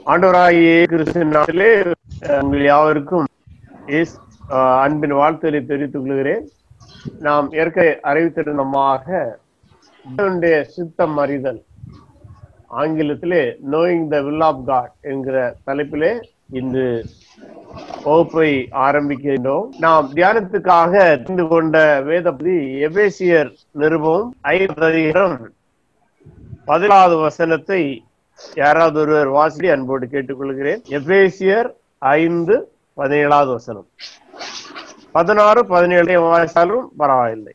ஆண்டவராகிய கிறிஸ்துவின் நாட்டிலே உங்கள் யாவருக்கும் இயேசு, ஆஹ், அன்பின் வாழ்த்துக்களை தெரிவித்துக் கொள்கிறேன் நாம் ஏற்கனவே அறிவித்திருந்தமாக தேவனுடைய சித்தம் அறிதல் ஆங்கிலத்திலே knowing the will of God என்கிற தலைப்பிலே இன்று வகுப்பை ஆரம்பிக்கின்றோம் நாம் தியானத்துக்காக தெரிந்து கொண்ட வேதபதி எபேசியர் நிருபம் ஐந்து அதிகாரம் பதினாவது வசனத்தை யாராவது ஒருவர் வாசி அன்போடு கேட்டுக்கொள்கிறேன் எபேசியர் ஐந்து பதினேழாவது வசனம் பதினாறு பதினேழு வாசித்தாலும் பரவாயில்லை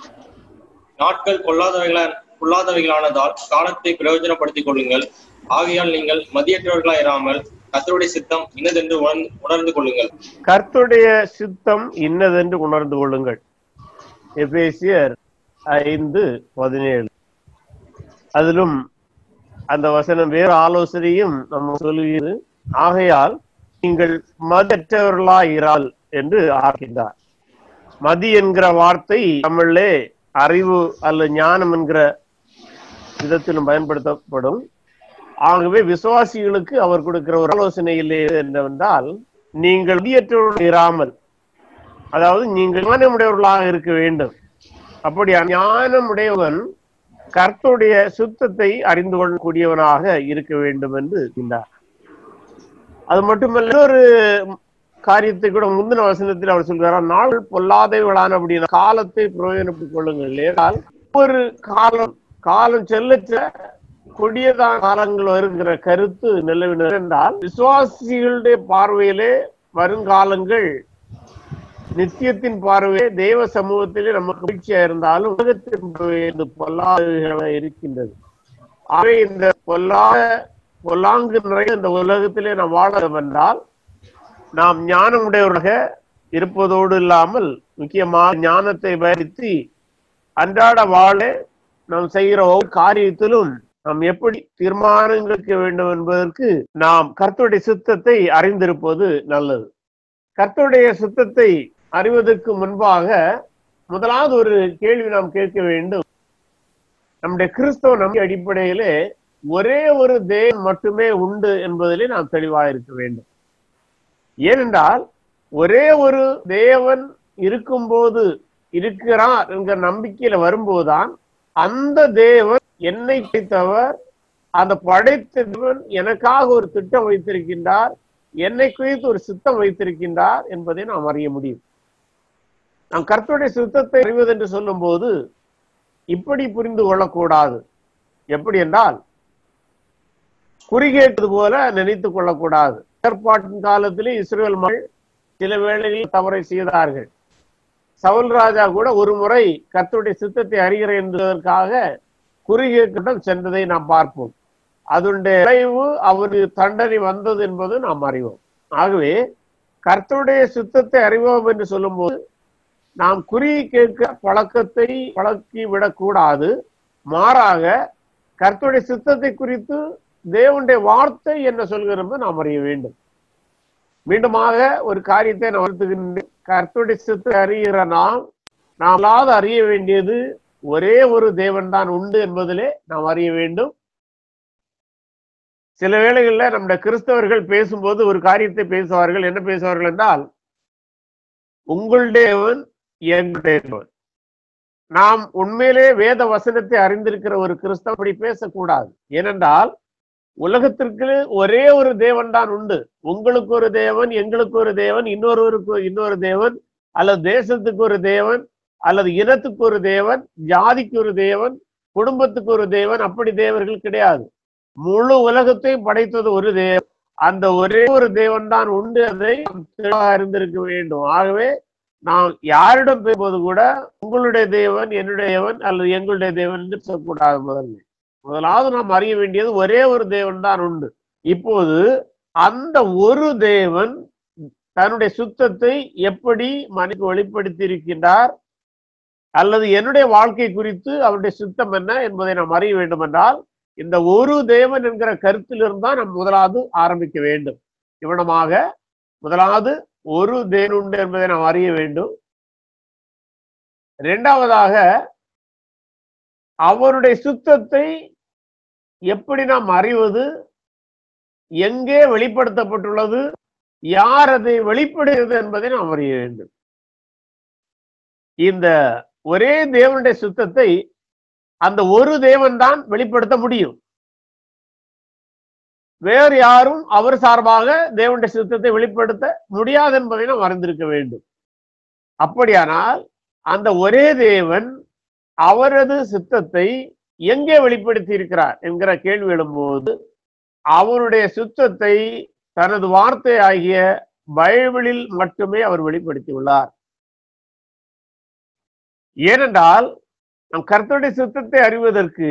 நாட்கள் கொள்ளாதவைகளா கொள்ளாதவைகளானதால் காலத்தை பிரயோஜனப்படுத்திக் கொள்ளுங்கள் ஆகையால் நீங்கள் மதியற்றவர்களா இராமல் கர்த்தருடைய சித்தம் இன்னதென்று உணர்ந்து உணர்ந்து கொள்ளுங்கள் கர்த்தருடைய சித்தம் இன்னதென்று உணர்ந்து கொள்ளுங்கள் எபேசியர் ஐந்து பதினேழு அதிலும் அந்த வசனம் வேறு ஆலோசனையும் நம்ம சொல்லுகிறது ஆகையால் நீங்கள் மதற்றவர்களாயிரால் என்று ஆர்க்கின்றார் மதி என்கிற வார்த்தை தமிழிலே அறிவு அல்ல ஞானம் என்கிற விதத்திலும் பயன்படுத்தப்படும் ஆகவே விசுவாசிகளுக்கு அவர் கொடுக்கிற ஒரு ஆலோசனை இல்லை என்னவென்றால் நீங்கள் மதியற்றவர்கள் இராமல் அதாவது நீங்கள் ஞானமுடையவர்களாக இருக்க வேண்டும் அப்படி ஞானமுடையவன் கர்த்தருடைய சுத்தத்தை அறிந்து கொள்ளக்கூடியவனாக இருக்க வேண்டும் என்று இருந்தார் அது மட்டுமல்ல ஒரு காரியத்தை கூட முந்தின வசனத்தில் அவர் சொல்கிறார் நாள் பொல்லாதவர்களான அப்படின்னா காலத்தை பிரயோஜனப்படுத்திக் கொள்ளுங்கள் ஏனால் ஒரு காலம் காலம் செல்ல செல்ல கொடியதான காலங்கள் வருகிற கருத்து நிலவினர் என்றால் விசுவாசிகளுடைய பார்வையிலே வருங்காலங்கள் நித்தியத்தின் பார்வையே தெய்வ சமூகத்திலே நமக்கு மகிழ்ச்சியா இருந்தாலும் உலகத்தின் பார்வையில் பொல்லாதவைகளாக இருக்கின்றது ஆகவே இந்த பொல்லாத பொல்லாங்கு நிறைய இந்த உலகத்திலே நாம் வாழ என்றால் நாம் ஞானமுடையவராக இருப்பதோடு இல்லாமல் முக்கியமாக ஞானத்தை பயன்படுத்தி அன்றாட வாழ நாம் செய்கிற ஒவ்வொரு காரியத்திலும் நாம் எப்படி தீர்மானங்களுக்கு வேண்டும் என்பதற்கு நாம் கர்த்தருடைய சித்தத்தை அறிந்திருப்பது நல்லது கர்த்தருடைய சித்தத்தை அறிவதற்கு முன்பாக முதலாவது ஒரு கேள்வி நாம் கேட்க வேண்டும் நம்முடைய கிறிஸ்தவ நம்பிக்கை அடிப்படையிலே ஒரே ஒரு தேவன் மட்டுமே உண்டு என்பதிலே நாம் தெளிவாக இருக்க வேண்டும் ஏனென்றால் ஒரே ஒரு தேவன் இருக்கும்போது இருக்கிறார் என்கிற நம்பிக்கையில வரும்போதுதான் அந்த தேவன் என்னை படைத்தவர் அந்த படைத்த தேவன் எனக்காக ஒரு திட்டம் வைத்திருக்கின்றார் என்னை குறித்து ஒரு சித்தம் வைத்திருக்கின்றார் என்பதை நாம் அறிய முடியும் நாம் கர்த்தருடைய சித்தத்தை அறிவது என்று சொல்லும் போது இப்படி புரிந்து கொள்ளக்கூடாது எப்படி என்றால் குறிகேட்டது போல நினைத்துக் கொள்ளக்கூடாது ஏற்பாட்டின் காலத்திலே இஸ்ரேல் மக்கள் சில வேளைகளில் தவறை செய்தார்கள் சவுல் ராஜா கூட ஒரு முறை கர்த்தருடைய சித்தத்தை அறிகிறேன் என்பதற்காக குறுகிய சென்றதை நாம் பார்ப்போம் அதனுடைய விளைவு அவருக்கு தண்டனை வந்தது என்பது நாம் அறிவோம் ஆகவே கர்த்தருடைய சித்தத்தை அறிவோம் என்று சொல்லும்போது நாம் குறி கேட்க பழக்கத்தை பழக்கி விடக்கூடாது மாறாக கர்த்தருடைய சித்தத்தை குறித்து தேவனுடைய வார்த்தை என்ன சொல்கிறது நாம் அறிய வேண்டும் மீண்டுமாக ஒரு காரியத்தை நான் வருத்துகின்றேன் கர்த்தருடைய சித்தத்தை அறிகிற நாம் நாமளாவது அறிய வேண்டியது ஒரே ஒரு தேவன் தான் உண்டு என்பதிலே நாம் அறிய வேண்டும் சில வேளைகளில் நம்முடைய கிறிஸ்தவர்கள் பேசும்போது ஒரு காரியத்தை பேசுவார்கள் என்ன பேசுவார்கள் என்றால் உங்கள் தேவன் எங்களுடைய தேவன் நாம் உண்மையிலே வேத வசனத்தை அறிந்திருக்கிற ஒரு கிறிஸ்தவ அப்படி பேசக்கூடாது ஏனென்றால் உலகத்திற்கு ஒரே ஒரு தேவன் தான் உண்டு உங்களுக்கு ஒரு தேவன் எங்களுக்கு ஒரு தேவன் இன்னொருவருக்கு இன்னொரு தேவன் அல்லது தேசத்துக்கு ஒரு தேவன் அல்லது இனத்துக்கு ஒரு தேவன் ஜாதிக்கு ஒரு தேவன் குடும்பத்துக்கு ஒரு தேவன் அப்படி தேவர்கள் கிடையாது முழு உலகத்தையும் படைத்தது ஒரு தேவன் அந்த ஒரே ஒரு தேவன் தான் உண்டு அதை நாம் தெளிவாக அறிந்திருக்க வேண்டும் ஆகவே நாம் யாரிடம் பேசும்போது கூட உங்களுடைய தேவன் என்னுடைய தேவன் அல்லது எங்களுடைய தேவன் என்று சொல்லக்கூடாது முதல்ல முதலாவது நாம் அறிய வேண்டியது ஒரே ஒரு தேவன் தான் உண்டு இப்போது அந்த ஒரு தேவன் தன்னுடைய சுத்தத்தை எப்படி மனிதனுக்கு வெளிப்படுத்தி இருக்கின்றார் அல்லது என்னுடைய வாழ்க்கை குறித்து அவருடைய சுத்தம் என்ன என்பதை நாம் அறிய வேண்டும் என்றால் இந்த ஒரு தேவன் என்கிற கருத்திலிருந்து தான் நாம் முதலாவது ஆரம்பிக்க வேண்டும் இவனமாக முதலாவது ஒரு தேவன் உண்டு என்பதை நாம் அறிய வேண்டும் இரண்டாவதாக அவருடைய சுத்தத்தை எப்படி நாம் அறிவது எங்கே வெளிப்படுத்தப்பட்டுள்ளது யார் அதை வெளிப்படுகிறது என்பதை நாம் அறிய வேண்டும் இந்த ஒரே தேவனுடைய சுத்தத்தை அந்த ஒரு தேவன் தான் வெளிப்படுத்த முடியும் வேறு யாரும் அவர் சார்பாக தேவனுடைய சுத்தத்தை வெளிப்படுத்த முடியாது என்பதை நாம் அறிந்திருக்க வேண்டும் அப்படியானால் அந்த ஒரே தேவன் அவரது சித்தத்தை எங்கே வெளிப்படுத்தி இருக்கிறார் என்கிற கேள்வி எழும்போது அவருடைய சுத்தத்தை தனது வார்த்தை ஆகிய பைபிளில் மட்டுமே அவர் வெளிப்படுத்தியுள்ளார் ஏனென்றால் நம் கர்த்தருடைய சித்தத்தை அறிவதற்கு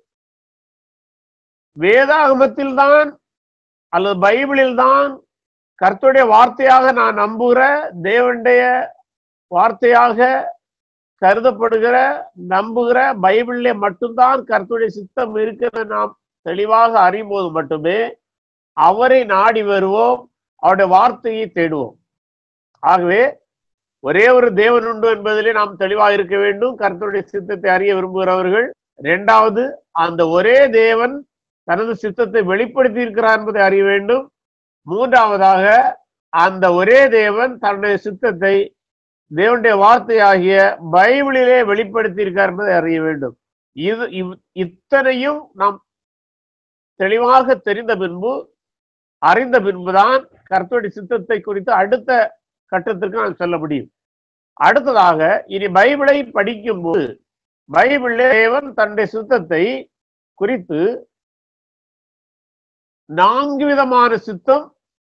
வேதாகமத்தில் தான் அல்லது பைபிளில் தான் கர்த்தருடைய வார்த்தையாக நான் நம்புகிற தேவனுடைய வார்த்தையாக கருதப்படுகிற நம்புகிற பைபிளிலே மட்டும்தான் கர்த்தருடைய சித்தம் இருக்கிறது நாம் தெளிவாக அறியும் போது மட்டுமே அவரை நாடி வருவோம் அவருடைய வார்த்தையை தேடுவோம் ஆகவே ஒரே ஒரு தேவன் உண்டு என்பதிலே நாம் தெளிவாக இருக்க வேண்டும் கர்த்தருடைய சித்தத்தை அறிய விரும்புகிறவர்கள் இரண்டாவது அந்த ஒரே தேவன் தனது சித்தத்தை வெளிப்படுத்தி இருக்கிறார் என்பதை அறிய வேண்டும் மூன்றாவதாக அந்த ஒரே தேவன் தன்னுடைய சித்தத்தை தேவனுடைய வார்த்தையாகிய பைபிளிலே வெளிப்படுத்தி இருக்கார் என்பதை அறிய வேண்டும் இது இவ்- இத்தனையும் நாம் தெளிவாக தெரிந்த பின்பு அறிந்த பின்புதான் கர்த்தருடைய சித்தத்தை குறித்து அடுத்த கட்டத்திற்கு நாம் செல்ல முடியும் அடுத்ததாக இனி பைபிளை படிக்கும்போது பைபிளிலே தேவன் தன்னுடைய சித்தத்தை குறித்து நான்கு விதமான சித்தம்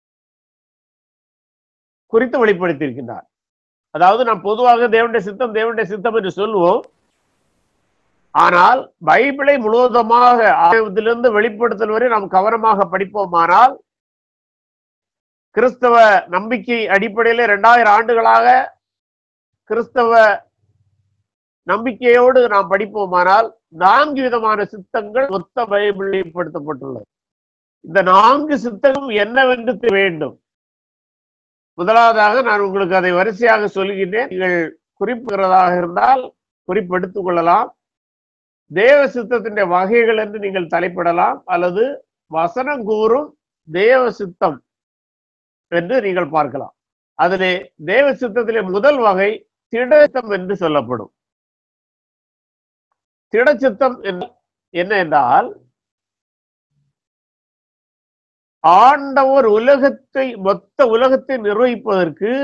குறித்து வெளிப்படுத்தியிருக்கின்றார் அதாவது நாம் பொதுவாக தேவனுடைய சித்தம் தேவனுடைய சித்தம் என்று சொல்லுவோம் ஆனால் பைபிளை முழுவதுமாக ஆய்வத்திலிருந்து வெளிப்படுத்தல் வரை நாம் கவனமாக படிப்போமானால் கிறிஸ்தவ நம்பிக்கை அடிப்படையில் இரண்டாயிரம் ஆண்டுகளாக கிறிஸ்தவ நம்பிக்கையோடு நாம் படிப்போமானால் நான்கு விதமான சித்தங்கள் மொத்த பைபிளில் வெளிப்படுத்தப்பட்டுள்ளது இந்த நான்கு சித்தங்களும் என்னவென்று தெரிய வேண்டும் முதலாவதாக நான் உங்களுக்கு அதை வரிசையாக சொல்கின்றேன் நீங்கள் குறிப்புகிறதாக இருந்தால் குறிப்பெடுத்துக் கொள்ளலாம் தேவ சித்தத்தினுடைய வகைகள் என்று நீங்கள் தலைப்பிடலாம் அல்லது வசனம் கூறும் தேவ சித்தம் என்று நீங்கள் பார்க்கலாம் அதிலே தேவ சித்தத்திலே முதல் வகை திடச்சித்தம் என்று சொல்லப்படும் திடச்சித்தம் என்ன- என்ன என்றால் ஆண்டவர் உலகத்தை மொத்த உலகத்தை நிர்வகிப்பதற்கு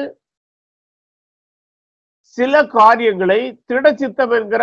சில காரியங்களை திடச்சித்தம் என்கிற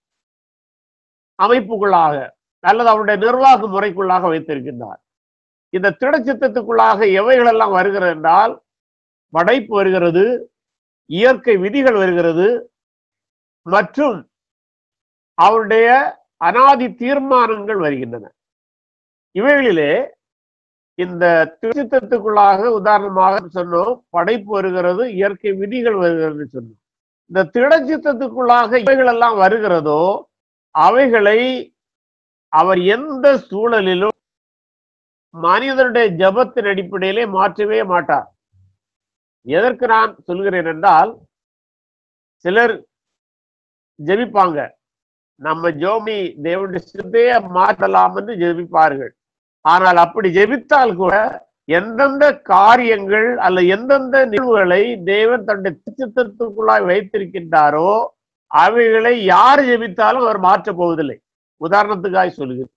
அமைப்புக்குள்ளாக அல்லது அவருடைய நிர்வாக முறைக்குள்ளாக வைத்திருக்கின்றார் இந்த திடச்சித்தத்துக்குள்ளாக எவைகளெல்லாம் வருகிறது என்றால் படைப்பு வருகிறது இயற்கை விதிகள் வருகிறது மற்றும் அவருடைய அனாதி தீர்மானங்கள் வருகின்றன இவைகளிலே இந்த திருச்சித்தத்துக்குள்ளாக உதாரணமாக சொன்னோம் படைப்பு வருகிறது இயற்கை விதிகள் வருகிறது சொன்னோம் இந்த திடச்சித்தத்துக்குள்ளாக இவைகள் எல்லாம் வருகிறதோ அவைகளை அவர் எந்த சூழலிலும் மனிதனுடைய ஜபத்தின் அடிப்படையிலே மாற்றவே மாட்டார் எதற்கு நான் சொல்கிறேன் என்றால் சிலர் ஜெபிப்பாங்க நம்ம ஜோமி தேவனுடைய சித்தையை மாற்றலாம் என்று ஜெபிப்பார்கள் ஆனால் அப்படி ஜெபித்தால் கூட எந்தெந்த காரியங்கள் அல்ல எந்தெந்த நிகழ்வுகளை தேவன் தன்னுடைய சித்தத்துக்குள்ளாய் வைத்திருக்கின்றாரோ அவைகளை யார் ஜெபித்தாலும் அவர் மாற்றப் போவதில்லை உதாரணத்துக்காய் சொல்லுகிறேன்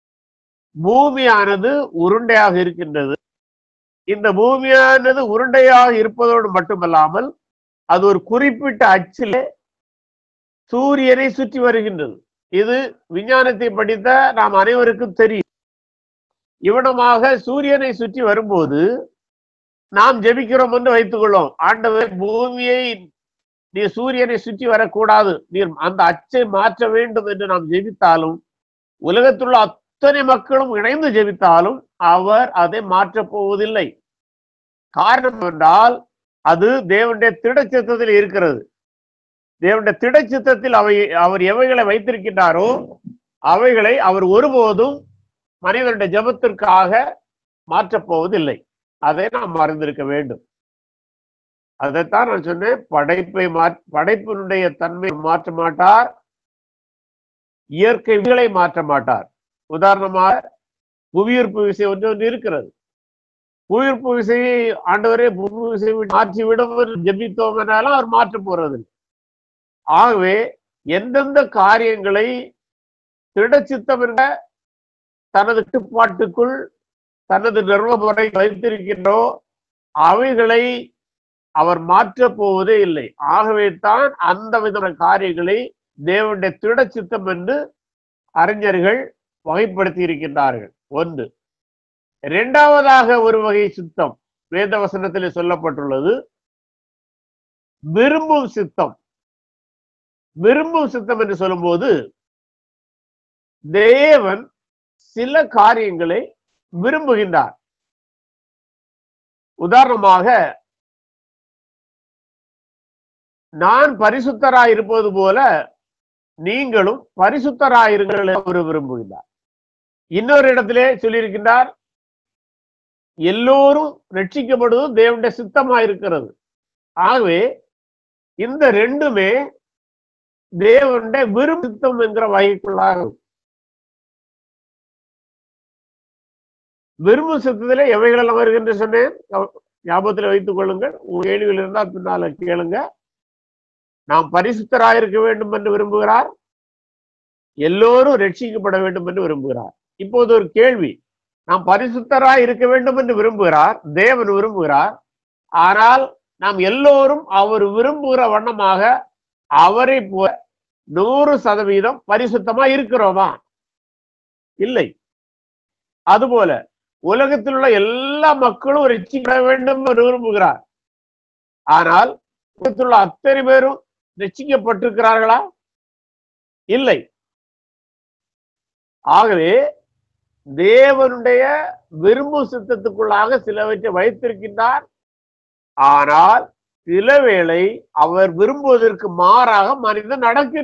பூமியானது உருண்டையாக இருக்கின்றது இந்த பூமியானது உருண்டையாக இருப்பதோடு மட்டுமல்லாமல் அது ஒரு குறிப்பிட்ட அச்சிலே சூரியனை சுற்றி வருகின்றது இது விஞ்ஞானத்தை படித்த நாம் அனைவருக்கும் தெரியும் இவனமாக சூரியனை சுற்றி வரும்போது நாம் ஜெபிக்கிறோம் என்று வைத்துக் கொள்வோம் ஆண்டவர் பூமியை நீ சூரியனை சுற்றி வரக்கூடாது நீர் அந்த அச்சை மாற்ற வேண்டும் என்று நாம் ஜெபித்தாலும் உலகத்துள்ள அத்தனை மக்களும் இணைந்து ஜெபித்தாலும் அவர் அதை மாற்றப் போவதில்லை காரணம் என்றால் அது தேவனுடைய திடச்சித்தத்தில் இருக்கிறது தேவனுடைய திடச்சித்தத்தில் அவை அவர் எவைகளை வைத்திருக்கின்றாரோ அவைகளை அவர் ஒருபோதும் மனிதனுடைய ஜெபத்திற்காக மாற்றப் போவதில்லை அதை நாம் மறந்திருக்க வேண்டும் அதைத்தான் நான் சொன்னேன் படைப்பை மா படைப்பினுடைய தன்மை மாற்ற மாட்டார் இயற்கை விதிகளை மாற்ற மாட்டார் உதாரணமாக புவியீர்ப்பு விசை ஒன்று ஒன்று இருக்கிறது உயிர்ப்பு விசையை ஆண்டவரே புது விசை மாற்றி விடும் என்று ஜெபித்தோம் என்றாலும் அவர் மாற்ற போறது ஆகவே எந்தெந்த காரியங்களை திடச்சித்தம் என்ற தனது கட்டுப்பாட்டுக்குள் தனது நிறுவமுறை வைத்திருக்கின்றோ அவைகளை அவர் மாற்றப் போவதே இல்லை ஆகவே தான் அந்த விதமான காரியங்களை தேவனுடைய திடச்சித்தம் என்று அறிஞர்கள் வகைப்படுத்தி இருக்கின்றார்கள் ஒன்று இரண்டாவதாக ஒரு வகை சித்தம் வேத வசனத்தில் சொல்லப்பட்டுள்ளது விரும்பும் சித்தம் விரும்பும் சித்தம் என்று சொல்லும்போது தேவன் சில காரியங்களை விரும்புகின்றார் உதாரணமாக நான் பரிசுத்தராய் இருப்பது போல நீங்களும் பரிசுத்தராயிருங்கள் என்று அவர் விரும்புகின்றார் இன்னொரு இடத்திலே சொல்லியிருக்கின்றார் எல்லோரும் ரட்சிக்கப்படுவது தேவனுடைய சித்தமாக இருக்கிறது ஆகவே இந்த ரெண்டுமே தேவனுடைய விரும்ப சித்தம் என்கிற வகைக்குள்ளாகும் விரும்பும் சித்தத்திலே எவைகளெல்லாம் வருகின்ற சொன்னேன் ஞாபகத்தில் வைத்துக் கொள்ளுங்கள் உங்க கேள்விகள் இருந்தால் பின்னால கேளுங்க நாம் பரிசுத்தராயிருக்க வேண்டும் என்று விரும்புகிறார் எல்லோரும் ரட்சிக்கப்பட வேண்டும் என்று விரும்புகிறார் இப்போது ஒரு கேள்வி நாம் பரிசுத்தராய் இருக்க வேண்டும் என்று விரும்புகிறார் தேவன் விரும்புகிறார் ஆனால் நாம் எல்லோரும் அவர் விரும்புகிற வண்ணமாக அவரை போல நூறு சதவீதம் பரிசுத்தமா இருக்கிறோமா இல்லை அதுபோல உலகத்தில் உள்ள எல்லா மக்களும் ரட்சிக்கப்பட வேண்டும் என்று விரும்புகிறார் ஆனால் உலகத்தில் உள்ள அத்தனை பேரும் ரட்சிக்கப்பட்டிருக்கிறார்களா இல்லை ஆகவே தேவனுடைய விரும்பு சித்தத்துக்குள்ளாக சிலவற்றை வைத்திருக்கின்றார் ஆனால் சில வேளை அவர் விரும்புவதற்கு மாறாக மனிதன் நடக்க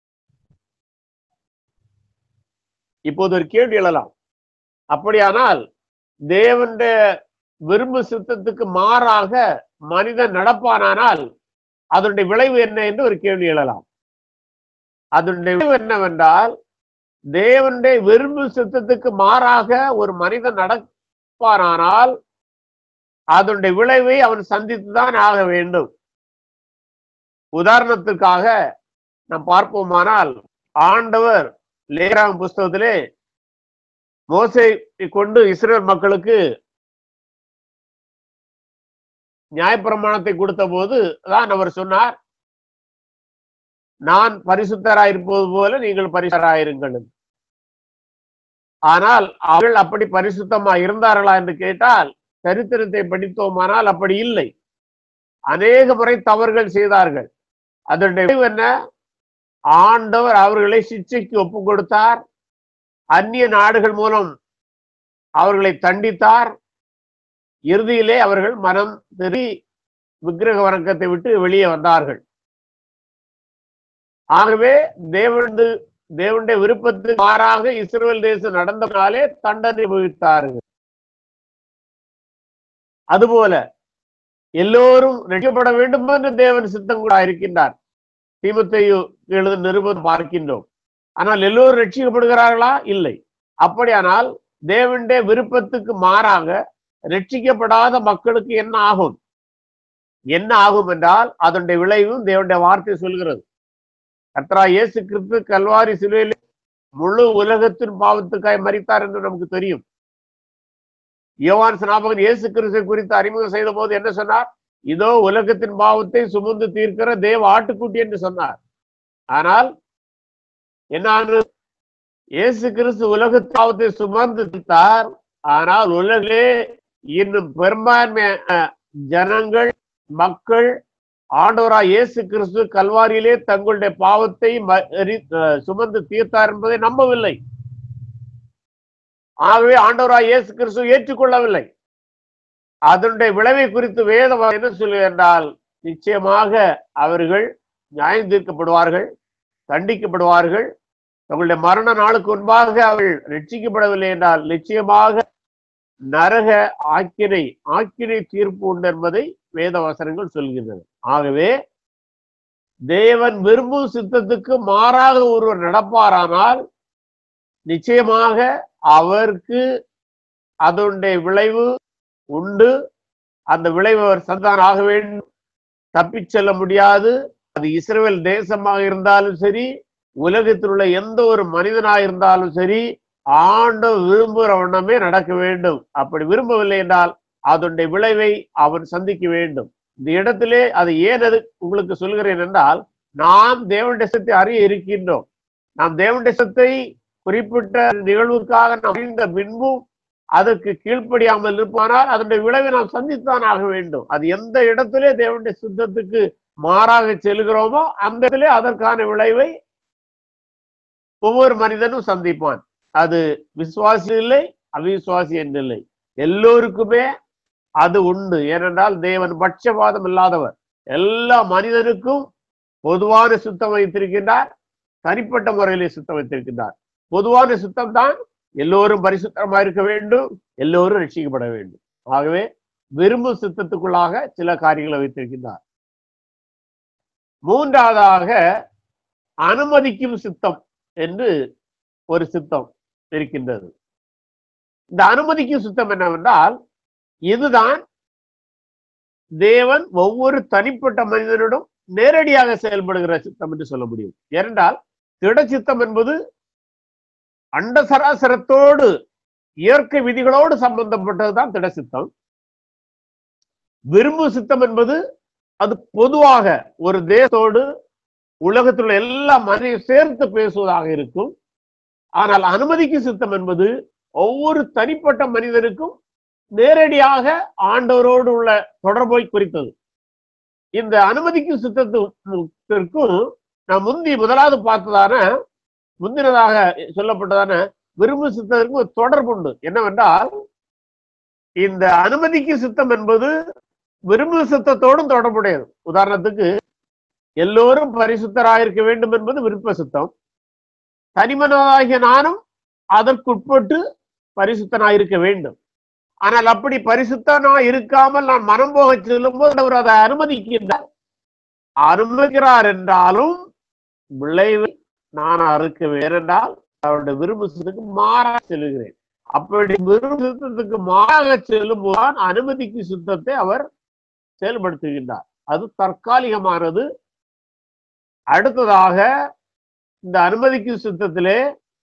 இப்போது ஒரு கேள்வி எழலாம் அப்படியானால் தேவனுடைய விரும்பு சித்தத்துக்கு மாறாக மனிதன் நடப்பானானால் அதனுடைய விளைவு என்ன என்று ஒரு கேள்வி எழலாம் அதனுடைய விளைவு என்னவென்றால் தேவனுடைய விரும்பு சித்தத்துக்கு மாறாக ஒரு மனிதன் நடப்பானானால் அதனுடைய விளைவை அவன் சந்தித்துதான் ஆக வேண்டும் உதாரணத்துக்காக நாம் பார்ப்போமானால் ஆண்டவர் லேராம் புஸ்தகத்திலே மோசை கொண்டு இஸ்ரேல் மக்களுக்கு நியாயப்பிரமாணத்தை கொடுத்த போது தான் அவர் சொன்னார் நான் பரிசுத்தராயிருப்பது போல நீங்கள் பரிசுத்தராயிருங்கள் ஆனால் அவர்கள் அப்படி பரிசுத்தமா இருந்தார்களா என்று கேட்டால் சரித்திரத்தை படித்தோமானால் அப்படி இல்லை அநேக முறை தவறுகள் செய்தார்கள் அதனுடைய விளைவு என்ன ஆண்டவர் அவர்களை சிக்ஷைக்கு ஒப்பு கொடுத்தார் அந்நிய நாடுகள் மூலம் அவர்களை தண்டித்தார் இறுதியிலே அவர்கள் மனம் தெரி விக்கிரக வணக்கத்தை விட்டு வெளியே வந்தார்கள் ஆகவே தேவனது தேவனுடைய விருப்பத்துக்கு மாறாக இஸ்ரேல் தேசம் நடந்தனாலே தண்டனை அனுபவித்தார்கள் அதுபோல எல்லோரும் ரட்சிக்கப்பட வேண்டும் என்று தேவன் சித்தம் கூட இருக்கின்றார் தீமத்தையு எழுத நிருபம் பார்க்கின்றோம் ஆனால் எல்லோரும் ரட்சிக்கப்படுகிறார்களா இல்லை அப்படியானால் தேவனுடைய விருப்பத்துக்கு மாறாக ரட்சிக்கப்படாத மக்களுக்கு என்ன ஆகும் என்ன ஆகும் என்றால் அதனுடைய விளைவும் தேவனுடைய வார்த்தை சொல்கிறது கத்ரா இயேசு கிறிஸ்து கல்வாரி சிலுவையில் முழு உலகத்தின் பாவத்துக்காய் மறித்தார் என்று நமக்கு தெரியும் யோவான் ஸ்நாபகன் இயேசு கிறிஸ்து குறித்து அறிமுகம் செய்த போது என்ன சொன்னார் இதோ உலகத்தின் பாவத்தை சுமந்து தீர்க்கிற தேவ ஆட்டுக்குட்டி என்று சொன்னார் ஆனால் என்ன இயேசு கிறிஸ்து உலகத்தின் பாவத்தை சுமந்து தீர்த்தார் ஆனால் உலகிலே இன்னும் பெரும்பான்மை ஜனங்கள் மக்கள் ஆண்டவராய் இயேசு கிறிஸ்து கல்வாரியிலே தங்களுடைய பாவத்தை சுமந்து தீர்த்தார் என்பதை நம்பவில்லை ஆகவே ஆண்டவராய் இயேசு கிறிஸ்து ஏற்றுக்கொள்ளவில்லை அதனுடைய விளைவை குறித்து வேதம் என்ன சொல்லு என்றால் நிச்சயமாக அவர்கள் நியாயம் தீர்க்கப்படுவார்கள் தண்டிக்கப்படுவார்கள் தங்களுடைய மரண நாளுக்கு முன்பாக அவர்கள் ரட்சிக்கப்படவில்லை என்றால் நிச்சயமாக நரக ஆக்கினை ஆக்கினை தீர்ப்பு உண்டு என்பதை வேத வசனங்கள் சொல்கின்றன ஆகவே தேவன் விரும்பும் சித்தத்துக்கு மாறாக ஒருவர் நடப்பாரானால் நிச்சயமாக அவருக்கு அதனுடைய விளைவு உண்டு அந்த விளைவு அவர் சந்தான் ஆக வேண்டும் தப்பிச் செல்ல முடியாது அது இஸ்ரேல் தேசமாக இருந்தாலும் சரி உலகத்தில் உள்ள எந்த ஒரு மனிதனாக இருந்தாலும் சரி ஆண்டு விரும்புகிற வண்ணமே நடக்க வேண்டும் அப்படி விரும்பவில்லை என்றால் அதனுடைய விளைவை அவன் சந்திக்க வேண்டும் இந்த இடத்திலே அது ஏன் அது உங்களுக்கு சொல்கிறேன் என்றால் நாம் தேவன் தேசத்தை அறிய இருக்கின்றோம் நாம் தேவன் தேசத்தை குறிப்பிட்ட நிகழ்வுக்காக நாம் அறிந்த பின்பும் அதற்கு கீழ்ப்படியாமல் இருப்பானால் அதனுடைய விளைவை நாம் சந்தித்தான் ஆக வேண்டும் அது எந்த இடத்திலே தேவனுடைய சுத்தத்துக்கு மாறாக செல்கிறோமோ அந்த இடத்திலே அதற்கான விளைவை ஒவ்வொரு மனிதனும் சந்திப்பான் அது விசுவாசி இல்லை அவிசுவாசி என்றில்லை எல்லோருக்குமே அது உண்டு ஏனென்றால் தேவன் பட்சபாதம் இல்லாதவர் எல்லா மனிதனுக்கும் பொதுவான சுத்தம் வைத்திருக்கின்றார் தனிப்பட்ட முறையிலே சுத்தம் வைத்திருக்கின்றார் பொதுவான சுத்தம் தான் எல்லோரும் பரிசுத்தமா இருக்க வேண்டும் எல்லோரும் ரட்சிக்கப்பட வேண்டும் ஆகவே விரும்பும் சுத்தத்துக்குள்ளாக சில காரியங்களை வைத்திருக்கின்றார் மூன்றாவதாக அனுமதிக்கும் சித்தம் என்று ஒரு சித்தம் இருக்கின்றது இந்த அனுமதிக்கும் சுத்தம் என்னவென்றால் இதுதான் தேவன் ஒவ்வொரு தனிப்பட்ட மனிதனிடம் நேரடியாக செயல்படுகிற சித்தம் என்று சொல்ல முடியும் ஏனென்றால் திட சித்தம் என்பது அண்ட சராசரத்தோடு இயற்கை விதிகளோடு சம்பந்தப்பட்டதுதான் திட சித்தம் விரும்பு சித்தம் என்பது அது பொதுவாக ஒரு தேசத்தோடு உலகத்தில் உள்ள எல்லா மனிதனையும் சேர்த்து பேசுவதாக இருக்கும் ஆனால் அனுமதிக்கு சித்தம் என்பது ஒவ்வொரு தனிப்பட்ட மனிதனுக்கும் நேரடியாக ஆண்டவரோடு உள்ள தொடர்பை குறித்தது இந்த அனுமதிக்கும் சித்தத்திற்கும் நான் முந்தி முதலாவது பார்த்ததான முந்தினதாக சொல்லப்பட்டதான விரும்பு சித்தத்திற்கும் ஒரு தொடர்பு உண்டு என்னவென்றால் இந்த அனுமதிக்கு சித்தம் என்பது விரும்பு சித்தத்தோடும் தொடர்புடையது உதாரணத்துக்கு எல்லோரும் பரிசுத்தராயிருக்க வேண்டும் என்பது விருப்ப சித்தம் தனிமனாகிய நானும் அதற்குட்பட்டு பரிசுத்தனாயிருக்க வேண்டும் ஆனால் அப்படி பரிசுத்தனா இருக்காமல் நான் மனம் போக செல்லும் போது அவர் அதை அனுமதிக்கின்றார் அனுமதிக்கிறார் என்றாலும் விளைவை நான் அறுக்க வேறென்றால் அவருடைய விரும்பு சித்தத்துக்கு மாறாக செல்கிறேன் அப்படி விரும்பு சித்தத்துக்கு மாறாக செல்லும் போதுதான் அனுமதிக்கு சுத்தத்தை அவர் செயல்படுத்துகின்றார் அது தற்காலிகமானது அடுத்ததாக இந்த அனுமதிக்கும் சுத்தத்திலே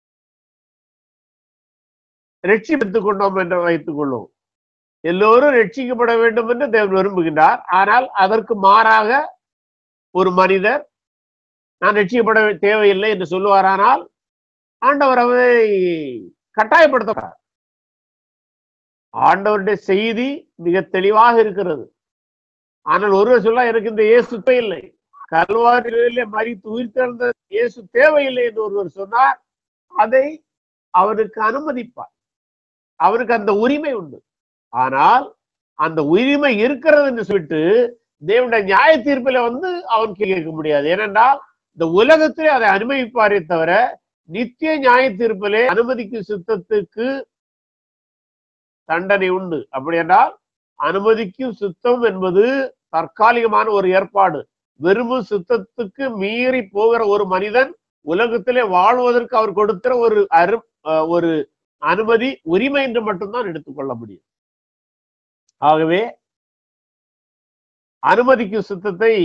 ரட்சிப்பித்துக் கொண்டோம் என்று வைத்துக் கொள்வோம் எல்லோரும் ரட்சிக்கப்பட வேண்டும் என்று தேவன் விரும்புகின்றார் ஆனால் அதற்கு மாறாக ஒரு மனிதர் நான் ரட்சிக்கப்பட தேவையில்லை என்று சொல்லுவாரானால் ஆண்டவர் அவரை கட்டாயப்படுத்துகிறார் ஆண்டவருடைய செய்தி மிக தெளிவாக இருக்கிறது ஆனால் ஒருவர் சொல்ல எனக்கு இந்த இயேசு இல்லை கல்வாரியிலே மறித்து உயிர்த்தெழுந்த இயேசு தேவையில்லை என்று ஒருவர் சொன்னார் அதை அவனுக்கு அனுமதிப்பார் அவனுக்கு அந்த உரிமை உண்டு ஆனால் அந்த உரிமை இருக்கிறது என்று சொல்லிட்டு தேவனுடைய நியாய தீர்ப்பில வந்து அவன் கேட்க முடியாது ஏனென்றால் இந்த உலகத்திலே அதை அனுமதிப்பாரே தவிர நித்திய நியாய தீர்ப்பிலே அனுமதிக்கும் சுத்தத்துக்கு தண்டனை உண்டு அப்படி என்றால் அனுமதிக்கும் சுத்தம் என்பது தற்காலிகமான ஒரு ஏற்பாடு வெறும் சுத்தத்துக்கு மீறி போகிற ஒரு மனிதன் உலகத்திலே வாழ்வதற்கு அவர் கொடுக்கிற ஒரு அரு ஒரு அனுமதி உரிமை என்று மட்டும்தான் எடுத்துக்கொள்ள முடியும் ஆகவே அனுமதிக்கும் சுத்தத்தை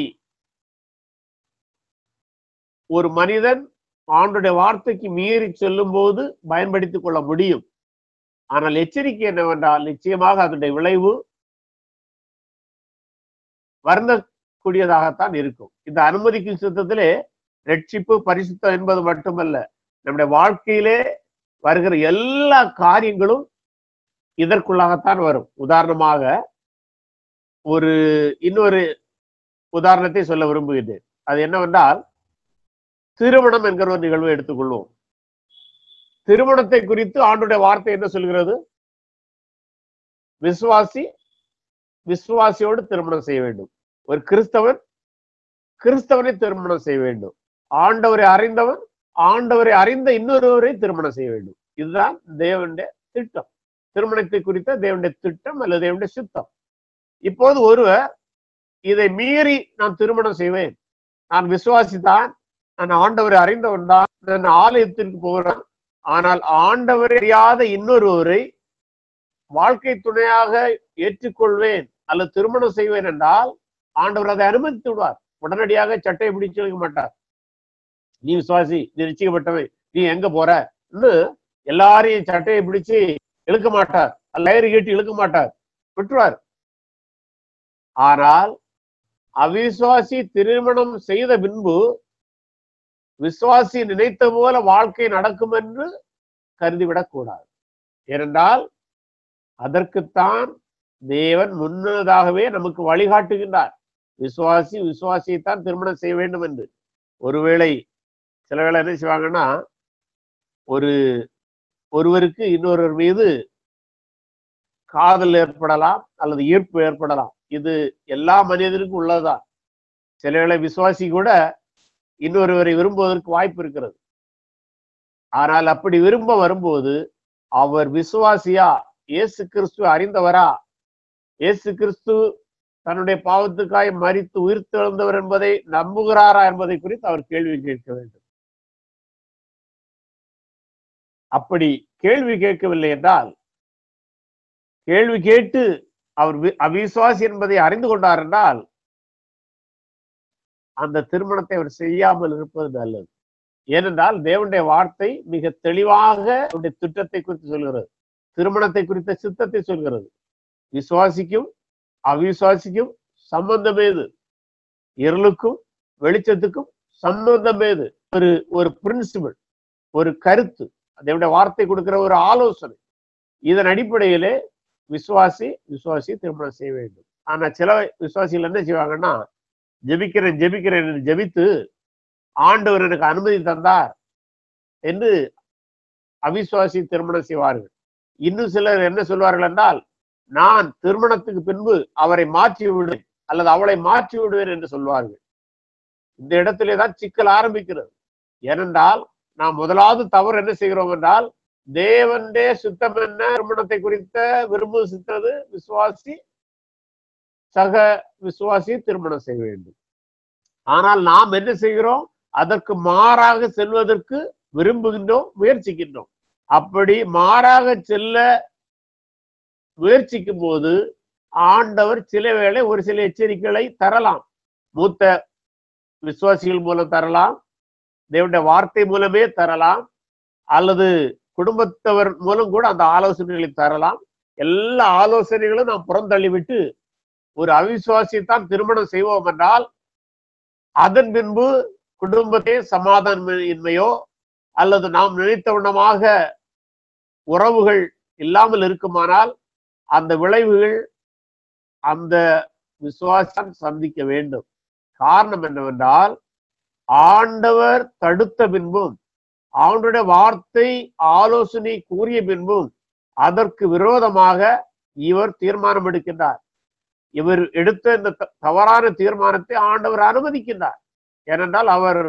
ஒரு மனிதன் ஆண்டுடைய வார்த்தைக்கு மீறி செல்லும் போது பயன்படுத்திக் கொள்ள முடியும் ஆனால் எச்சரிக்கை என்னவென்றால் நிச்சயமாக அதனுடைய விளைவு வருந்தக்கூடியதாகத்தான் இருக்கும் இந்த அனுமதிக்கும் சுத்தத்திலே ரட்சிப்பு பரிசுத்தம் என்பது மட்டுமல்ல நம்முடைய வாழ்க்கையிலே வருகிற எல்லா காரியங்களும் இதற்குள்ளாகத்தான் வரும் உதாரணமாக ஒரு இன்னொரு உதாரணத்தை சொல்ல விரும்புகிறேன் அது என்னவென்றால் திருமணம் என்கிற ஒரு நிகழ்வை எடுத்துக்கொள்வோம் திருமணத்தை குறித்து ஆண்டுடைய வார்த்தை என்ன சொல்கிறது விசுவாசி விசுவாசியோடு திருமணம் செய்ய வேண்டும் ஒரு கிறிஸ்தவன் கிறிஸ்தவனை திருமணம் செய்ய வேண்டும் ஆண்டவரை அறிந்தவன் ஆண்டவரை அறிந்த இன்னொருவரை திருமணம் செய்ய வேண்டும் இதுதான் தேவனுடைய திட்டம் திருமணத்தை குறித்த தேவனுடைய திட்டம் அல்லது தேவனுடைய சித்தம் இப்போது ஒருவர் இதை மீறி நான் திருமணம் செய்வேன் நான் விசுவாசித்தான் நான் ஆண்டவரை அறிந்தவன் தான் நான் ஆலயத்திற்கு போகிறேன் ஆனால் ஆண்டவரை அறியாத இன்னொருவரை வாழ்க்கை துணையாக ஏற்றுக்கொள்வேன் அல்லது திருமணம் செய்வேன் என்றால் ஆண்டவர் அதை அனுமதித்து விடுவார் உடனடியாக சட்டையை பிடிச்சு இழுக்க மாட்டார் நீ விசுவாசி நீ நிச்சயப்பட்டவன் நீ எங்க போற எல்லாரையும் சட்டையை பிடிச்சு இழுக்க மாட்டார் லயறு கேட்டு இழுக்க மாட்டார் விட்டுருவார் ஆனால் அவிசுவாசி திருமணம் செய்த பின்பு விசுவாசி நினைத்த போல வாழ்க்கை நடக்கும் என்று கருதிவிடக் கூடாது ஏனென்றால் அதற்குத்தான் தேவன் முன்னதாகவே நமக்கு வழிகாட்டுகின்றார் விசுவாசி விசுவாசியைத்தான் திருமணம் செய்ய வேண்டும் என்று ஒருவேளை சில வேளை என்ன செய்வாங்கன்னா ஒரு ஒருவருக்கு இன்னொருவர் மீது காதல் ஏற்படலாம் அல்லது ஈர்ப்பு ஏற்படலாம் இது எல்லா மனிதருக்கும் உள்ளதுதான் சில வேளை விசுவாசி கூட இன்னொருவரை விரும்புவதற்கு வாய்ப்பு இருக்கிறது ஆனால் அப்படி விரும்ப வரும்போது அவர் விசுவாசியா இயேசு கிறிஸ்து அறிந்தவரா இயேசு கிறிஸ்து தன்னுடைய பாவத்துக்காய் மறித்து உயிர் தெழுந்தவர் என்பதை நம்புகிறாரா என்பதை குறித்து அவர் கேள்வி கேட்க வேண்டும் அப்படி கேள்வி கேட்கவில்லை என்றால் கேள்வி கேட்டு அவர் அவிசுவாசி என்பதை அறிந்து கொண்டார் என்றால் அந்த திருமணத்தை அவர் செய்யாமல் இருப்பது நல்லது ஏனென்றால் தேவனுடைய வார்த்தை மிக தெளிவாக அவருடைய திட்டத்தை குறித்து சொல்கிறது திருமணத்தை குறித்த சித்தத்தை சொல்கிறது விசுவாசிக்கும் அவிசுவாசிக்கும் சம்பந்தம் ஏது இருளுக்கும் வெளிச்சத்துக்கும் சம்பந்தம் ஏது ஒரு ஒரு பிரின்சிபிள் ஒரு கருத்து அதனுடைய வார்த்தை கொடுக்கிற ஒரு ஆலோசனை இதன் அடிப்படையிலே விசுவாசி விசுவாசி திருமணம் செய்ய வேண்டும் ஆனா சில விசுவாசிகள் என்ன செய்வாங்கன்னா ஜெபிக்கிறேன் ஜெபிக்கிறேன் என்று ஜெபித்து ஆண்டவர் எனக்கு அனுமதி தந்தார் என்று அவிசுவாசி திருமணம் செய்வார்கள் இன்னும் சிலர் என்ன சொல்வார்கள் என்றால் நான் திருமணத்துக்கு பின்பு அவரை மாற்றி விடுவேன் அல்லது அவளை மாற்றி விடுவேன் என்று சொல்வார்கள் இந்த இடத்திலே தான் சிக்கல் ஆரம்பிக்கிறது ஏனென்றால் நாம் முதலாவது தவறு என்ன செய்கிறோம் என்றால் தேவன்டே சுத்தம் என்ன திருமணத்தை குறித்த விரும்பு சித்தது விசுவாசி சக விசுவாசி திருமணம் செய்ய வேண்டும் ஆனால் நாம் என்ன செய்கிறோம் அதற்கு மாறாக செல்வதற்கு விரும்புகின்றோம் முயற்சிக்கின்றோம் அப்படி மாறாக செல்ல முயற்சிக்கும் போது ஆண்டவர் சில வேளை ஒரு சில எச்சரிக்கைகளை தரலாம் மூத்த விசுவாசிகள் மூலம் தரலாம் தேவனுடைய வார்த்தை மூலமே தரலாம் அல்லது குடும்பத்தவர் மூலம் கூட அந்த ஆலோசனைகளை தரலாம் எல்லா ஆலோசனைகளும் நாம் புறந்தள்ளிவிட்டு ஒரு அவிசுவாசியத்தான் திருமணம் செய்வோம் என்றால் அதன் பின்பு குடும்பத்தை சமாதானமின்மையோ அல்லது நாம் நினைத்த வண்ணமாக உறவுகள் இல்லாமல் இருக்குமானால் அந்த விளைவுகள் அந்த விசுவாசம் சந்திக்க வேண்டும் காரணம் என்னவென்றால் ஆண்டவர் தடுத்த பின்பும் அவனுடைய வார்த்தை ஆலோசனை கூறிய பின்பும் அதற்கு விரோதமாக இவர் தீர்மானம் எடுக்கின்றார் இவர் எடுத்த இந்த தவறான தீர்மானத்தை ஆண்டவர் அனுமதிக்கின்றார் ஏனென்றால் அவர்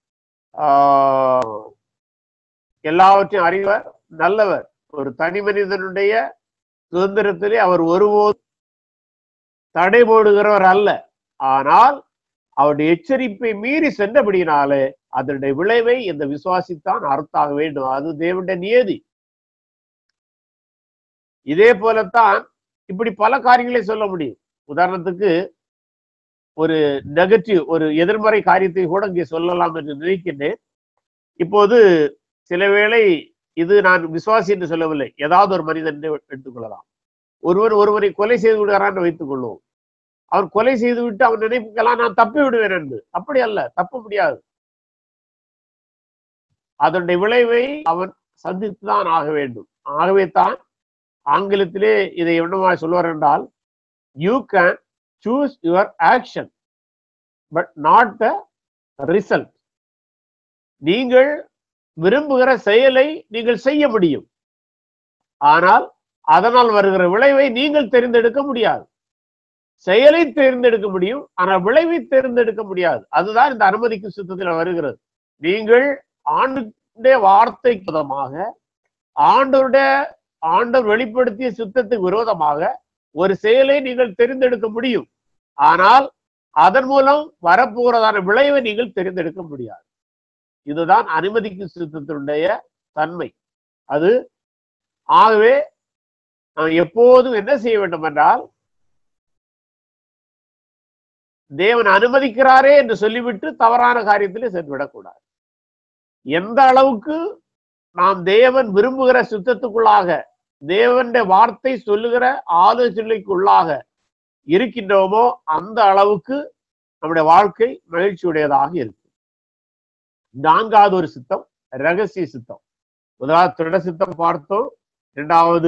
எல்லாவற்றையும் அறிவர் நல்லவர் ஒரு தனி மனிதனுடைய சுதந்திரத்திலே அவர் ஒருபோது தடை போடுகிறவர் அல்ல ஆனால் அவருடைய எச்சரிப்பை மீறி சென்றபடியினாலே அதனுடைய விளைவை இந்த விசுவாசித்தான் அறுத்தாக வேண்டும் அது தேவனுடைய நியதி இதே போலத்தான் இப்படி பல காரியங்களை சொல்ல முடியும் உதாரணத்துக்கு ஒரு நெகட்டிவ் ஒரு எதிர்மறை காரியத்தை கூட இங்கே சொல்லலாம் என்று நினைக்கின்றேன் இப்போது சில வேளை இது நான் விசுவாசி என்று சொல்லவில்லை ஏதாவது ஒரு மனிதன் எடுத்துக்கொள்ளலாம் ஒருவர் ஒருவரை கொலை செய்து விடுகிறான் வைத்துக் கொள்வோம் அவன் கொலை செய்து விட்டு அவன் நினைப்புக்கெல்லாம் நான் தப்பி விடுவேன் என்று அப்படி அல்ல தப்ப முடியாது அதனுடைய விளைவை அவன் சந்தித்துதான் ஆக வேண்டும் ஆகவே தான் ஆங்கிலத்திலே இதை என்னமா சொல்வார் என்றால் you can choose your action but not the result நீங்கள் விரும்புகிற செயலை நீங்கள் செய்ய முடியும் ஆனால் அதனால் வருகிற விளைவை நீங்கள் தெரிந்தெடுக்க முடியாது செயலை தேர்ந்தெடுக்க முடியும் ஆனால் விளைவை தேர்ந்தெடுக்க முடியாது அதுதான் இந்த அனுமதிக்கும் சுத்தத்தில் வருகிறது நீங்கள் ஆண்டுடைய வார்த்தைக்கு விதமாக ஆண்டோருடைய ஆண்டவர் வெளிப்படுத்திய சுத்தத்துக்கு விரோதமாக ஒரு செயலை நீங்கள் தெரிந்தெடுக்க முடியும் ஆனால் அதன் மூலம் வரப்போகிறதான விளைவை நீங்கள் தெரிந்தெடுக்க முடியாது இதுதான் அனுமதிக்கும் சுத்தத்தினுடைய தன்மை அது ஆகவே நாம் எப்போதும் என்ன செய்ய வேண்டும் என்றால் தேவன் அனுமதிக்கிறாரே என்று சொல்லிவிட்டு தவறான காரியத்திலே சென்றுவிடக்கூடாது எந்த அளவுக்கு நாம் தேவன் விரும்புகிற சுத்தத்துக்குள்ளாக தேவனுடைய வார்த்தை சொல்லுகிற ஆலோசனைக்குள்ளாக இருக்கின்றோமோ அந்த அளவுக்கு நம்முடைய வாழ்க்கை மகிழ்ச்சியுடையதாக இருக்கும் நான்காவது ஒரு சித்தம் ரகசிய சித்தம் முதலாவது திருட சித்தம் பார்த்தோம் இரண்டாவது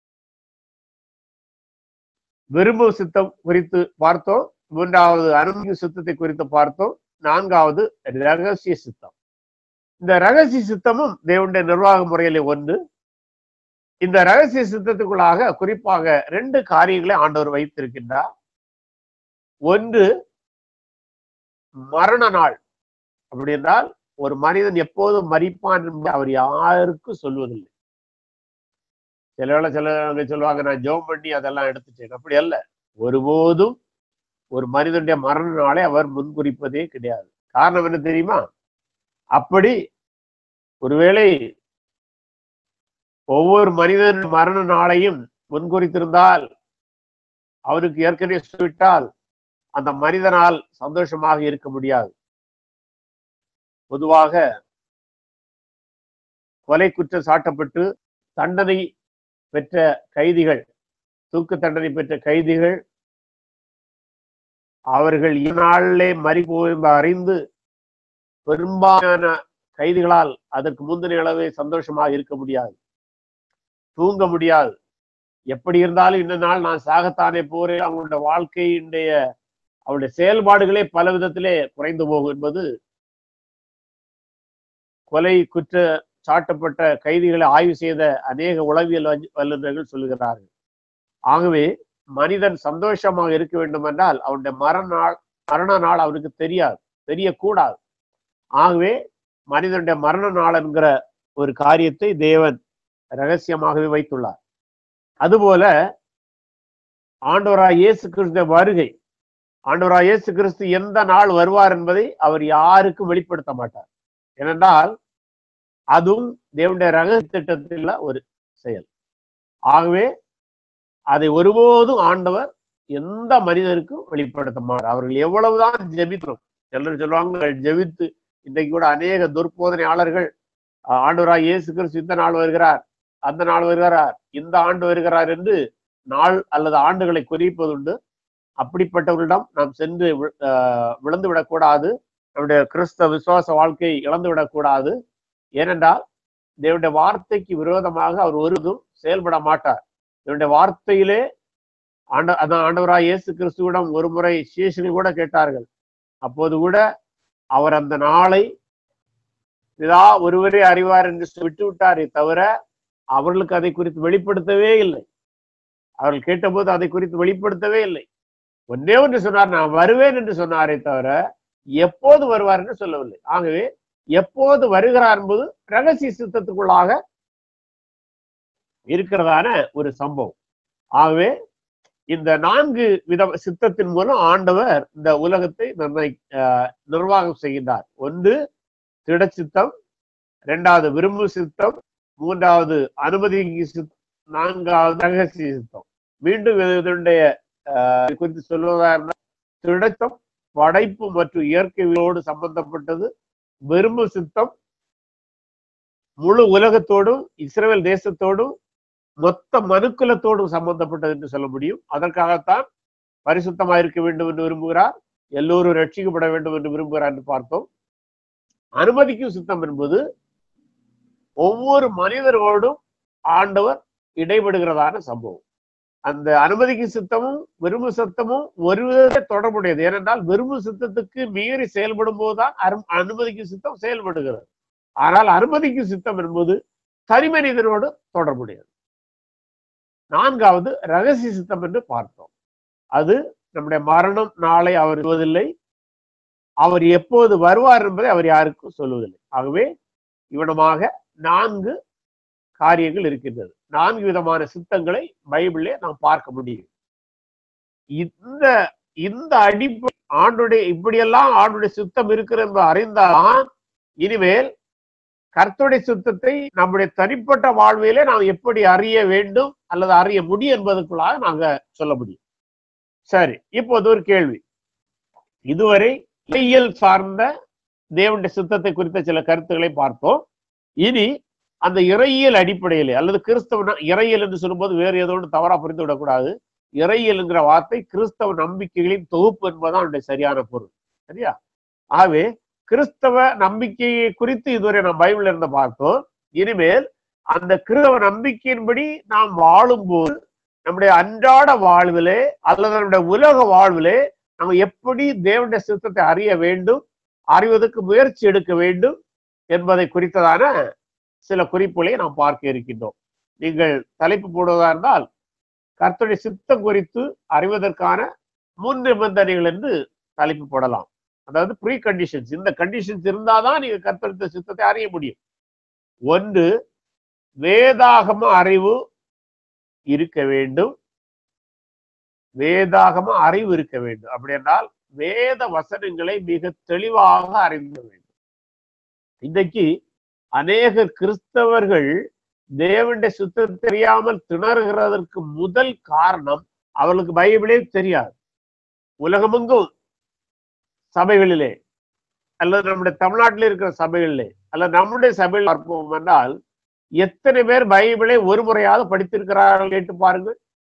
விரும்பு சித்தம் குறித்து பார்த்தோம் மூன்றாவது அனுமதி சித்தத்தை குறித்து பார்த்தோம் நான்காவது ரகசிய சித்தம் இந்த ரகசிய சித்தமும் தேவனுடைய நிர்வாக முறையிலே ஒன்று இந்த ரகசிய சித்தத்துக்குள்ளாக குறிப்பாக ரெண்டு காரியங்களை ஆண்டவர் வைத்திருக்கின்றார் ஒன்று மரண நாள் அப்படி என்றால் ஒரு மனிதன் எப்போதும் மறிப்பான் என்று அவர் யாருக்கும் சொல்வதில்லை சில வேளை சில சொல்லுவாங்க நான் ஜோம் பண்ணி அதெல்லாம் எடுத்துட்டேன் அப்படி அல்ல ஒருபோதும் ஒரு மனிதனுடைய மரண நாளை அவர் முன்குறிப்பதே கிடையாது காரணம் என்ன தெரியுமா அப்படி ஒருவேளை ஒவ்வொரு மனிதன் மரண நாளையும் முன்குறித்திருந்தால் அவனுக்கு ஏற்கனவே சொல்லிவிட்டால் அந்த மனிதனால் சந்தோஷமாக இருக்க முடியாது பொதுவாக கொலை குற்றம் சாட்டப்பட்டு தண்டனை பெற்ற கைதிகள் தூக்கு தண்டனை பெற்ற கைதிகள் அவர்கள் இந்நாளிலே மறிப்போம் என்று அறிந்து பெரும்பாலான கைதிகளால் அதற்கு முந்தின அளவே சந்தோஷமாக இருக்க முடியாது தூங்க முடியாது எப்படி இருந்தாலும் இந்த நாள் நான் சாகத்தானே போறேன் அவங்களுடைய வாழ்க்கையினுடைய அவருடைய செயல்பாடுகளே பல விதத்திலே குறைந்து போகும் என்பது கொலை குற்ற சாட்டப்பட்ட கைதிகளை ஆய்வு செய்த அநேக உளவியல் வல்லுநர்கள் சொல்லுகிறார்கள் ஆகவே மனிதன் சந்தோஷமாக இருக்க வேண்டும் என்றால் அவனுடைய மரண நாள் மரண நாள் அவனுக்கு தெரியாது தெரியக்கூடாது ஆகவே மனிதனுடைய மரண நாள் என்கிற ஒரு காரியத்தை தேவன் ரகசியமாகவே வைத்துள்ளார் அதுபோல ஆண்டவராய் இயேசு கிறிஸ்துவ வருகை ஆண்டவராய் இயேசு கிறிஸ்து எந்த நாள் வருவார் என்பதை அவர் யாருக்கும் வெளிப்படுத்த மாட்டார் ஏனென்றால் அதுவும் தேவனுடைய ரகசிய திட்டத்தில் ஒரு செயல் ஆகவே அதை ஒருபோதும் ஆண்டவர் எந்த மனிதருக்கும் வெளிப்படுத்த மாட்டார் அவர்கள் எவ்வளவுதான் ஜெபித்தோம் எல்லாரும் சொல்லுவாங்க ஜெபித்து இன்றைக்கு கூட அநேக துர்போதனையாளர்கள் ஆண்டவராய் இயேசு கிறிஸ்து இந்த நாள் வருகிறார் அந்த நாள் வருகிறார் இந்த ஆண்டு வருகிறார் என்று நாள் அல்லது ஆண்டுகளை குறிப்பதுண்டு அப்படிப்பட்டவர்களிடம் நாம் சென்று விழுந்து விடக்கூடாது நம்முடைய கிறிஸ்தவ விசுவாச வாழ்க்கையை இழந்து விடக்கூடாது ஏனென்றால் தேவனுடைய வார்த்தைக்கு விரோதமாக அவர் ஒருவதும் செயல்பட மாட்டார் இவருடைய வார்த்தையிலே ஆண்ட அதான் ஆண்டவராய் இயேசு கிறிஸ்துவிடம் ஒரு முறை சீசர்கள் கூட கேட்டார்கள் அப்போது கூட அவர் அந்த நாளை இதா ஒருவரே அறிவார் என்று விட்டு விட்டாரே தவிர அவர்களுக்கு அதை குறித்து வெளிப்படுத்தவே இல்லை அவர்கள் கேட்டபோது அதை குறித்து வெளிப்படுத்தவே இல்லை ஒன்னே ஒன்று சொன்னார் நான் வருவேன் என்று சொன்னாரே தவிர எப்போது வருவார் என்று சொல்லவில்லை ஆகவே எப்போது வருகிறார் என்பது ரகசிய சித்தத்துக்குள்ளாக இருக்கிறதான ஒரு சம்பவம் ஆகவே இந்த நான்கு வித சித்தத்தின் மூலம் ஆண்டவர் இந்த உலகத்தை நிர்ணய நிர்வாகம் செய்கின்றார் ஒன்று திட சித்தம் இரண்டாவது விரும்பு சித்தம் மூன்றாவது அனுமதி சித்தம் நான்காவது ரகசிய சித்தம் மீண்டும் இதனுடைய குறித்து சொல்வதா இருந்தால் திடத்தம் படைப்பு மற்றும் இயற்கையோடு சம்பந்தப்பட்டது விரும்பு சித்தம் முழு உலகத்தோடும் இஸ்ரேல் தேசத்தோடும் மொத்த மனுக்குலத்தோடும் சம்பந்தப்பட்டது என்று சொல்ல முடியும் அதற்காகத்தான் பரிசுத்தமாக இருக்க வேண்டும் என்று விரும்புகிறார் எல்லோரும் ரட்சிக்கப்பட வேண்டும் என்று விரும்புகிறார் என்று பார்த்தோம் அனுமதிக்கும் சித்தம் என்பது ஒவ்வொரு மனிதரோடும் ஆண்டவர் இடைபடுகிறதான சம்பவம் அந்த அனுமதிக்கு சித்தமும் விரும்பு சித்தமும் ஒரு விதத்தை தொடர்புடையது ஏனென்றால் விரும்பு சித்தத்துக்கு மீறி செயல்படும் போதுதான் அனுமதிக்கு சித்தம் செயல்படுகிறது ஆனால் அனுமதிக்கு சித்தம் என்பது தனிமனிதனோடு தொடர்புடையது நான்காவது ரகசிய சித்தம் என்று பார்த்தோம் அது நம்முடைய மரணம் நாளை அவர் சொல்வதில்லை அவர் எப்போது வருவார் என்பதை அவர் யாருக்கும் சொல்வதில்லை ஆகவே இவனமாக நான்கு காரியங்கள் இருக்கின்றது நான்கு விதமான சித்தங்களை பைபிளே நாம் பார்க்க முடியும் இந்த இந்த அடிப்படை ஆண்டுடைய இப்படியெல்லாம் ஆண்டுடைய சித்தம் இருக்கிறது என்று அறிந்தால்தான் இனிமேல் கர்த்தருடைய சுத்தத்தை நம்முடைய தனிப்பட்ட வாழ்விலே நாம் எப்படி அறிய வேண்டும் அல்லது அறிய முடியும் என்பதற்குள்ளாக நாங்க சொல்ல முடியும் சரி இப்போது ஒரு கேள்வி இதுவரை இயல் சார்ந்த தேவனுடைய சுத்தத்தை குறித்த சில கருத்துக்களை பார்த்தோம் இனி அந்த இறையியல் அடிப்படையிலே அல்லது கிறிஸ்தவ ந- இறையியல் என்று சொல்லும்போது வேறு ஏதோ ஒன்று தவறா புரிந்து விடக்கூடாது இறையியல் என்கிற வார்த்தை கிறிஸ்தவ நம்பிக்கைகளின் தொகுப்பு என்பதுதான் அவனுடைய சரியான பொருள் சரியா ஆகவே கிறிஸ்தவ நம்பிக்கையை குறித்து இதுவரை நாம் பைபிள்ல இருந்து பார்த்தோம் இனிமேல் அந்த கிறிஸ்தவ நம்பிக்கையின்படி நாம் வாழும்போது நம்முடைய அன்றாட வாழ்விலே அல்லது நம்முடைய உலக வாழ்விலே நம்ம எப்படி தேவனுடைய சித்தத்தை அறிய வேண்டும் அறிவதற்கு முயற்சி எடுக்க வேண்டும் என்பதை குறித்ததான சில குறிப்புகளை நாம் பார்க்க இருக்கின்றோம் நீங்கள் தலைப்பு போடுவதா இருந்தால் கர்த்தருடைய சித்தம் குறித்து அறிவதற்கான முன் நிபந்தனைகள் என்று தலைப்பு போடலாம் அதாவது ப்ரீ கண்டிஷன்ஸ் இந்த கண்டிஷன்ஸ் இருந்தாதான் நீங்க கர்த்தருடைய சித்தத்தை அறிய முடியும் ஒன்று வேதாகம அறிவு இருக்க வேண்டும் வேதாகம அறிவு இருக்க வேண்டும் அப்படி என்றால் வேத வசனங்களை மிக தெளிவாக அறிந்து வேண்டும் இன்றைக்கு அநேக கிறிஸ்தவர்கள் தேவனுடைய சுத்தம் தெரியாமல் திணறுகிறதற்கு முதல் காரணம் அவர்களுக்கு பைபிளே தெரியாது உலகமெங்கும் சபைகளிலே அல்லது நம்முடைய தமிழ்நாட்டில் இருக்கிற சபைகளிலே அல்லது நம்முடைய சபையில் பார்ப்போம் என்றால் எத்தனை பேர் பைபிளை ஒரு முறையாவது படித்திருக்கிறார்கள் கேட்டு பாருங்கள்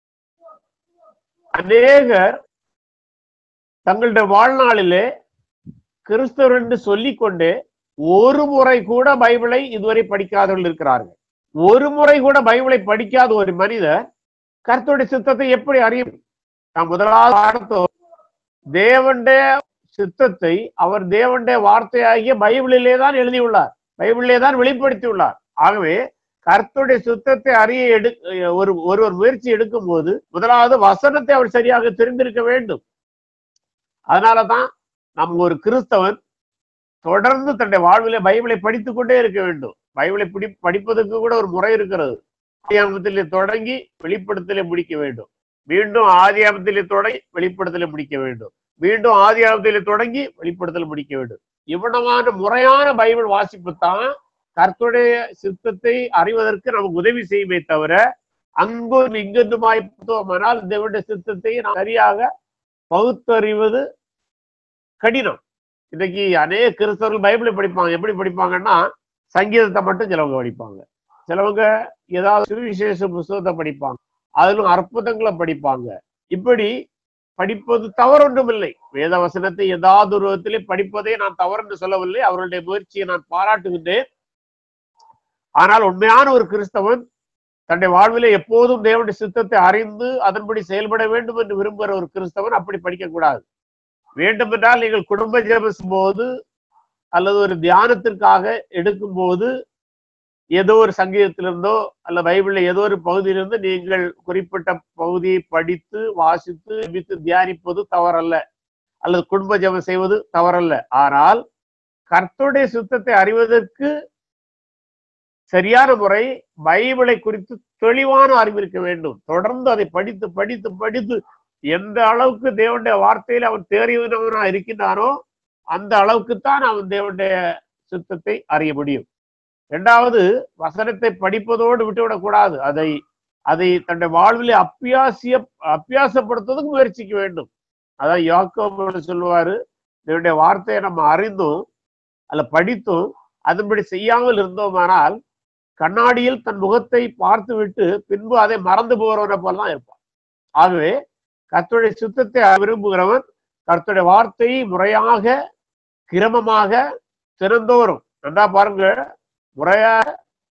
அநேகர் தங்களுடைய வாழ்நாளிலே கிறிஸ்தவர் என்று சொல்லிக்கொண்டே ஒரு முறை கூட பைபிளை இதுவரை படிக்காதவர்கள் இருக்கிறார்கள் ஒரு முறை கூட பைபிளை படிக்காத ஒரு மனிதர் கர்த்தருடைய சித்தத்தை எப்படி அறியும் நாம் முதலாவது பார்த்தோம் தேவனுடைய சித்தத்தை அவர் தேவனுடைய வார்த்தையாகிய பைபிளிலே தான் எழுதியுள்ளார் பைபிளிலே தான் வெளிப்படுத்தியுள்ளார் ஆகவே கர்த்தருடைய சுத்தத்தை அறிய எடு ஒரு ஒருவர் முயற்சி எடுக்கும் போது முதலாவது வசனத்தை அவர் சரியாக தெரிந்திருக்க வேண்டும் அதனாலதான் நம்ம ஒரு கிறிஸ்தவன் தொடர்ந்து தன்னுடைய வாழ்விலே பைபிளை படித்துக் கொண்டே இருக்க வேண்டும் பைபிளை பிடி படிப்பதற்கு கூட ஒரு முறை இருக்கிறது ஆதியாமத்திலே தொடங்கி வெளிப்படுத்தலே முடிக்க வேண்டும் மீண்டும் ஆதியாமத்திலே தொடங்கி வெளிப்படுத்தலை முடிக்க வேண்டும் மீண்டும் ஆதியாமத்திலே தொடங்கி வெளிப்படுத்தலை முடிக்க வேண்டும் இவ்வளவான முறையான பைபிள் வாசிப்பு தான் கர்த்தருடைய சித்தத்தை அறிவதற்கு நமக்கு உதவி செய்யுமே தவிர அங்கும் இங்கென்றுமாய் பார்த்தோமானால் தேவனுடைய சித்தத்தை நாம் சரியாக பகுத்தறிவது கடினம் இன்னைக்கு அநேக கிறிஸ்தவர்கள் பைபிளை படிப்பாங்க எப்படி படிப்பாங்கன்னா சங்கீதத்தை மட்டும் சிலவங்க படிப்பாங்க சிலவங்க ஏதாவது சுவிசேஷ புஸ்தகத்தை படிப்பாங்க அதிலும் அற்புதங்களை படிப்பாங்க இப்படி படிப்பது தவறொன்றும் இல்லை வேத வசனத்தை ஏதாவது ஒரு விதத்திலே படிப்பதை நான் தவறு என்று சொல்லவில்லை அவர்களுடைய முயற்சியை நான் பாராட்டுகின்றேன் ஆனால் உண்மையான ஒரு கிறிஸ்தவன் தன்னுடைய வாழ்விலே எப்போதும் தேவனுடைய சித்தத்தை அறிந்து அதன்படி செயல்பட வேண்டும் என்று விரும்புகிற ஒரு கிறிஸ்தவன் அப்படி படிக்கக்கூடாது வேண்டும் என்றால் நீங்கள் குடும்ப ஜெபம் போது அல்லது ஒரு தியானத்திற்காக எடுக்கும் போது ஏதோ ஒரு சங்கீதத்திலிருந்தோ அல்ல பைபிள்ல ஏதோ ஒரு பகுதியிலிருந்து நீங்கள் குறிப்பிட்ட பகுதியை படித்து வாசித்து ஜெபித்து தியானிப்பது தவறல்ல அல்லது குடும்ப ஜெபம் செய்வது தவறல்ல ஆனால் கர்த்தருடைய சுத்தத்தை அறிவதற்கு சரியான முறை பைபிளை குறித்து தெளிவான அறிவு இருக்க வேண்டும் தொடர்ந்து அதை படித்து படித்து படித்து எந்த அளவுக்கு தேவனுடைய வார்த்தையில் அவன் தேறியவனா இருக்கின்றானோ அந்த அளவுக்குத்தான் அவன் தேவனுடைய சுத்தத்தை அறிய முடியும் இரண்டாவது வசனத்தை படிப்பதோடு விட்டுவிடக்கூடாது அதை அதை தன்னுடைய வாழ்விலே அப்பியாசிய அப்பியாசப்படுத்துவதற்கு முயற்சிக்க வேண்டும் அதான் யாக்கோபு சொல்லுவாரு தேவனுடைய வார்த்தையை நம்ம அறிந்தும் அல்ல படித்தும் அதன்படி செய்யாமல் இருந்தோமானால் கண்ணாடியில் தன் முகத்தை பார்த்து விட்டு பின்பு அதை மறந்து போகிறவனை போல தான் இருப்பான் ஆகவே கர்த்தருடைய சுத்தத்தை விரும்புகிறவன் கர்த்தருடைய வார்த்தையை முறையாக கிரமமாக திறந்தோறும் நன்றா பாருங்க முறையாக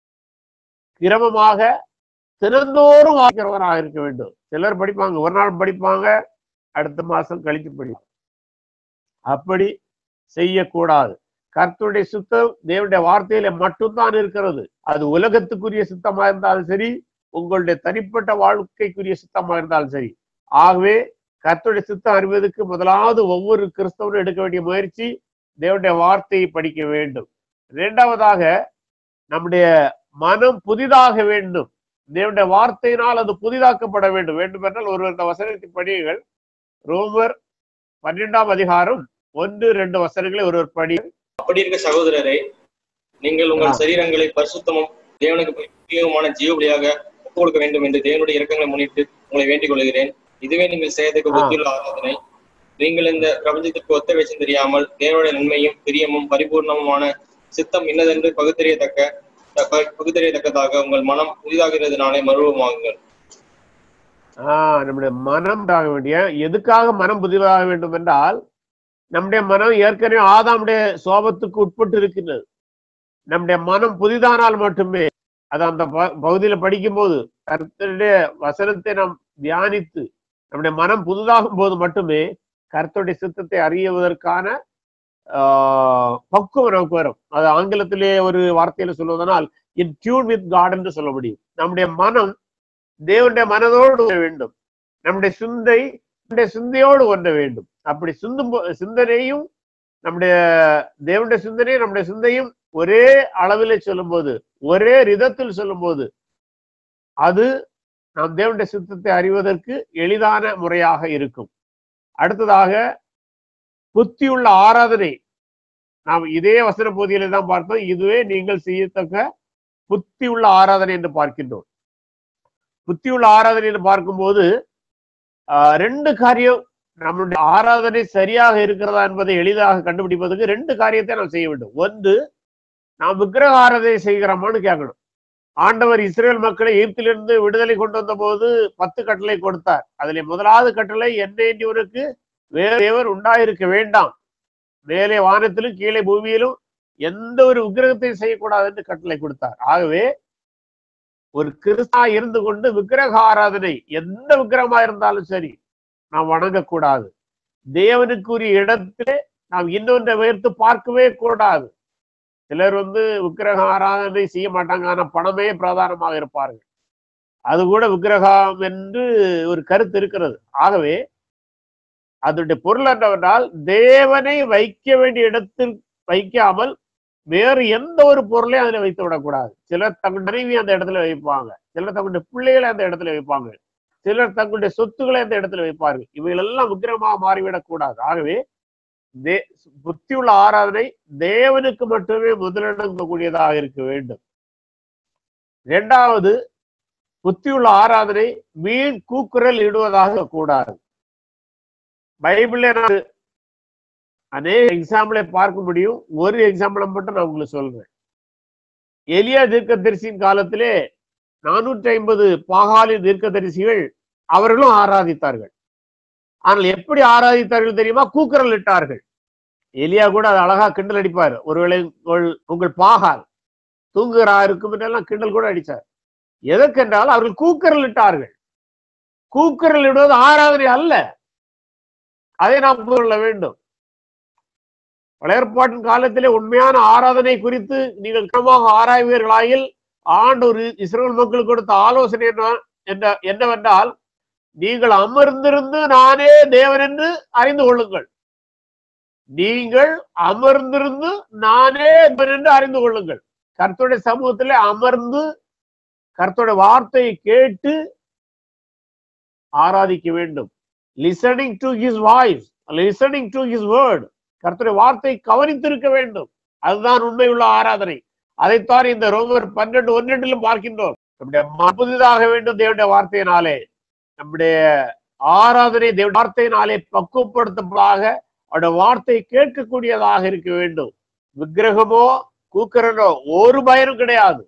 கிரமமாக தினந்தோறும் வாசிக்கிறவனாக இருக்க வேண்டும் சிலர் படிப்பாங்க ஒரு நாள் படிப்பாங்க அடுத்த மாசம் கழித்து படிப்பாங்க அப்படி செய்யக்கூடாது கர்த்தருடைய சுத்தம் தேவனுடைய வார்த்தையில மட்டும்தான் இருக்கிறது அது உலகத்துக்குரிய சுத்தமா இருந்தாலும் சரி உங்களுடைய தனிப்பட்ட வாழ்க்கைக்குரிய சுத்தமா இருந்தாலும் சரி ஆகவே கர்த்தருடைய சுத்தம் அறிவதற்கு முதலாவது ஒவ்வொரு கிறிஸ்தவனும் எடுக்க வேண்டிய முயற்சி தேவனுடைய வார்த்தையை படிக்க வேண்டும் இரண்டாவதாக நம்முடைய மனம் புதிதாக வேண்டும் தேவனுடைய வார்த்தையினால் அது புதிதாக்கப்பட வேண்டும் வேண்டும் என்றால் ஒருவர் இந்த வசனத்தின் படியுங்கள் ரோமர் பன்னிரெண்டாம் அதிகாரம் ஒன்று ரெண்டு வசனங்களை ஒருவர் படி அப்படி இருக்க சகோதரரே நீங்கள் உங்கள் ஆ. சரீரங்களை பரிசுத்தமும் தேவனுக்கு பிரியமான ஜீவபலியாக ஒப்புக் கொடுக்க வேண்டும் என்று தேவனுடைய இரக்கங்களை முன்னிட்டு உங்களை வேண்டிக் கொள்கிறேன் இதுவே நீங்கள் செய்யறதுக்கு ஆ. புத்தியுள்ள ஆராதனை நீங்கள் இந்த பிரபஞ்சத்திற்கு ஒத்த வேஷம் தெரியாமல் தேவனுடைய நன்மையும் பிரியமும் பரிபூர்ணமுமான சித்தம் இன்னதென்று பகுத்தறியத்தக்க ப- பகுத்தறியத்தக்கதாக உங்கள் மனம் புதிதாகிறதுனாலே மறுபமாகுங்கள் ஆஹ் நம்முடைய மனம் ஆக வேண்டிய எதுக்காக மனம் புதிதாக வேண்டும் என்றால் நம்முடைய மனம் ஏற்கனவே ஆதாமுடைய சோபத்துக்கு உட்பட்டு இருக்கின்றது நம்முடைய மனம் புதிதானால் மட்டுமே அது அந்த ப- பகுதியில படிக்கும்போது கர்த்தருடைய வசனத்தை நாம் தியானித்து நம்முடைய மனம் புதிதாகும் போது மட்டுமே கர்த்தருடைய சித்தத்தை அறியுவதற்கான ஆஹ், பக்குவம் நமக்கு வரும் அது ஆங்கிலத்திலே ஒரு வார்த்தையில சொல்வதனால் இன் டியூன் வித் காட் என்று சொல்ல முடியும் நம்முடைய மனம் தேவனுடைய மனதோடு ஒன்ற வேண்டும் நம்முடைய சிந்தை நம்முடைய சிந்தையோடு ஒன்ற வேண்டும் அப்படி சிந்தும் போ- சிந்தனையும் நம்முடைய தேவனுடைய சிந்தனையும் நம்முடைய சிந்தையும் ஒரே அளவிலே சொல்லும்போது ஒரே ரிதத்தில் சொல்லும்போது அது நாம் தேவனுடைய சித்தத்தை அறிவதற்கு எளிதான முறையாக இருக்கும் அடுத்ததாக புத்தியுள்ள ஆராதனை நாம் இதே வசன பகுதியில தான் பார்த்தோம் இதுவே நீங்கள் செய்யத்தக்க புத்தியுள்ள ஆராதனை என்று பார்க்கின்றோம் புத்தியுள்ள ஆராதனை என்று பார்க்கும்போது ஆஹ், ரெண்டு காரியம் நம்மளுடைய ஆராதனை சரியாக இருக்கிறதா என்பதை எளிதாக கண்டுபிடிப்பதற்கு ரெண்டு காரியத்தை நாம் செய்ய வேண்டும் ஒன்று நாம் விக்கிரக ஆராதனை செய்கிறோமான்னு கேட்கணும் ஆண்டவர் இஸ்ரேல் மக்களை எகிப்திலிருந்து விடுதலை கொண்டு வந்த போது பத்து கட்டளை கொடுத்தார் அதிலே முதலாவது கட்டளை என்னை உனக்கு வேறு தேவர் உண்டாயிருக்க வேண்டாம் மேலே வானத்திலும் கீழே பூமியிலும் எந்த ஒரு விக்கிரகத்தையும் செய்யக்கூடாது என்று கட்டளை கொடுத்தார் ஆகவே ஒரு கிறிஸ்தா இருந்து கொண்டு விக்கிரக ஆராதனை எந்த விக்கிரகமா இருந்தாலும் சரி நாம் வணங்கக்கூடாது தேவனுக்குரிய இடத்திலே நாம் இன்னொன்றை உயர்த்து பார்க்கவே கூடாது சிலர் வந்து விக்கிரக ஆராதனை செய்ய மாட்டாங்க ஆனா பணமே பிரதானமாக இருப்பார்கள் அது கூட விக்கிரகம் என்று ஒரு கருத்து இருக்கிறது ஆகவே அதனுடைய பொருள் என்னவென்றால் தேவனை வைக்க வேண்டிய இடத்தில் வைக்காமல் வேறு எந்த ஒரு பொருளையும் அதுல வைத்து விடக்கூடாது சிலர் தங்கள் மனைவி அந்த இடத்துல வைப்பாங்க சிலர் தங்களுடைய பிள்ளைகளை அந்த இடத்துல வைப்பாங்க சிலர் தங்களுடைய சொத்துக்களை அந்த இடத்துல வைப்பார்கள் இவைகள் எல்லாம் விக்கிரமாக மாறிவிடக்கூடாது ஆகவே தே புத்தியுள்ள ஆராதனை தேவனுக்கு மட்டுமே முதலிடங்கக்கூடியதாக இருக்க வேண்டும் இரண்டாவது புத்தியுள்ள ஆராதனை வீண் கூக்குரல் இடுவதாக கூடாது பைபிள்ல நான் அநேக எக்ஸாம்பிளை பார்க்க முடியும் ஒரு எக்ஸாம்பிளை மட்டும் நான் உங்களுக்கு சொல்றேன் எலியா தீர்க்கதரிசியின் காலத்திலே நானூற்றி ஐம்பது பாகாலி தீர்க்கதரிசிகள் அவர்களும் ஆராதித்தார்கள் ஆனால் எப்படி ஆராதித்தார்கள் தெரியுமா கூக்குரல் இட்டார்கள் எலியா கூட அது அழகா கிண்டல் அடிப்பார் ஒருவேளை உங்கள் உங்கள் பாகால் தூங்குகிறா இருக்கும் என்றெல்லாம் கிண்டல் கூட அடிச்சார் எதற்கென்றால் அவர்கள் கூக்குரல் இட்டார்கள் கூக்குரல் இடுவது ஆராதனை அல்ல அதை நாம் புரிந்து கொள்ள வேண்டும் பழையற்பாட்டின் காலத்திலே உண்மையான ஆராதனை குறித்து நீங்கள் கிரமமாக ஆராய்வீர்களாயில் ஆண்டவர் இஸ்ரேல் மக்கள் கொடுத்த ஆலோசனை என்ன என்ன என்னவென்றால் நீங்கள் அமர்ந்திருந்து நானே தேவன் என்று அறிந்து கொள்ளுங்கள் நீங்கள் அமர்ந்திருந்து நானே தேவன் என்று அறிந்து கொள்ளுங்கள் கர்த்தருடைய சமூகத்திலே அமர்ந்து கர்த்தருடைய வார்த்தையை கேட்டு ஆராதிக்க வேண்டும் listening to his voice listening to his word கர்த்தருடைய வார்த்தை கவனித்திருக்க வேண்டும் அதுதான் உண்மையுள்ள ஆராதனை அதைத்தான் இந்த ரோமர் பன்னெண்டு ஒன்னெண்டிலும் பார்க்கின்றோம் நம்முடைய மனம் புதிதாக வேண்டும் தேவனுடைய வார்த்தையினாலே நம்முடைய ஆராதனை தேவ வார்த்தையினாலே பக்குவப்படுத்தப்படாக அவருடைய வார்த்தை கேட்கக்கூடியதாக இருக்க வேண்டும் விக்கிரகமோ கூக்கரனோ ஒரு பயனும் கிடையாது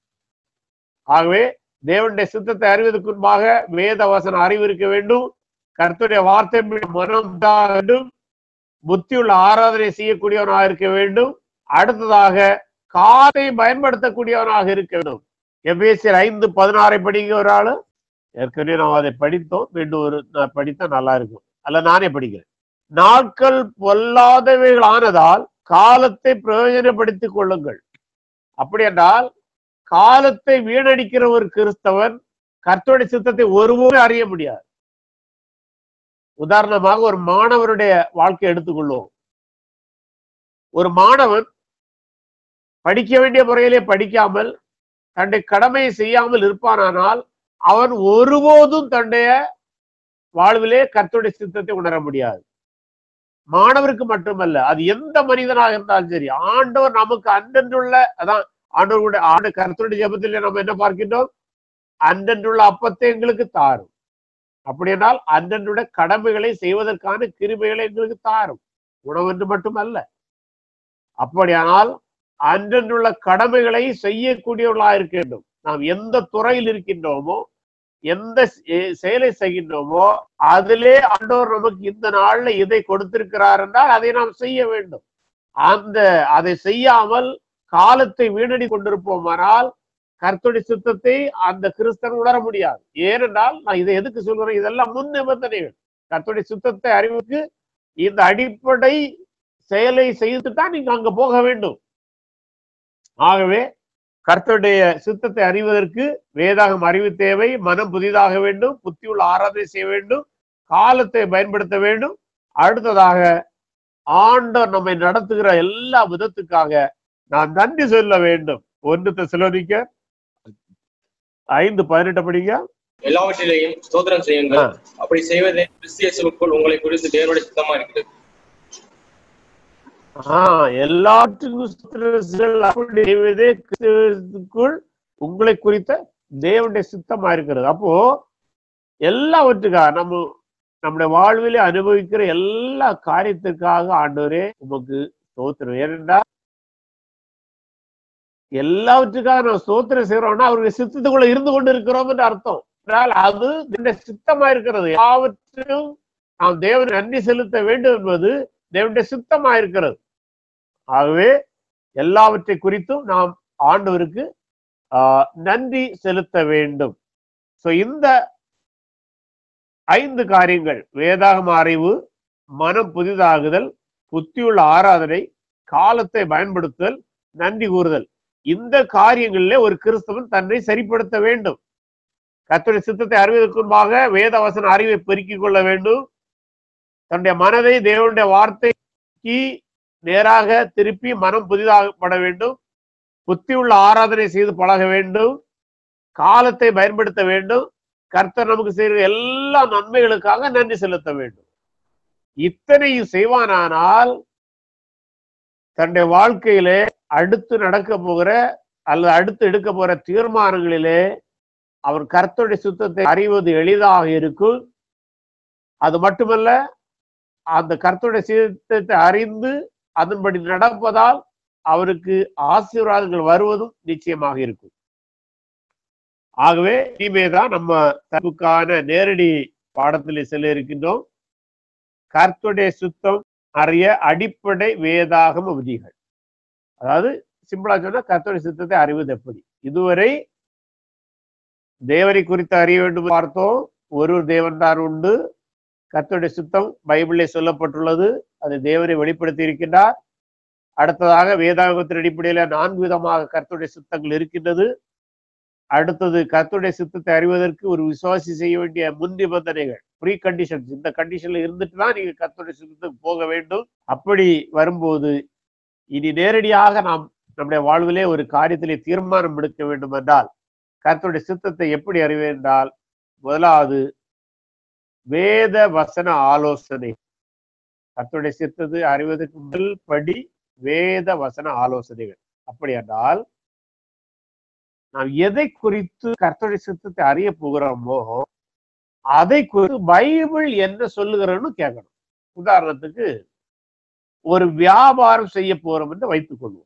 ஆகவே தேவனுடைய சித்தத்தை அறிவதற்கு முன்பாக வேத வசன அறிவு இருக்க வேண்டும் கர்த்தருடைய வார்த்தை மனம் உண்டாக வேண்டும் புத்தியுள்ள ஆராதனை செய்யக்கூடியவனாக இருக்க வேண்டும் அடுத்ததாக காதை பயன்படுத்தக்கூடியவனாக இருக்க வேண்டும் எபேசியர் ஐந்து பதினாறை படிக்க ஒரு ஆளு ஏற்கனவே நாம் அதை படித்தோம் மீண்டும் ஒரு நான் படித்தா நல்லா இருக்கும் அல்ல நானே படிக்கிறேன் நாட்கள் பொல்லாதவைகள் ஆனதால் காலத்தை பிரயோஜனப்படுத்திக் கொள்ளுங்கள் அப்படி என்றால் காலத்தை வீணடிக்கிற ஒரு கிறிஸ்தவன் கர்த்தருடைய சித்தத்தை ஒருபோதும் அறிய முடியாது உதாரணமாக ஒரு மாணவருடைய வாழ்க்கை எடுத்துக்கொள்வோம் ஒரு மாணவன் படிக்க வேண்டிய முறையிலே படிக்காமல் தன்னுடைய கடமையை செய்யாமல் இருப்பானானால் அவன் ஒருபோதும் தன்னுடைய வாழ்விலே கர்த்தருடைய சித்தத்தை உணர முடியாது மாணவருக்கு மட்டுமல்ல அது எந்த மனிதனாக இருந்தாலும் சரி ஆண்டவர் நமக்கு அன்றன்றுள்ள அதான் ஆண்டவருடைய ஆண்டு கருத்துடைய ஜெபத்திலே நம்ம என்ன பார்க்கின்றோம் அன்றன்றுள்ள அப்பத்தை எங்களுக்கு தாரும் அப்படியானால் அன்றன்றுடைய கடமைகளை செய்வதற்கான கிருமைகளை எங்களுக்கு தாரும் உணவென்று மட்டுமல்ல அப்படியானால் அன்றன்றுள்ள கடமைகளை செய்யக்கூடியவர்களாக இருக்க வேண்டும் நாம் எந்த துறையில் இருக்கின்றோமோ எந்த செ- செயலை செய்கின்றோமோ அதிலே ஆண்டவர் நமக்கு இந்த நாள்ல இதை கொடுத்திருக்கிறார் என்றால் அதை நாம் செய்ய வேண்டும் அந்த அதை செய்யாமல் காலத்தை வீணடி கொண்டிருப்போமானால் கர்த்தருடைய சித்தத்தை அந்த கிறிஸ்தன் உணர முடியாது ஏனென்றால் நான் இதை எதுக்கு சொல்கிறேன் இதெல்லாம் முன் நிபந்தனைகள் கர்த்தருடைய சித்தத்தை அறிவுக்கு இந்த அடிப்படை செயலை செய்து தான் நீங்க அங்க போக வேண்டும் ஆகவே கர்த்தருடைய சித்தத்தை அறிவதற்கு வேதாகம் அறிவு தேவை மனம் புதிதாக வேண்டும் புத்தியுள்ள ஆராதனை செய்ய வேண்டும் காலத்தை பயன்படுத்த வேண்டும் அடுத்ததாக ஆண்டவர் நம்மை நடத்துகிற எல்லா விதத்துக்காக நாம் நன்றி சொல்ல வேண்டும் ஒன்று தெசலோனிக்க ஐந்து பதினெட்டு படிங்க எல்லாவற்றிலேயும் ஸ்தோத்திரம் செய்யுங்கள் ஆ. அப்படி செய்வதே கிறிஸ்தியசுக்குள் உங்களை குறித்து தேவனுடைய சித்தமா இருக்கிறது ஆஹ் எல்லாத்துக்கும் ஸ்தோத்திரங்கள் அப்படி செய்வதே கிறிஸ்துவுக்குள் உங்களை குறித்த தேவனுடைய சித்தமா இருக்கிறது அப்போ எல்லாவற்றுக்காக நம்ம நம்முடைய வாழ்விலே அனுபவிக்கிற எல்லா காரியத்திற்காக ஆண்டவரே உமக்கு ஸ்தோத்திரம் ஏனென்றால் எல்லாவற்றுக்காக நம்ம ஸ்தோத்திரம் செய்யறோம்னா அவருடைய சித்தத்துக்குள்ள இருந்து கொண்டு இருக்கிறோம் என்று அர்த்தம் என்றால் அது தேவனுடைய சித்தமா இருக்கிறது எல்லாவற்றையும் நாம் தேவன் நன்றி செலுத்த வேண்டும் என்பது தேவனுடைய சித்தமா இருக்கிறது ஆகவே எல்லாவற்றை குறித்தும் நாம் ஆண்டவருக்கு ஆஹ், நன்றி செலுத்த வேண்டும் சோ இந்த ஐந்து காரியங்கள் வேதாகம அறிவு மனம் புதிதாகுதல் புத்தியுள்ள ஆராதனை காலத்தை பயன்படுத்துதல் நன்றி கூறுதல் இந்த காரியங்களிலே ஒரு கிறிஸ்தவன் தன்னை சரிப்படுத்த வேண்டும் கர்த்தருடைய சித்தத்தை அறிவதற்கு முன்பாக வேதவசன அறிவை பெருக்கிக் கொள்ள வேண்டும் தன்னுடைய மனதை தேவனுடைய வார்த்தைக்கு நேராக திருப்பி மனம் புதிதாகப்பட வேண்டும் புத்தியுள்ள ஆராதனை செய்து பழக வேண்டும் காலத்தை பயன்படுத்த வேண்டும் கர்த்தர் நமக்கு செய்கிற எல்லா நன்மைகளுக்காக நன்றி செலுத்த வேண்டும் இத்தனையும் செய்வானானால் தன்னுடைய வாழ்க்கையிலே அடுத்து நடக்க போகிற அல்லது அடுத்து எடுக்க போற தீர்மானங்களிலே அவர் கர்த்தருடைய சுத்தத்தை அறிவது எளிதாக இருக்கும் அது மட்டுமல்ல அந்த கர்த்தருடைய சித்தத்தை அறிந்து அதன்படி நடப்பதால் அவருக்கு ஆசீர்வாதங்கள் வருவதும் நிச்சயமாக இருக்கும் ஆகவே இனிமேதான் நம்ம தனக்கான நேரடி பாடத்தில் செல்ல இருக்கின்றோம் கர்த்தருடைய சுத்தம் அறிய அடிப்படை வேதாகம விதிகள் அதாவது சிம்பிளா சொன்னா கர்த்தருடைய சித்தத்தை அறிவது எப்படி இதுவரை தேவனை குறித்து அறிய வேண்டும் என்று பார்த்தோம் ஒரு தேவன் தான் உண்டு கர்த்தருடைய சுத்தம் பைபிளிலே சொல்லப்பட்டுள்ளது அது தேவனை வெளிப்படுத்தி இருக்கின்றார் அடுத்ததாக வேதாகமத்தின் அடிப்படையில நான்கு விதமாக கர்த்தருடைய சுத்தங்கள் இருக்கின்றது அடுத்தது கர்த்தருடைய சித்தத்தை அறிவதற்கு ஒரு விசுவாசி செய்ய வேண்டிய முன் நிபந்தனைகள் ப்ரீ கண்டிஷன்ஸ் இந்த கண்டிஷன்ல இருந்துட்டு தான் நீங்க கர்த்தருடைய சித்தத்துக்கு போக வேண்டும் அப்படி வரும்போது இனி நேரடியாக நாம் நம்முடைய வாழ்விலே ஒரு காரியத்திலே தீர்மானம் எடுக்க வேண்டும் என்றால் கர்த்தருடைய சித்தத்தை எப்படி அறிவேன் என்றால் முதலாவது வேத வசன ஆலோசனை கர்த்தருடைய சித்தத்தை அறிவதற்கு முதல் படி வேத வசன ஆலோசனைகள் அப்படி என்றால் நாம் எதை குறித்து கர்த்தருடைய சித்தத்தை அறிய போகிறோமோ அதை குறித்து பைபிள் என்ன சொல்லுகிறன்னு கேட்கணும் உதாரணத்துக்கு ஒரு வியாபாரம் செய்ய போறோம் என்று வைத்துக் கொள்வோம்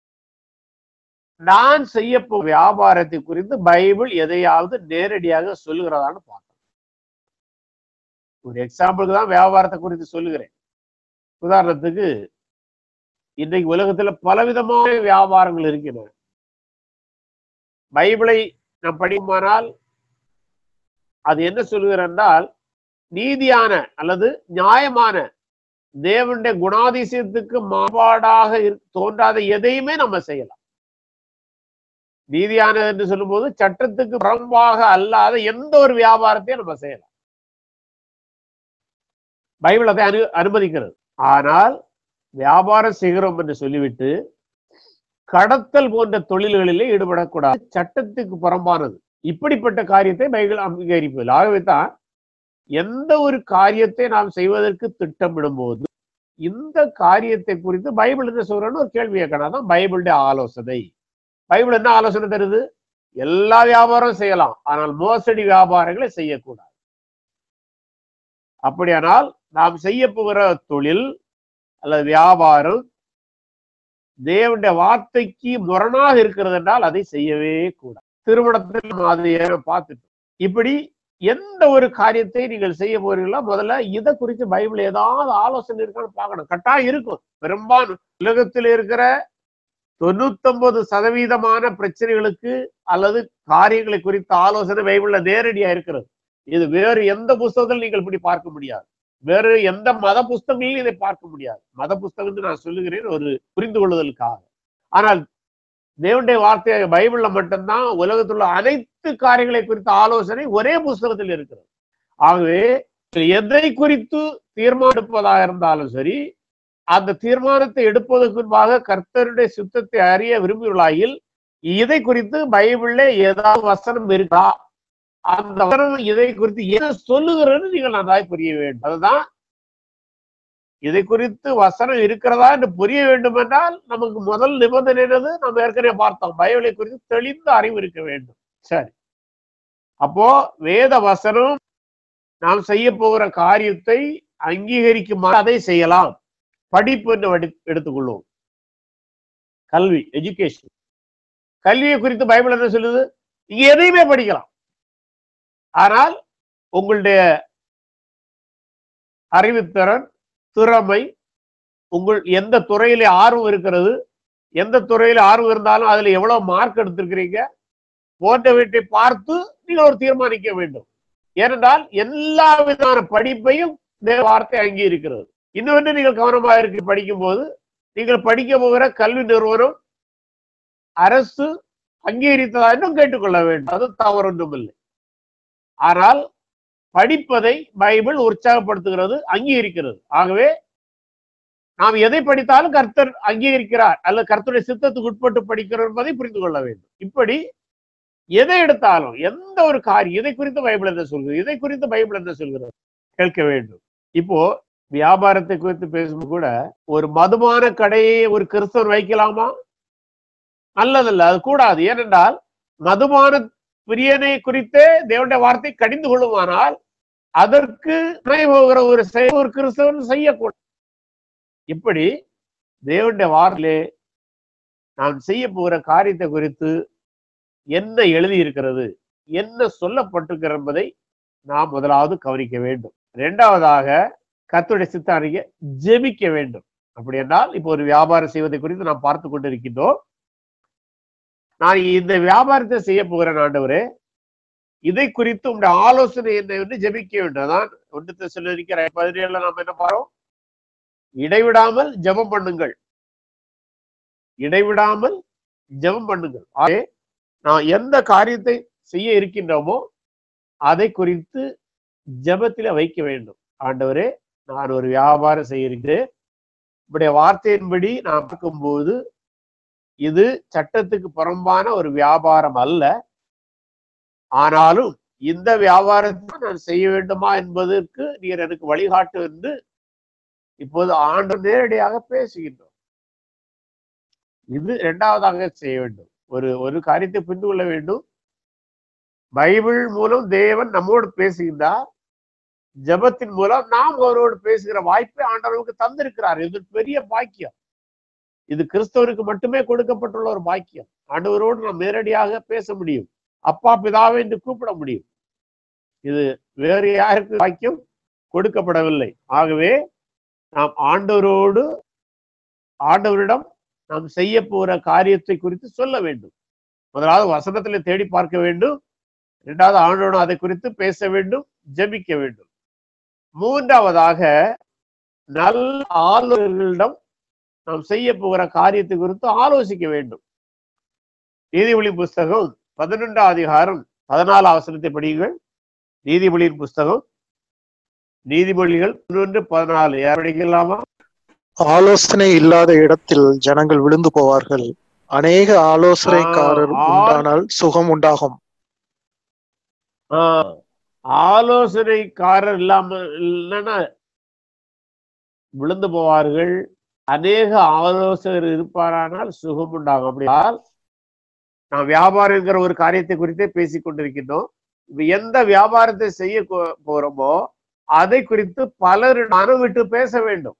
நான் செய்ய போ வியாபாரத்தை குறித்து பைபிள் எதையாவது நேரடியாக சொல்லுகிறதான்னு பார்க்கணும் ஒரு எக்ஸாம்பிளுக்கு தான் வியாபாரத்தை குறித்து சொல்லுகிறேன் உதாரணத்துக்கு இன்றைக்கு உலகத்துல பலவிதமான வியாபாரங்கள் இருக்கின்றன பைபிளை நாம் படிக்குமானால் அது என்ன சொல்லுகிறது என்றால் நீதியான அல்லது நியாயமான தேவனுடைய குணாதிசயத்துக்கு மாபாடாக இரு- தோன்றாத எதையுமே நம்ம செய்யலாம் நீதியானது என்று சொல்லும்போது சட்டத்துக்கு புறம்பாக அல்லாத எந்த ஒரு வியாபாரத்தையும் நம்ம செய்யலாம் பைபிள் அதை அனு அனுமதிக்கிறது ஆனால் வியாபாரம் செய்கிறோம் என்று சொல்லிவிட்டு கடத்தல் போன்ற தொழில்களிலே ஈடுபடக்கூடாது சட்டத்துக்கு புறம்பானது இப்படிப்பட்ட காரியத்தை பைபிள் அங்கீகரிப்பதில்லை ஆகவே தான் எந்த ஒரு காரியத்தை நாம் செய்வதற்கு திட்டமிடும் போது இந்த காரியத்தை குறித்து பைபிள் என்ன சொல்றேன்னு ஒரு கேள்வி கேட்கணும் அதான் பைபிளுடைய ஆலோசனை பைபிள் என்ன ஆலோசனை தருது எல்லா வியாபாரம் செய்யலாம் ஆனால் மோசடி வியாபாரங்களை செய்யக்கூடாது அப்படியானால் நாம் செய்ய போகிற தொழில் அல்லது வியாபாரம் தேவனுடைய வார்த்தைக்கு முரணாக இருக்கிறது என்றால் அதை செய்யவே கூடாது திருமணத்தில் நாம் அதை பார்த்துட்டோம் இப்படி எந்த ஒரு காரியத்தை நீங்கள் செய்ய போறீங்களோ முதல்ல இதை குறித்து பைபிள் ஏதாவது ஆலோசனை இருக்கான்னு பார்க்கணும் கட்டாயம் இருக்கும் பெரும்பாலும் உலகத்தில் இருக்கிற தொண்ணூத்தொன்பது சதவீதமான பிரச்சனைகளுக்கு அல்லது காரியங்களை குறித்த ஆலோசனை பைபிள்ல நேரடியா இருக்கிறது இது வேறு எந்த புஸ்தகத்தில் நீங்கள் இப்படி பார்க்க முடியாது வேறு எந்த மத புஸ்தகங்களிலும் இதை பார்க்க முடியாது மத புஸ்தகம் நான் சொல்லுகிறேன் ஒரு புரிந்து கொள்ளுதலுக்காக ஆனால் தேவனுடைய வார்த்தை பைபிள்ல மட்டும்தான் உலகத்தில் உள்ள அனைத்து காரியங்களை குறித்த ஆலோசனை ஒரே புஸ்தகத்தில் இருக்கிறது ஆகவே எதை குறித்து தீர்மானம் எடுப்பதாக இருந்தாலும் சரி அந்த தீர்மானத்தை எடுப்பதற்கு முன்பாக கர்த்தருடைய சுத்தத்தை அறிய விரும்புகிறாயில் இதை குறித்து பைபிள்ல ஏதாவது வசனம் இருக்கா அந்த வசனம் இதை குறித்து என்ன சொல்லுகிறது நீங்கள் நன்றாய் புரிய வேண்டும் அதுதான் இதை குறித்து வசனம் இருக்கிறதா என்று புரிய வேண்டும் என்றால் நமக்கு முதல் நிபந்தனை என்னது நம்ம ஏற்கனவே பார்த்தோம் பைபிளை குறித்து தெளிந்த அறிவு இருக்க வேண்டும் சரி அப்போ வேத வசனம் நாம் செய்ய போகிற காரியத்தை அங்கீகரிக்குமா அதை செய்யலாம் படிப்பு என்று வடி- எடுத்துக்கொள்வோம் கல்வி எஜுகேஷன் கல்வியை குறித்து பைபிள் என்ன சொல்லுது நீங்க எதையுமே படிக்கலாம் ஆனால் உங்களுடைய அறிவுத்திறன் திறமை உங்கள் எந்த துறையில ஆர்வம் இருக்கிறது எந்த துறையில ஆர்வம் இருந்தாலும் அதுல எவ்வளவு மார்க் எடுத்திருக்கிறீங்க போன்றவற்றை பார்த்து நீங்கள் ஒரு தீர்மானிக்க வேண்டும் ஏனென்றால் எல்லா விதமான படிப்பையும் தேவ வார்த்தை அங்கீகரிக்கிறது இன்னொன்று நீங்கள் கவனமாக இருக்க படிக்கும் போது நீங்கள் படிக்க போகிற கல்வி நிறுவனம் அரசு அங்கீகரித்ததா என்றும் கேட்டுக்கொள்ள வேண்டும் அது தவறொன்றும் இல்லை ஆனால் படிப்பதை பைபிள் உற்சாகப்படுத்துகிறது அங்கீகரிக்கிறது ஆகவே நாம் எதை படித்தாலும் கர்த்தர் அங்கீகரிக்கிறார் அல்லது கர்த்தருடைய சித்தத்துக்கு உட்பட்டு படிக்கிறோம் என்பதை புரிந்து கொள்ள வேண்டும் இப்படி எதை எடுத்தாலும் எந்த ஒரு காரியம் இதை குறித்து பைபிள் என்ன சொல்கிறது இதை குறித்து பைபிள் என்ன சொல்கிறது கேட்க வேண்டும் இப்போ வியாபாரத்தை குறித்து பேசும்போது கூட ஒரு மதுபான கடையை ஒரு கிறிஸ்தவன் வைக்கலாமா நல்லதல்ல அது கூடாது ஏனென்றால் மதுபான பிரியனை குறித்தே தேவனுடைய வார்த்தை கடிந்து கொள்ளுமானால் அதற்கு துணை போகிற ஒரு செயல் ஒரு கிறிஸ்தவன் செய்யக்கூடாது இப்படி தேவனுடைய வார்த்தையிலே நாம் செய்ய போகிற காரியத்தை குறித்து என்ன எழுதி இருக்கிறது என்ன சொல்லப்பட்டிருக்கிறது என்பதை நாம் முதலாவது கவனிக்க வேண்டும் இரண்டாவதாக கர்த்தருடைய சித்த அறிய ஜெபிக்க வேண்டும் அப்படி என்றால் இப்போ ஒரு வியாபாரம் செய்வதை குறித்து நாம் பார்த்து கொண்டிருக்கின்றோம் நான் இந்த வியாபாரத்தை செய்ய போகிறேன் ஆண்டவரே இதை குறித்து உங்களுடைய ஆலோசனை என்ன என்று ஜெபிக்க வேண்டும் அதான் ஒன்று சொல்லிருக்கிற பதினேழுல நாம் என்ன பாரோம் இடைவிடாமல் ஜெபம் பண்ணுங்கள் இடைவிடாமல் ஜெபம் பண்ணுங்கள் ஆகவே நான் எந்த காரியத்தை செய்ய இருக்கின்றோமோ அதை குறித்து ஜெபத்தில வைக்க வேண்டும் ஆண்டவரே நான் ஒரு வியாபாரம் செய்ய இருக்கிறேன் இப்படிய வார்த்தையின்படி நான் பார்க்கும்போது இது சட்டத்துக்கு புறம்பான ஒரு வியாபாரம் அல்ல ஆனாலும் இந்த வியாபாரத்தை நான் செய்ய வேண்டுமா என்பதற்கு நீர் எனக்கு வழிகாட்டு என்று இப்போது ஆண்டு நேரடியாக பேசுகின்றோம் இது இரண்டாவதாக செய்ய வேண்டும் ஒரு ஒரு காரியத்தை புரிந்து கொள்ள வேண்டும் பைபிள் மூலம் தேவன் நம்மோடு பேசுகின்றார் ஜெபத்தின் மூலம் நாம் அவரோடு பேசுகிற வாய்ப்பை ஆண்டவருக்கு தந்திருக்கிறார் இது பெரிய பாக்கியம் இது கிறிஸ்தவருக்கு மட்டுமே கொடுக்கப்பட்டுள்ள ஒரு பாக்கியம் ஆண்டவரோடு நாம் நேரடியாக பேச முடியும் அப்பா பிதாவை என்று கூப்பிட முடியும் இது வேறு யாருக்கு பாக்கியம் கொடுக்கப்படவில்லை ஆகவே நாம் ஆண்டவரோடு ஆண்டவரிடம் நாம் செய்ய போகிற காரியத்தை குறித்து சொல்ல வேண்டும் முதலாவது வசனத்திலே தேடி பார்க்க வேண்டும் இரண்டாவது ஆண்டோடு அதை குறித்து பேச வேண்டும் ஜெபிக்க வேண்டும் மூன்றாவதாக நல்ல ஆளுநர்களிடம் நாம் செய்ய போகிற காரியத்தை குறித்து ஆலோசிக்க வேண்டும் நீதிமொழி புஸ்தகம் பதினொன்றாம் அதிகாரம் பதினாலாம் வசனத்தை படியுங்கள் நீதிமொழியின் புஸ்தகம் நீதிமொழிகள் பதினொன்று பதினாலு யார் படிக்கலாமா ஆலோசனை இல்லாத இடத்தில் ஜனங்கள் விழுந்து போவார்கள் அநேக ஆலோசனைக்காரர் ஆ, ஆ- உண்டானால் சுகம் உண்டாகும் ஆஹ் ஆலோசனைக்காரர் இல்லாம இல்லைன்னா விழுந்து போவார்கள் அநேக ஆலோசகர் இருப்பாரானால் சுகம் உண்டாகும் அப்படினால் நாம் வியாபாரம் என்கிற ஒரு காரியத்தை குறித்தே பேசிக் கொண்டிருக்கின்றோம் இப்ப எந்த வியாபாரத்தை செய்ய கோ- போறோமோ அதை குறித்து பலரிடம் மனம் விட்டு பேச வேண்டும்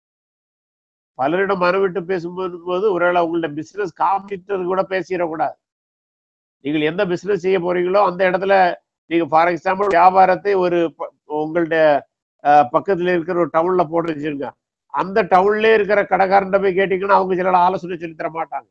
பலரிடம் மனம் விட்டு பேசும்போது போது ஒருவேளை உங்கள்ட்ட பிசினஸ் காமிட்டது கூட பேசிடக்கூடாது நீங்கள் எந்த பிசினஸ் செய்ய போறீங்களோ அந்த இடத்துல நீங்க ஃபார் எக்ஸாம்பிள் வியாபாரத்தை ஒரு ப- உங்கள்ட்ட அஹ், பக்கத்துல இருக்கிற ஒரு டவுன்ல போட்டு வச்சிருங்க அந்த டவுன்ல இருக்கிற கடைக்காரன்ட்ட போய் கேட்டீங்கன்னா அவங்க சில ஆலோசனை சொல்லி தர மாட்டாங்க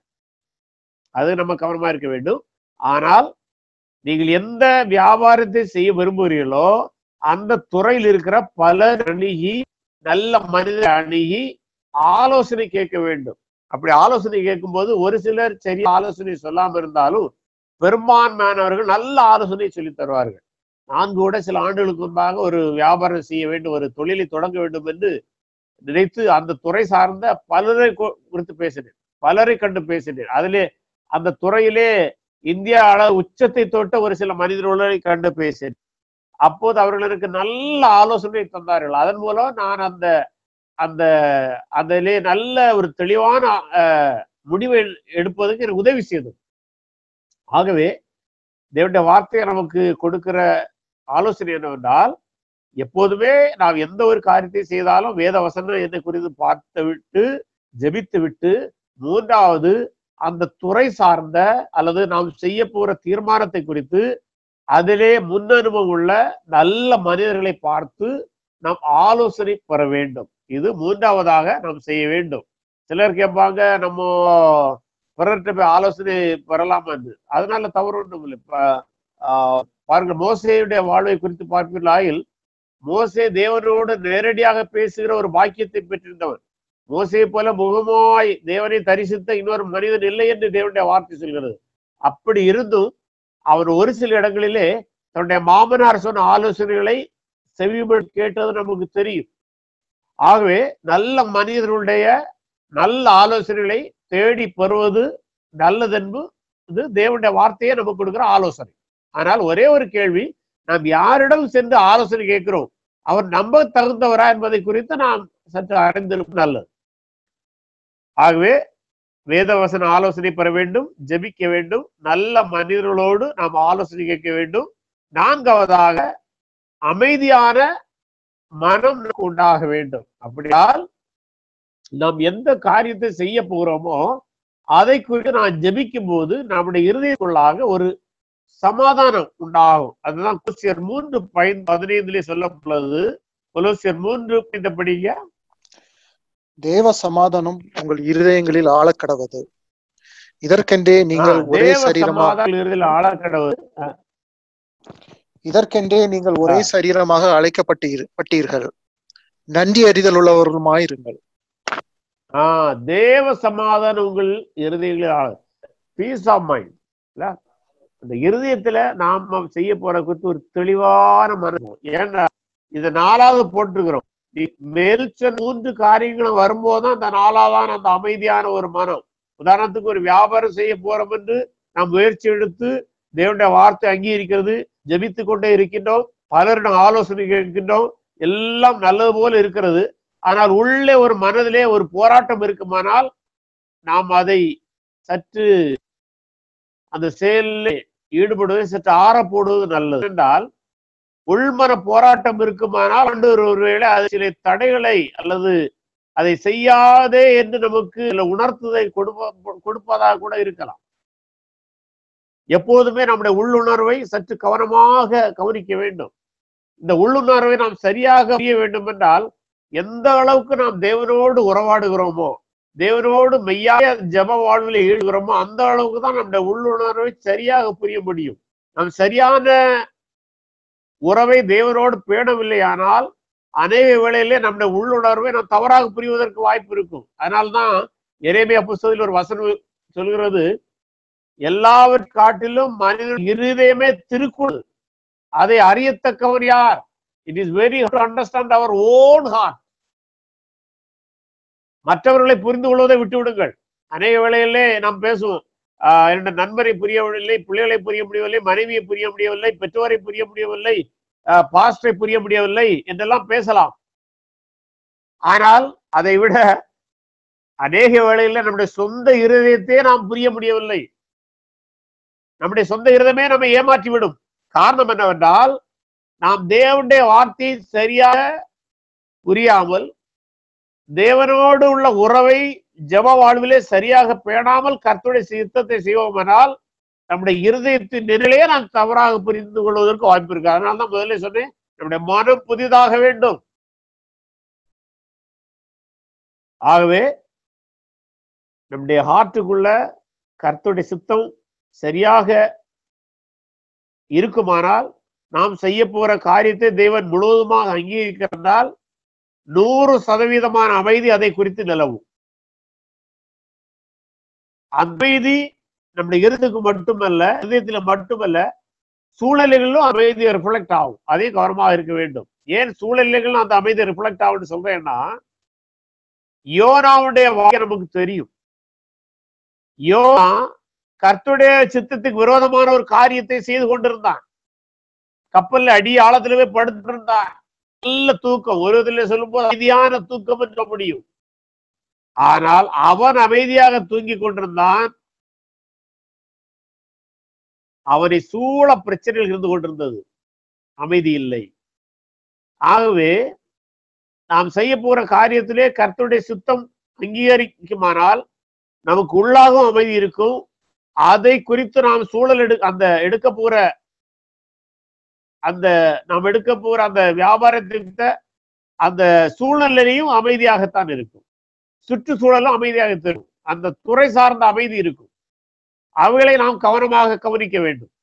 அது நம்ம கவனமா இருக்க வேண்டும் ஆனால் நீங்கள் எந்த வியாபாரத்தை செய்ய விரும்புகிறீர்களோ அந்த துறையில் இருக்கிற பலர் அணுகி நல்ல மனிதர் அணுகி ஆலோசனை கேட்க வேண்டும் அப்படி ஆலோசனை கேட்கும்போது ஒரு சிலர் சரி ஆலோசனை சொல்லாம இருந்தாலும் பெரும்பான்மையானவர்கள் நல்ல ஆலோசனை சொல்லி தருவார்கள் நான் கூட சில ஆண்டுகளுக்கு முன்பாக ஒரு வியாபாரம் செய்ய வேண்டும் ஒரு தொழிலை தொடங்க வேண்டும் என்று நினைத்து அந்த துறை சார்ந்த பலரை கு- குறித்து பேசினேன் பலரை கண்டு பேசினேன் அதிலே அந்த துறையிலே இந்தியா அளவு உச்சத்தை தொட்ட ஒரு சில மனிதர்களை கண்டு பேசினேன் அப்போது அவர்கள் எனக்கு நல்ல ஆலோசனை தந்தார்கள் அதன் மூலம் நான் அந்த அந்த அதிலே நல்ல ஒரு தெளிவான அஹ், முடிவை எடுப்பதற்கு எனக்கு உதவி செய்தது ஆகவே தேவனுடைய வார்த்தையை நமக்கு கொடுக்கிற ஆலோசனை என்னவென்றால் எப்போதுமே நாம் எந்த ஒரு காரியத்தை செய்தாலும் வேத வசனம் என்னை குறித்து பார்த்து விட்டு ஜெபித்து விட்டு மூன்றாவது அந்த துறை சார்ந்த அல்லது நாம் செய்ய போற தீர்மானத்தை குறித்து அதிலே முன்னனுபவம் உள்ள நல்ல மனிதர்களை பார்த்து நாம் ஆலோசனை பெற வேண்டும் இது மூன்றாவதாக நாம் செய்ய வேண்டும் சிலர் கேட்பாங்க நம்ம பிறர்கிட்ட போய் ஆலோசனை பெறலாமான்னு அதனால தவறு ஒன்றும் இல்லை இப்ப, ஆஹ், பாருங்க மோசேயுடைய வாழ்வை குறித்து பார்ப்பீர்களாயில் மோசே தேவனோடு நேரடியாக பேசுகிற ஒரு பாக்கியத்தை பெற்றிருந்தவர் மோசையை போல முகமாய் தேவனை தரிசித்த இன்னொரு மனிதன் இல்லை என்று தேவனுடைய வார்த்தை சொல்கிறது அப்படி இருந்தும் அவர் ஒரு சில இடங்களிலே தன்னுடைய மாமனார் சொன்ன ஆலோசனைகளை செவிமன் கேட்டது நமக்கு தெரியும் ஆகவே நல்ல மனிதர்களுடைய நல்ல ஆலோசனைகளை தேடி பெறுவது நல்லதென்பு இது தேவனுடைய வார்த்தையே நமக்கு கொடுக்கிற ஆலோசனை ஆனால் ஒரே ஒரு கேள்வி நாம் யாரிடம் சென்று ஆலோசனை கேட்கிறோம் அவர் நம்ப தகுந்தவரா என்பதை குறித்து நாம் சற்று அறிந்திருக்கும் நல்லது ஆகவே வேதவசன ஆலோசனை பெற வேண்டும் ஜெபிக்க வேண்டும் நல்ல மனிதர்களோடு நாம் ஆலோசனை கேட்க வேண்டும் நான்காவதாக அமைதியான மனம் நமக்கு உண்டாக வேண்டும் அப்படியால் நாம் எந்த காரியத்தை செய்ய போகிறோமோ அதை குறித்து நான் ஜெபிக்கும் போது நம்முடைய இருதயக்குள்ளாக ஒரு சமாதானம் உண்டாகும் அதுதான் கொலோசியர் மூன்று பயன் பதினைந்திலே சொல்லப்பட்டுள்ளது கொலோசியர் மூன்று இந்த படிங்க தேவ சமாதானம் உங்கள் இருதயங்களில் ஆழக்கடவது இதற்கென்றே நீங்கள் ஆ, ஒரே தேவ சரீரமாக சமாதானம் இருதயத்தில் ஆழக்கடவுள் இதற்கென்றே நீங்கள் ஒரே சரீரமாக அழைக்கப்பட்டீர் பட்டீர்கள் நன்றி அறிதல் உள்ளவர்களுமாயிருங்கள் ஆஹ் தேவ சமாதானம் உங்கள் இருதயங்களில் ஆழ பீஸ் ஆஃப் மைண்ட் அந்த இருதயத்துல நாம செய்ய போற குறித்து ஒரு தெளிவான மனம் ஏன்னா இதை நாலாவது போட்டிருக்கிறோம் நீ- மேல்ச்ச மூன்று காரியங்களும் வரும்போதுதான் அந்த நாலாவதான அந்த அமைதியான ஒரு மனம் உதாரணத்துக்கு ஒரு வியாபாரம் செய்ய போறோம் என்று நாம் முயற்சி எடுத்து தேவனுடைய வார்த்தை அங்கீகரிக்கிறது ஜெபித்து கொண்டே இருக்கின்றோம் பலரிடம் ஆலோசனை கேட்கின்றோம் எல்லாம் நல்லது போல இருக்கிறது ஆனால் உள்ளே ஒரு மனதிலே ஒரு போராட்டம் இருக்குமானால் நாம் அதை சற்று அந்த செயலில் ஈடுபடுவதை சற்று ஆற போடுவது நல்லது என்றால் உள்மன போராட்டம் இருக்குமானால் அன்று ஒரு ஒருவேளை அது சில தடைகளை அல்லது அதை செய்யாதே என்று நமக்கு சில உணர்த்துதை கொடுப்ப கொடுப்பதாக கூட இருக்கலாம் எப்போதுமே நம்முடைய உள்ளுணர்வை சற்று கவனமாக கவனிக்க வேண்டும் இந்த உள்ளுணர்வை நாம் சரியாக அறிய வேண்டும் என்றால் எந்த அளவுக்கு நாம் தேவனோடு உறவாடுகிறோமோ தேவனோடு மெய்யாக ஜப வாழ்வில் ஈடுகிறோமோ அந்த அளவுக்கு தான் நம்முடைய உள்ளுணர்வை சரியாக புரிய முடியும் நாம் சரியான உறவை தேவனோடு பேணவில்லையானால் அநேக வேளையிலே நம்முடைய உள்ளுணர்வை நாம் தவறாக புரிவதற்கு வாய்ப்பு இருக்கும் அதனால்தான் எரேமியா புஸ்தகத்தில் ஒரு வசனம் சொல்கிறது எல்லாவற்றை காட்டிலும் மனித இருதயமே திருக்குள் அதை அறியத்தக்கவர் யார் it is very to understand அவர் ஓன் ஹார்ட் மற்றவர்களை புரிந்து கொள்வதை விட்டு விடுங்கள் அநேக வேளையிலே நாம் பேசுவோம் ஆஹ் என்னுடைய நண்பரை புரியவில்லை பிள்ளைகளை புரிய முடியவில்லை மனைவியை புரிய முடியவில்லை பெற்றோரை புரிய முடியவில்லை பாஸ்டரை புரிய முடியவில்லை என்றெல்லாம் பேசலாம் ஆனால் அதை விட அநேக வேளையில நம்முடைய சொந்த இருதயத்தையே நாம் புரிய முடியவில்லை நம்முடைய சொந்த இருதயமே நம்மை ஏமாற்றிவிடும் காரணம் என்னவென்றால் நாம் தேவனுடைய வார்த்தையை சரியாக புரியாமல் தேவனோடு உள்ள உறவை ஜெப வாழ்விலே சரியாக பேணாமல் கர்த்தருடைய சித்தத்தை செய்வோமானால் நம்முடைய இருதயத்தின் நிலையே நாம் தவறாக புரிந்து கொள்வதற்கு வாய்ப்பு இருக்கு அதனால தான் முதல்ல சொன்னேன் நம்முடைய மனம் புதிதாக வேண்டும் ஆகவே நம்முடைய ஹார்ட்டுக்குள்ள கர்த்தருடைய சித்தம் சரியாக இருக்குமானால் நாம் செய்ய போற காரியத்தை தேவன் முழுவதுமாக அங்கீகரிக்கிறதால் நூறு சதவீதமான அமைதி அதை குறித்து நிலவும் அமைதி நம்முடைய இருதுக்கு மட்டுமல்ல இதயத்துல மட்டுமல்ல சூழ்நிலைகளிலும் அமைதி ரிஃப்ளெக்ட் ஆகும் அதே கவனமாக இருக்க வேண்டும் ஏன் சூழ்நிலைகளும் அந்த அமைதி ரிஃப்ளெக்ட் ஆகும்னு சொல்றேன்னா யோனாவுடைய வாக்கியம் நமக்கு தெரியும் யோனா கர்த்தருடைய சித்தத்துக்கு விரோதமான ஒரு காரியத்தை செய்து கொண்டிருந்தான் கப்பல்ல அடி ஆழத்துல போய் படுத்து இருந்தான் நல்ல தூக்கம் ஒரு விதத்துல சொல்லும் போது அமைதியான தூக்கம் சொல்ல முடியும் ஆனால் அவன் அமைதியாக தூங்கிக் கொண்டிருந்தான் அவனை சூழ பிரச்சனைகள் இருந்து கொண்டிருந்தது அமைதி இல்லை ஆகவே நாம் செய்ய போற காரியத்திலே கர்த்தருடைய சுத்தம் அங்கீகரிக்குமானால் நமக்கு உள்ளாகவும் அமைதி இருக்கும் அதை குறித்து நாம் சூழல் எடு அந்த எடுக்க போற அந்த நாம் எடுக்க போற அந்த வியாபாரத்திற்கு அந்த சூழ்நிலையும் அமைதியாகத்தான் இருக்கும் சுற்றுச்சூழலும் அமைதியாக தரும் அந்த துறை சார்ந்த அமைதி இருக்கும் அவைகளை நாம் கவனமாக கவனிக்க வேண்டும்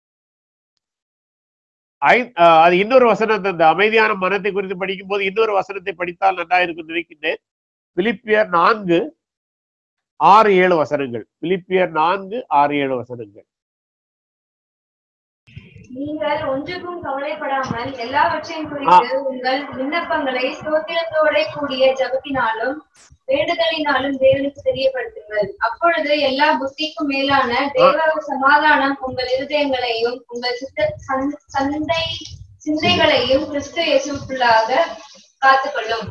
ஐ- அஹ் அது இன்னொரு வசனத்தை இந்த அமைதியான மனத்தை குறித்து படிக்கும் போது இன்னொரு வசனத்தை படித்தால் நன்றா இருக்கும் நினைக்கின்றேன் பிலிப்பியர் நான்கு ஆறு ஏழு வசனங்கள் பிலிப்பியர் நான்கு ஆறு ஏழு வசனங்கள் நீங்கள் ஒன்றுக்கும் கவலைப்படாமல் எல்லாவற்றையும் குறித்து உங்கள் விண்ணப்பங்களை ஸ்தோத்திரத்தோட கூடிய ஜபத்தினாலும் வேண்டுதலினாலும் தேவனுக்கு தெரியப்படுத்துங்கள் அப்பொழுது எல்லா புத்திக்கும் மேலான தேவ சமாதானம் உங்கள் இருதயங்களையும் உங்கள் சித்த சந்- சந்தை சிந்தைகளையும் கிறிஸ்து இயேசுக்குள்ளாக காத்துக்கொள்ளும்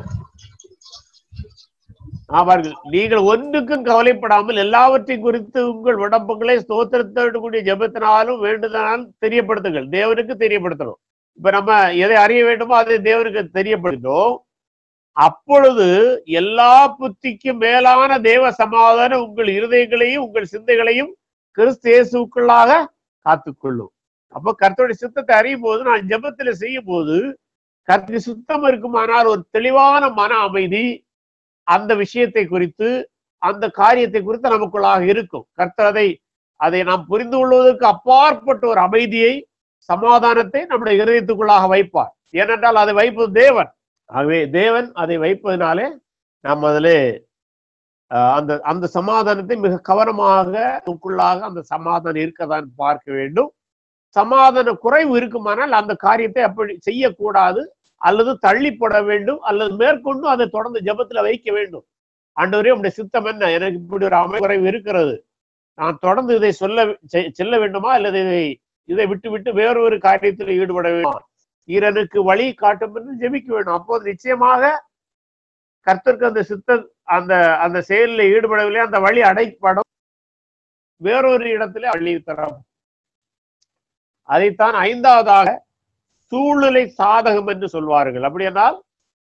ஆவார்கள் நீங்கள் ஒன்றுக்கும் கவலைப்படாமல் எல்லாவற்றையும் குறித்து உங்கள் விடம்பங்களை ஸ்தோத்திரத்தோடு கூடிய ஜெபத்தினாலும் வேண்டுதனாலும் தெரியப்படுத்துங்கள் தேவனுக்கு தெரியப்படுத்தணும் இப்ப நம்ம எதை அறிய வேண்டுமோ அதை தேவனுக்கு தெரியப்படுத்தணும் அப்பொழுது எல்லா புத்திக்கும் மேலான தேவ சமாதானம் உங்கள் இருதயங்களையும் உங்கள் சிந்தைகளையும் கிறிஸ்து இயேசுக்குள்ளாக காத்துக்கொள்ளும் அப்போ கர்த்தருடைய சித்தத்தை அறியும் போது நான் ஜெபத்துல செய்யும் போது கர்த்தருக்கு சுத்தம் இருக்குமானால் ஒரு தெளிவான மன அமைதி அந்த விஷயத்தை குறித்து அந்த காரியத்தை குறித்து நமக்குள்ளாக இருக்கும் கர்த்தர் அதை அதை நாம் புரிந்து கொள்வதற்கு அப்பாற்பட்ட ஒரு அமைதியை சமாதானத்தை நம்முடைய இதயத்துக்குள்ளாக வைப்பார் ஏனென்றால் அதை வைப்பது தேவன் ஆகவே தேவன் அதை வைப்பதனாலே நாம் அதிலே அஹ், அந்த அந்த சமாதானத்தை மிக கவனமாக நமக்குள்ளாக அந்த சமாதானம் இருக்கதான் பார்க்க வேண்டும் சமாதான குறைவு இருக்குமானால் அந்த காரியத்தை அப்படி செய்யக்கூடாது அல்லது தள்ளிப்பட வேண்டும் அல்லது மேற்கொண்டு அதை தொடர்ந்து ஜெபத்துல வைக்க வேண்டும் ஆண்டவரே உடைய சித்தம் என்ன எனக்கு இப்படி ஒரு அமைக்குறைவு இருக்கிறது நான் தொடர்ந்து இதை சொல்ல செ- செல்ல வேண்டுமா அல்லது இதை இதை விட்டு விட்டு வேறொரு காரியத்தில் ஈடுபட வேண்டுமா ஈரனுக்கு வழி காட்டும் என்று ஜெபிக்க வேண்டும் அப்போது நிச்சயமாக கர்த்தருக்கு அந்த சித்த அந்த அந்த செயலில் ஈடுபடவில்லை அந்த வழி அடைப்படும் வேறொரு இடத்துல வழி தரும் அதைத்தான் ஐந்தாவதாக சூழ்நிலை சாதகம் என்று சொல்வார்கள் அப்படியானால்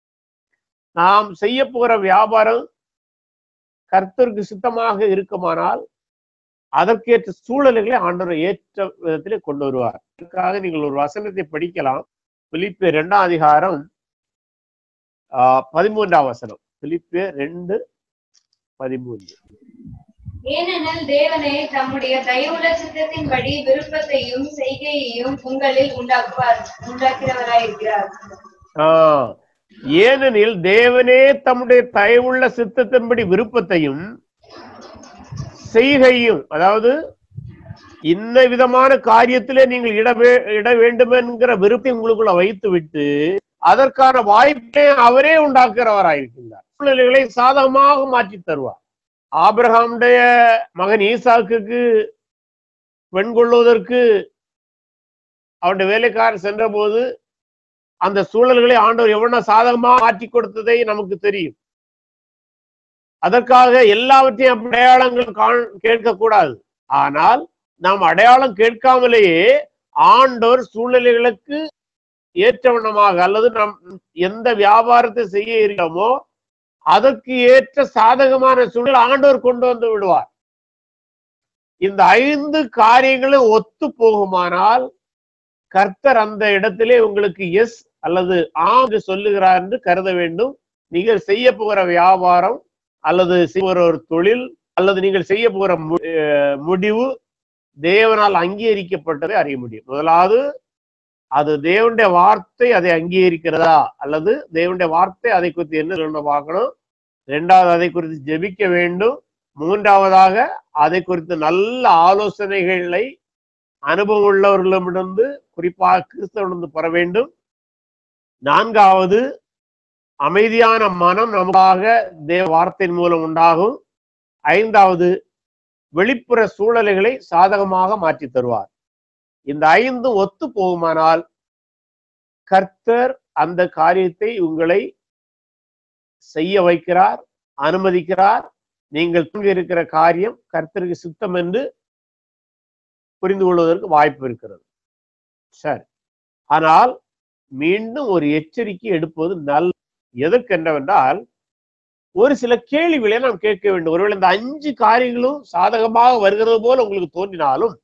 நாம் செய்ய போற வியாபாரம் கர்த்தருக்கு சித்தமாக இருக்குமானால் அதற்கேற்ற சூழ்நிலைகளை ஆண்டவர் ஏற்ற விதத்திலே கொண்டு வருவார் அதற்காக நீங்கள் ஒரு வசனத்தை படிக்கலாம் பிலிப்பிய இரண்டாம் அதிகாரம் ஆஹ் பதிமூன்றாம் வசனம் பிலிப்பிய ரெண்டு பதிமூன்று ஏனெனில் தேவனே தம்முடைய தயவுள்ள சித்தத்தின்படி விருப்பத்தையும் செய்கையையும் உங்களில் உண்டாக்குவார் உண்டாக்கிறவராயிருக்கிறார் ஆஹ் ஏனெனில் தேவனே தம்முடைய தயவுள்ள சித்தத்தின்படி விருப்பத்தையும் செய்கையும் அதாவது இந்த விதமான காரியத்திலே நீங்கள் இட வே- இட வேண்டும் என்கிற விருப்பத்தை உங்களுக்குள்ள வைத்து விட்டு அதற்கான வாய்ப்பை அவரே உண்டாக்குறவராயிருக்கின்றார் சூழ்நிலைகளை சாதகமாக மாற்றி தருவார் ஆபிரகாமுடைய மகன் ஈசாக்குக்கு பெண் கொள்வதற்கு அவருடைய வேலைக்காரர் சென்றபோது அந்த சூழல்களை ஆண்டவர் எவ்வளவு சாதகமா மாற்றி கொடுத்ததை நமக்கு தெரியும் அதற்காக எல்லாவற்றையும் அடையாளங்கள் காண் கேட்கக்கூடாது ஆனால் நாம் அடையாளம் கேட்காமலேயே ஆண்டவர் சூழ்நிலைகளுக்கு ஏற்றவண்ணமாக அல்லது நாம் எந்த வியாபாரத்தை செய்ய இருக்கிறோமோ அதற்கு ஏற்ற சாதகமான சூழல் ஆண்டவர் கொண்டு வந்து விடுவார் இந்த ஐந்து காரியங்களும் ஒத்து போகுமானால் கர்த்தர் அந்த இடத்திலே உங்களுக்கு எஸ் அல்லது ஆம் என்று சொல்லுகிறார் என்று கருத வேண்டும் நீங்கள் செய்ய போகிற வியாபாரம் அல்லது செய்ய போகிற ஒரு தொழில் அல்லது நீங்கள் செய்ய போகிற மு- அஹ் முடிவு தேவனால் அங்கீகரிக்கப்பட்டதை அறிய முடியும் முதலாவது அது தேவனுடைய வார்த்தை அதை அங்கீகரிக்கிறதா அல்லது தேவனுடைய வார்த்தை அதை குறித்து என்ன சொல்லணும் பார்க்கணும் ரெண்டாவது அதை குறித்து ஜெபிக்க வேண்டும் மூன்றாவதாக அதை குறித்து நல்ல ஆலோசனைகளை அனுபவம் உள்ளவர்களிடமிருந்து குறிப்பாக கிறிஸ்தவனிருந்து பெற வேண்டும் நான்காவது அமைதியான மனம் நமக்காக தேவ வார்த்தையின் மூலம் உண்டாகும் ஐந்தாவது வெளிப்புற சூழல்களை சாதகமாக மாற்றி தருவார் இந்த ஐந்தும் ஒத்து போகுமானால் கர்த்தர் அந்த காரியத்தை உங்களை செய்ய வைக்கிறார் அனுமதிக்கிறார் நீங்கள் தூங்க இருக்கிற காரியம் கர்த்தருக்கு சித்தம் என்று புரிந்து கொள்வதற்கு வாய்ப்பு இருக்கிறது சரி ஆனால் மீண்டும் ஒரு எச்சரிக்கை எடுப்பது நல் எதற்கு என்னவென்றால் ஒரு சில கேள்விகளை நாம் கேட்க வேண்டும் ஒருவேளை இந்த அஞ்சு காரியங்களும் சாதகமாக வருகிறது போல உங்களுக்கு தோன்றினாலும்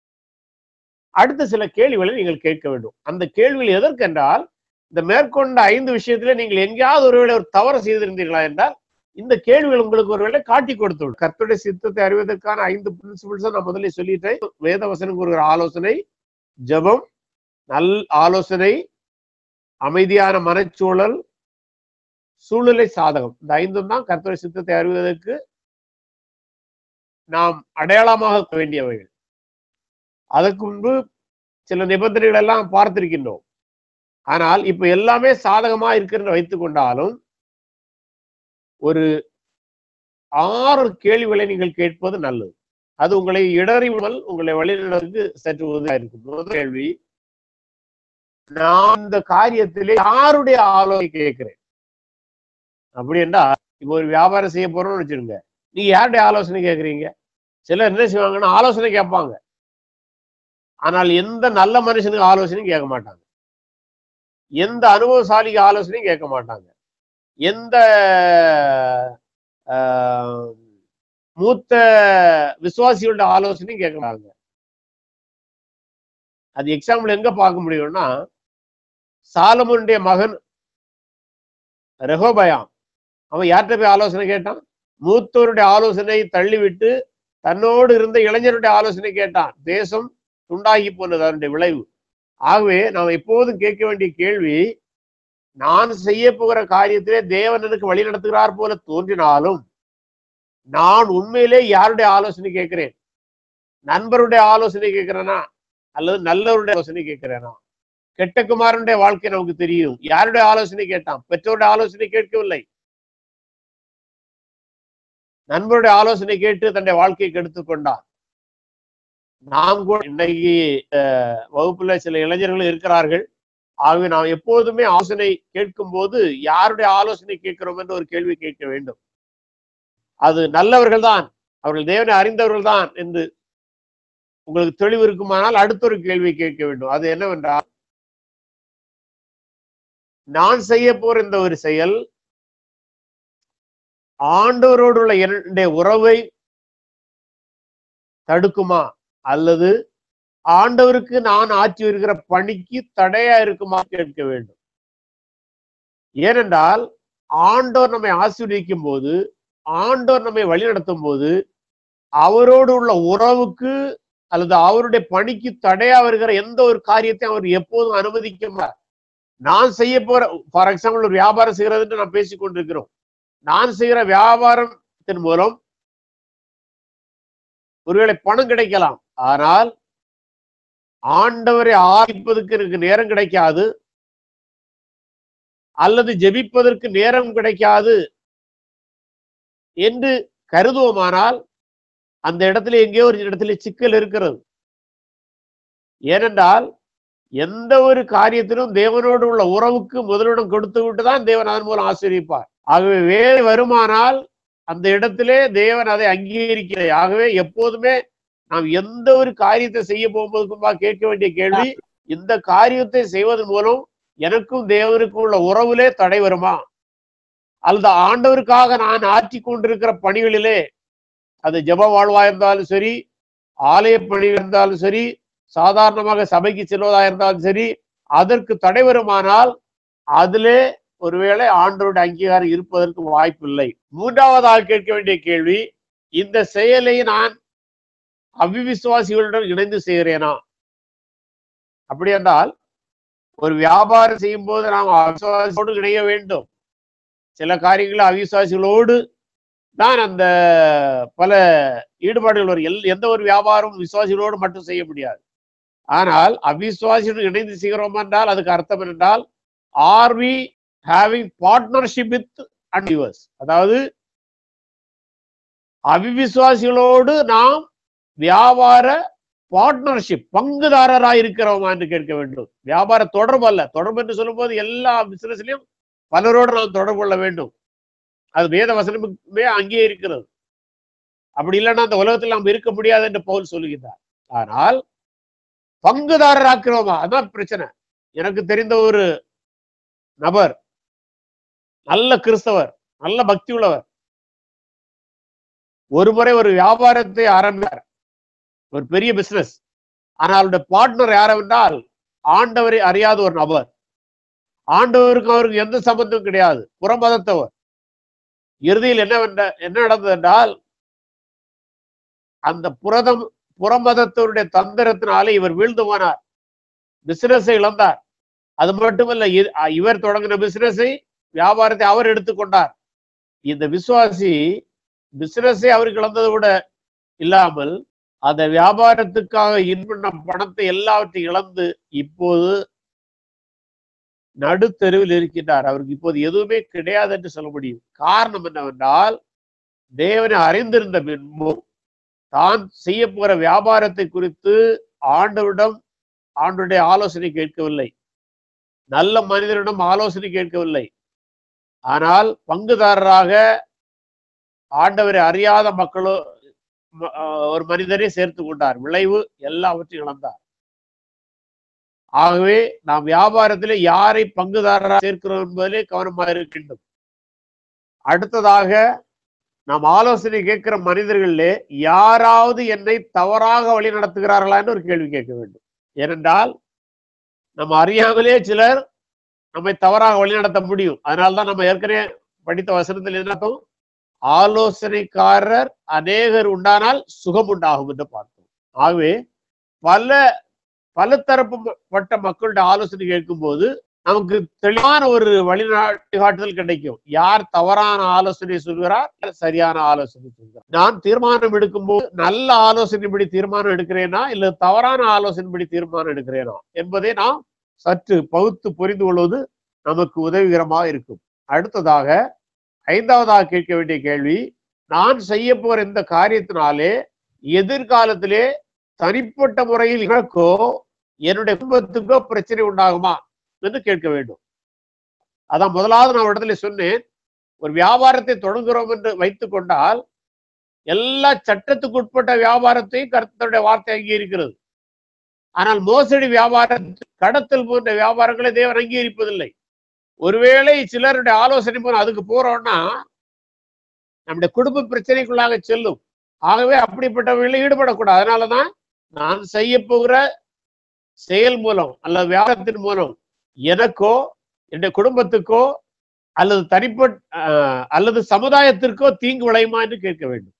அடுத்த சில கேள்விகளை நீங்கள் கேட்க வேண்டும் அந்த கேள்விகள் எதற்கென்றால் இந்த மேற்கொண்ட ஐந்து விஷயத்துல நீங்கள் எங்கேயாவது ஒருவேளை ஒரு தவறு செய்திருந்தீர்களா என்றால் இந்த கேள்விகள் உங்களுக்கு ஒருவேளை காட்டி கொடுத்து விடும். கர்த்தருடைய சித்தத்தை அறிவதற்கான ஐந்து பிரின்சிபிள்ஸ் நான் முதல்ல சொல்லிட்டேன் வேத வசனம் கூறுகிற ஆலோசனை ஜெபம் நல் ஆலோசனை அமைதியான மனச்சூழல் சூழ்நிலை சாதகம் இந்த ஐந்தும் தான் கர்த்தருடைய சித்தத்தை அறிவதற்கு நாம் அடையாளமாக இருக்க வேண்டியவைகள் அதற்கு முன்பு சில நிபந்தனைகள் எல்லாம் பார்த்திருக்கின்றோம் ஆனால் இப்ப எல்லாமே சாதகமா இருக்கிறது வைத்துக் கொண்டாலும் ஒரு ஆறு கேள்விகளை நீங்கள் கேட்பது நல்லது அது உங்களை இடறிவிடாமல் உங்களை வழிநடத்துக்கு சற்று உதவியா இருக்கும் முதல் கேள்வி நான் இந்த காரியத்திலே யாருடைய ஆலோசனை கேட்கிறேன் அப்படி என்றால் இப்போ ஒரு வியாபாரம் செய்ய போறோம்னு வச்சிருங்க நீங்க யாருடைய ஆலோசனை கேட்குறீங்க சிலர் என்ன செய்வாங்கன்னா ஆலோசனை கேட்பாங்க ஆனால் எந்த நல்ல மனுஷனுக்கு ஆலோசனையும் கேட்க மாட்டாங்க எந்த அனுபவசாலிக்கு ஆலோசனையும் கேட்க மாட்டாங்க எந்த ஆஹ், மூத்த விசுவாசிகளோட ஆலோசனையும் கேட்க மாட்டாங்க அது எக்ஸாம்பிள் எங்க பார்க்க முடியும்னா சாலமோனுடைய மகன் ரெகோபயாம் அவன் யார்கிட்ட போய் ஆலோசனை கேட்டான் மூத்தோருடைய ஆலோசனை தள்ளிவிட்டு தன்னோடு இருந்த இளைஞருடைய ஆலோசனை கேட்டான் தேசம் துண்டாகி போனது அதனுடைய விளைவு ஆகவே நாம் எப்போதும் கேட்க வேண்டிய கேள்வி நான் செய்ய போகிற காரியத்திலே தேவன் எனக்கு வழி நடத்துகிறார் போல தோன்றினாலும் நான் உண்மையிலே யாருடைய ஆலோசனை கேட்கிறேன் நண்பருடைய ஆலோசனை கேட்கிறேனா அல்லது நல்லவருடைய ஆலோசனை கேட்கிறேனா கெட்ட குமாரனுடைய வாழ்க்கை நமக்கு தெரியும் யாருடைய ஆலோசனை கேட்டான் பெற்றோருடைய ஆலோசனை கேட்கவில்லை நண்பருடைய ஆலோசனை கேட்டு தன்னுடைய வாழ்க்கையை கெடுத்துக் கொண்டான் நாம் கூட இன்னைக்கு அஹ், வகுப்புல சில இளைஞர்கள் இருக்கிறார்கள் ஆகவே நாம் எப்போதுமே ஆலோசனை கேட்கும் போது யாருடைய ஆலோசனை கேட்கிறோம் என்று ஒரு கேள்வி கேட்க வேண்டும் அது நல்லவர்கள் தான் அவர்கள் தேவனை அறிந்தவர்கள் தான் என்று உங்களுக்கு தெளிவு இருக்குமானால் அடுத்த ஒரு கேள்வி கேட்க வேண்டும் அது என்னவென்றால் நான் செய்ய போற இந்த ஒரு செயல் ஆண்டவரோடு உள்ள என்னுடைய உறவை தடுக்குமா அல்லது ஆண்டவருக்கு நான் ஆற்றி வருகிற பணிக்கு தடையா இருக்குமா கேட்க வேண்டும் ஏனென்றால் ஆண்டவர் நம்மை ஆசீர்வதிக்கும் போது ஆண்டவர் நம்மை வழிநடத்தும் போது அவரோடு உள்ள உறவுக்கு அல்லது அவருடைய பணிக்கு தடையா வருகிற எந்த ஒரு காரியத்தையும் அவர் எப்போதும் அனுமதிக்க மாட்டார் நான் செய்ய போற ஃபார் எக்ஸாம்பிள் ஒரு வியாபாரம் செய்யறது என்று நாம் பேசிக் கொண்டிருக்கிறோம் நான் செய்கிற வியாபாரத்தின் மூலம் ஒருவேளை பணம் கிடைக்கலாம் ஆனால் ஆண்டவரை ஆராதிப்பதற்கு எனக்கு நேரம் கிடைக்காது அல்லது ஜெபிப்பதற்கு நேரம் கிடைக்காது என்று கருதுவோமானால் அந்த இடத்துல எங்கேயோ ஒரு இடத்துல சிக்கல் இருக்கிறது ஏனென்றால் எந்த ஒரு காரியத்திலும் தேவனோடு உள்ள உறவுக்கு முதலிடம் கொடுத்து விட்டு தான் தேவன் அதன் மூலம் ஆசீர்விப்பார் ஆகவே வேலை வருமானால் அந்த இடத்திலே தேவன் அதை அங்கீகரிக்கிறது ஆகவே எப்போதுமே நாம் எந்த ஒரு காரியத்தை செய்ய போகும்போது முன்பாக கேட்க வேண்டிய கேள்வி இந்த காரியத்தை செய்வதன் மூலம் எனக்கும் தேவனுக்கும் உள்ள உறவிலே தடை வருமா அல்லது ஆண்டவருக்காக நான் ஆற்றி கொண்டிருக்கிற பணிகளிலே அது ஜெப வாழ்வா இருந்தாலும் சரி ஆலய பணி இருந்தாலும் சரி சாதாரணமாக சபைக்கு செல்வதா இருந்தாலும் சரி அதற்கு தடை வருமானால் அதிலே ஒருவேளை ஆண்டவருடைய அங்கீகாரம் இருப்பதற்கு வாய்ப்பில்லை மூன்றாவதாக கேட்க வேண்டிய கேள்வி இந்த செயலை நான் அவிவிசுவாசிகளுடன் இணைந்து செய்கிறேனா அப்படி என்றால் ஒரு வியாபாரம் செய்யும் போது நாம் அவிசுவாசியோடு இணைய வேண்டும் சில காரியங்கள் அவிசுவாசிகளோடு தான் அந்த பல ஈடுபாடுகள் வரும் எல் எந்த ஒரு வியாபாரம் விசுவாசிகளோடு மட்டும் செய்ய முடியாது ஆனால் அவிசுவாசியுடன் இணைந்து செய்கிறோம் என்றால் அதுக்கு அர்த்தம் என்றால் are we having partnership with unbelievers அதாவது அவிவிசுவாசிகளோடு நாம் வியாபார பார்ட்னர்ஷிப் பங்குதாரராக இருக்கிறோமா என்று கேட்க வேண்டும் வியாபார தொடர்பு அல்ல தொடர்பு என்று சொல்லும்போது எல்லா பிசினஸ்லயும் பலரோடு நாம் தொடர்பு கொள்ள வேண்டும் அது வேத வசனமே அங்கே இருக்கிறது அப்படி இல்லைன்னா அந்த உலகத்தில் நாம் இருக்க முடியாது என்று பவுல் சொல்லுகிறார் ஆனால் பங்குதாரராக்கிறோமா அதான் பிரச்சனை எனக்கு தெரிந்த ஒரு நபர் நல்ல கிறிஸ்தவர் நல்ல பக்தி உள்ளவர் ஒரு முறை ஒரு வியாபாரத்தை ஆரம்பித்தார் ஒரு பெரிய பிசினஸ் ஆனால் அவருடைய பார்ட்னர் யாரென்றால் ஆண்டவரை அறியாத ஒரு நபர் ஆண்டவருக்கு அவருக்கு எந்த சம்பந்தமும் கிடையாது புறமதத்தவர் இறுதியில் என்ன என்ன நடந்தது என்றால் அந்த புரதம் புறமதத்தவருடைய தந்திரத்தினாலே இவர் வீழ்ந்து போனார் பிசினஸை இழந்தார் அது மட்டுமல்ல இ- இவர் தொடங்கின பிசினஸை வியாபாரத்தை அவர் எடுத்துக்கொண்டார் இந்த விசுவாசி பிசினஸை அவருக்கு இழந்ததை விட இல்லாமல் அந்த வியாபாரத்துக்காக இன்பண்ண பணத்தை எல்லாவற்றையும் இழந்து இப்போது நடுத்தெருவில் இருக்கின்றார் அவருக்கு இப்போது எதுவுமே கிடையாது என்று சொல்ல முடியும் காரணம் என்னவென்றால் தேவனை அறிந்திருந்த பின்பும் தான் செய்ய போற வியாபாரத்தை குறித்து ஆண்டவரிடம் ஆண்டுடைய ஆலோசனை கேட்கவில்லை நல்ல மனிதரிடம் ஆலோசனை கேட்கவில்லை ஆனால் பங்குதாரராக ஆண்டவரை அறியாத மக்களோ ம- ஆஹ் ஒரு மனிதரை சேர்த்து கொண்டார் விளைவு எல்லாவற்றையும் இழந்தார் ஆகவே நாம் வியாபாரத்திலே யாரை பங்குதாரராக சேர்க்கிறோம் என்பதிலே கவனமாக இருக்க வேண்டும் அடுத்ததாக நாம் ஆலோசனை கேட்கிற மனிதர்களிலே யாராவது என்னை தவறாக வழி நடத்துகிறார்களான்னு ஒரு கேள்வி கேட்க வேண்டும் ஏனென்றால் நம்ம அறியாமலே சிலர் நம்மை தவறாக வழிநடத்த முடியும் அதனால்தான் நம்ம ஏற்கனவே படித்த வசனத்தில் என்ன அர்த்தம்? ஆலோசனைக்காரர் அநேகர் உண்டானால் சுகம் உண்டாகும் என்று பார்த்தோம் ஆகவே பல பல தரப்புப்பட்ட மக்களுடைய ஆலோசனை கேட்கும்போது நமக்கு தெளிவான ஒரு வழிகாட்டுதல் கிடைக்கும் யார் தவறான ஆலோசனை சொல்கிறார் யார் சரியான ஆலோசனை சொல்கிறார் நான் தீர்மானம் எடுக்கும்போது நல்ல ஆலோசனைப்படி தீர்மானம் எடுக்கிறேனா இல்ல தவறான ஆலோசனைப்படி தீர்மானம் எடுக்கிறேனா என்பதை நாம் சற்று பகுத்து புரிந்து கொள்வது நமக்கு உதவிகரமாக இருக்கும் அடுத்ததாக ஐந்தாவதாக கேட்க வேண்டிய கேள்வி நான் செய்ய போற இந்த காரியத்தினாலே எதிர்காலத்திலே தனிப்பட்ட முறையில் எனக்கோ என்னுடைய குடும்பத்துக்கோ பிரச்சனை உண்டாகுமா என்று கேட்க வேண்டும் அதான் முதலாவது நான் ஒரு இடத்துல சொன்னேன் ஒரு வியாபாரத்தை தொடங்குகிறோம் என்று வைத்துக் கொண்டால் எல்லா சட்டத்துக்கு உட்பட்ட வியாபாரத்தையும் கர்த்தருடைய வார்த்தை அங்கீகரிக்கிறது ஆனால் மோசடி வியாபாரம் கடத்தல் போன்ற வியாபாரங்களை தேவன் அங்கீகரிப்பதில்லை ஒருவேளை சிலருடைய ஆலோசனை போல அதுக்கு போறோம்னா நம்முடைய குடும்ப பிரச்சனைக்குள்ளாக செல்லும் ஆகவே அப்படிப்பட்டவர்களில் ஈடுபடக்கூடாது அதனாலதான் நான் செய்ய போகிற செயல் மூலம் அல்லது வியாபாரத்தின் மூலம் எனக்கோ என்னுடைய குடும்பத்துக்கோ அல்லது தனிப்பட்ட ஆஹ், அல்லது சமுதாயத்திற்கோ தீங்கு விளையுமா என்று கேட்க வேண்டும்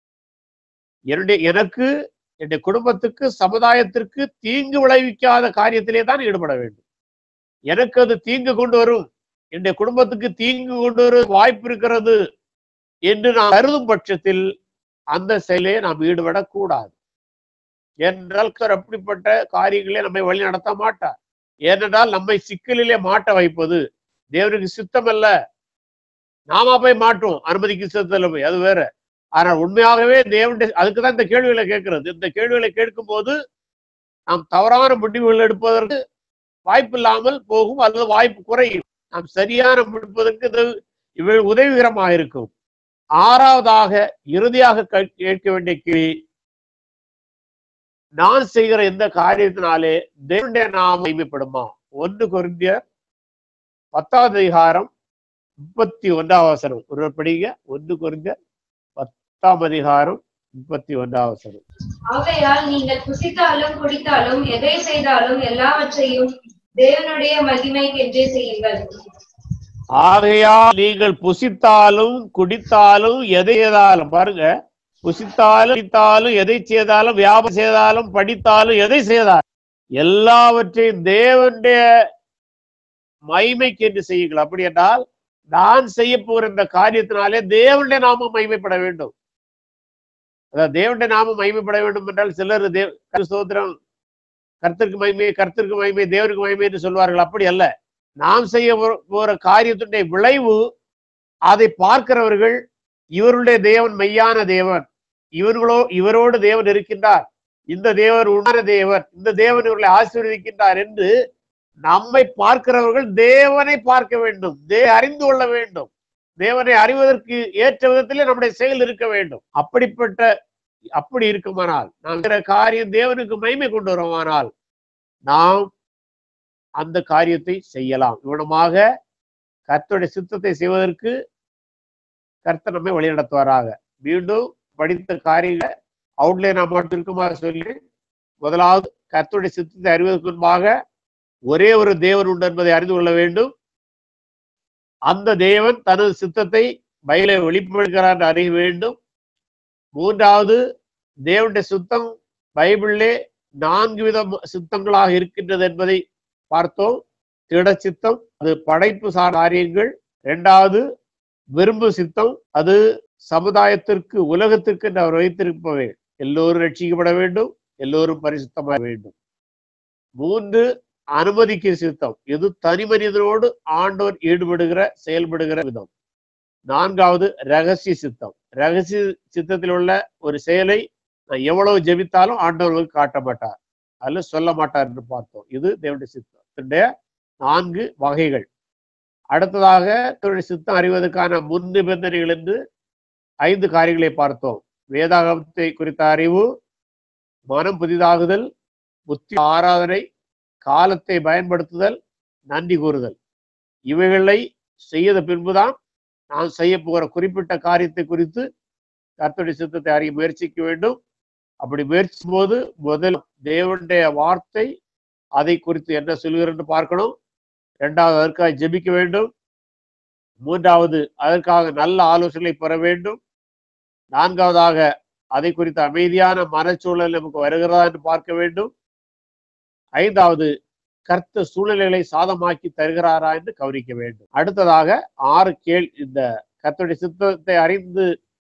என்னுடைய எனக்கு என்னுடைய குடும்பத்துக்கு சமுதாயத்திற்கு தீங்கு விளைவிக்காத காரியத்திலே தான் ஈடுபட வேண்டும் எனக்கு அது தீங்கு கொண்டு வரும் என்னுடைய குடும்பத்துக்கு தீங்கு கொண்டு வரும் வாய்ப்பு இருக்கிறது என்று நாம் கருதும் பட்சத்தில் அந்த செயலே நாம் ஈடுபடக்கூடாது என்றால் கர்த்தர் அப்படிப்பட்ட காரியங்களை நம்மை வழி நடத்த மாட்டார் ஏனென்றால் நம்மை சிக்கலிலே மாட்ட வைப்பது தேவனுக்கு சித்தம் அல்ல நாம போய் மாட்டோம் அனுமதிக்கு சித்தத்தில் போய் அது வேற ஆனால் உண்மையாகவே தேவனுடைய அதுக்கு தான் இந்த கேள்விகளை கேட்கிறது இந்த கேள்விகளை கேட்கும் போது நாம் தவறான முடிவுகள் எடுப்பதற்கு வாய்ப்பு இல்லாமல் போகும் அல்லது வாய்ப்பு குறையும் நாம் சரியான முடிப்பதற்கு இது இவை உதவிகரமாக இருக்கும் ஆறாவதாக இறுதியாக கே- கேட்க வேண்டிய கேள்வி நான் செய்கிற எந்த காரியத்தினாலே தேவனுடைய நாம் மகிமைப்படுமா ஒன்று கொரிந்தியர் பத்தாவது அதிகாரம் முப்பத்தி ஒன்றாவது வசனம் ஒருவர் படிங்க ஒன்று கொரிந்தியர் பத்தாம் அதிகாரம் முப்பத்தி ஒன்றாவது வசனம் ஆகையால் நீங்கள் புசித்தாலும் குடித்தாலும் எதை செய்தாலும் எல்லாவற்றையும் தேவனுடைய மகிமைக்கென்றே செய்யுங்கள் ஆகையால் நீங்கள் புசித்தாலும் குடித்தாலும் எதை செய்தாலும் பாருங்க புசித்தாலும் குடித்தாலும் எதை செய்தாலும் வியாபாரம் செய்தாலும் படித்தாலும் எதை செய்தாலும் எல்லாவற்றையும் தேவனுடைய மகிமைக்கு என்று செய்யுங்கள் அப்படி என்றால் நான் செய்ய போகிற இந்த காரியத்தினாலே தேவனுடைய நாமம் மகிமைப்பட வேண்டும் அதாவது தேவனுடைய நாமம் மகிமைப்பட வேண்டும் என்றால் சிலர் தேவ ஸ்தோத்திரம் கர்த்தருக்கு மகிமை கர்த்தருக்கு மகிமை தேவருக்கு மகிமை என்று சொல்வார்கள் அப்படி அல்ல நாம் செய்ய போ- போற காரியத்தினுடைய விளைவு அதை பார்க்கிறவர்கள் இவருடைய தேவன் மெய்யான தேவன் இவர்களோ இவரோடு தேவன் இருக்கின்றார் இந்த தேவன் உண்மையான தேவன் இந்த தேவன் இவர்களை ஆசீர்வதிக்கின்றார் என்று நம்மை பார்க்கிறவர்கள் தேவனை பார்க்க வேண்டும் தே அறிந்து கொள்ள வேண்டும் தேவனை அறிவதற்கு ஏற்ற விதத்திலே நம்முடைய செயல் இருக்க வேண்டும் அப்படிப்பட்ட அப்படி இருக்குமானால் நாம் செய்கிற காரியம் தேவனுக்கு மகிமை கொண்டு வருமானால் நாம் அந்த காரியத்தை செய்யலாம் இவனமாக கர்த்தருடைய சித்தத்தை செய்வதற்கு கர்த்தர் நம்மை வழிநடத்துவாராக மீண்டும் படித்த காரியங்களை அவுட்லைன் அமௌண்ட் இருக்குமாறு சொல்லி முதலாவது கர்த்தருடைய சித்தத்தை அறிவதற்கு முன்பாக ஒரே ஒரு தேவன் உண்டு என்பதை அறிந்து கொள்ள வேண்டும் அந்த தேவன் தனது சித்தத்தை பயிலை வெளிப்படுகிறார் என்று அறிய வேண்டும் மூன்றாவது தேவனுடைய சுத்தம் பைபிளிலே நான்கு வித சித்தங்களாக இருக்கின்றது என்பதை பார்த்தோம் திட சித்தம் அது படைப்பு சார் காரியங்கள் இரண்டாவது விரும்பு சித்தம் அது சமுதாயத்திற்கு உலகத்திற்கு என்று அவர் வைத்திருப்பவை எல்லோரும் ரட்சிக்கப்பட வேண்டும் எல்லோரும் பரிசுத்தமாக வேண்டும் மூன்று அனுமதிக்கு சித்தம் இது தனி மனிதனோடு ஆண்டவர் ஈடுபடுகிற செயல்படுகிற விதம் நான்காவது ரகசிய சித்தம் ரகசிய சித்தத்தில் உள்ள ஒரு செயலை நான் எவ்வளவு ஜெபித்தாலும் ஆண்டவர்களுக்கு காட்ட மாட்டார் அல்ல சொல்ல மாட்டார் என்று பார்த்தோம் இது தேவனுடைய சித்தத்தினுடைய நான்கு வகைகள் அடுத்ததாக தேவனுடைய சித்தம் அறிவதற்கான முன் நிபந்தனைகள் என்று ஐந்து காரியங்களை பார்த்தோம் வேதாகமத்தை குறித்த அறிவு மனம் புதிதாகுதல் புத்தி ஆராதனை காலத்தை பயன்படுத்துதல் நன்றி கூறுதல் இவைகளை செய்த பின்புதான் நாம் செய்ய போகிற குறிப்பிட்ட காரியத்தை குறித்து கர்த்தருடைய சித்தத்தை அறிய முயற்சிக்க வேண்டும் அப்படி முயற்சிக்கும் போது முதல் தேவனுடைய வார்த்தை அதை குறித்து என்ன சொல்கிறது என்று பார்க்கணும் இரண்டாவது அதற்காக ஜெபிக்க வேண்டும் மூன்றாவது அதற்காக நல்ல ஆலோசனை பெற வேண்டும் நான்காவதாக அதை குறித்த அமைதியான மனச்சூழல் நமக்கு வருகிறதா என்று பார்க்க வேண்டும் ஐந்தாவது கர்த்த சூழ்நிலைகளை சாதமாக்கி தருகிறாரா என்று கவனிக்க வேண்டும் அடுத்ததாக ஆறு கேள் இந்த கர்த்தருடைய சித்தத்தை அறிந்து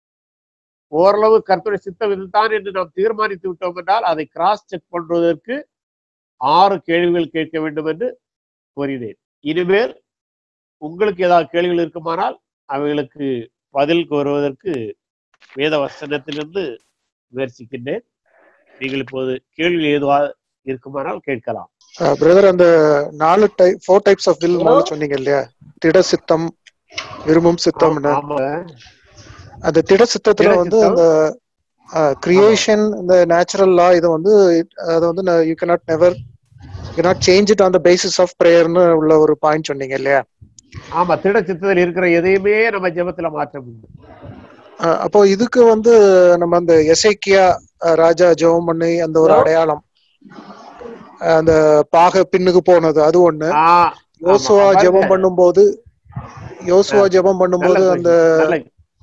ஓரளவு கர்த்தருடைய சித்தம் இதுதான் என்று நாம் தீர்மானித்து விட்டோம் என்றால் அதை கிராஸ் செக் பண்றதற்கு ஆறு கேள்விகள் கேட்க வேண்டும் என்று கூறினேன் இனிமேல் உங்களுக்கு ஏதாவது கேள்விகள் இருக்குமானால் அவைகளுக்கு பதில் கூறுவதற்கு வேத வசனத்திலிருந்து முயற்சிக்கின்றேன் நீங்கள் இப்போது கேள்வி எதுவாக இருக்குமானால் கேட்கலாம் பிரதர் அந்த நாலு type four types of will முதல்ல சொன்னீங்க இல்லையா திட சித்தம் விரும்பும் சித்தம்னு ஆமா அந்த திட சித்தத்துல திட வந்து சித்தம். அந்த கிரியேஷன் இந்த நேச்சுரல் லா இது வந்து அது வந்து you cannot never you not change it on the basis of ப்ரேயர்னு உள்ள ஒரு பாயிண்ட் சொன்னீங்க இல்லையா ஆமா திட சித்தத்தில் இருக்கிற எதையுமே நம்ம ஜெபத்துல மாற்ற முடியும் அஹ் அப்போ இதுக்கு வந்து நம்ம அந்த எசைக்கியா அஹ் ராஜா ஜெபம் பண்ணி அந்த ஒரு Hello? அடையாளம் அஹ் அந்த பாக பின்னுக்கு போனது அது ஒண்ணு ஆ, யோசுவா ஆமா, ஜெபம் பாருங்க. பண்ணும்போது யோசுவா ஜெபம் பண்ணும்போது நல்ல அந்த நல்ல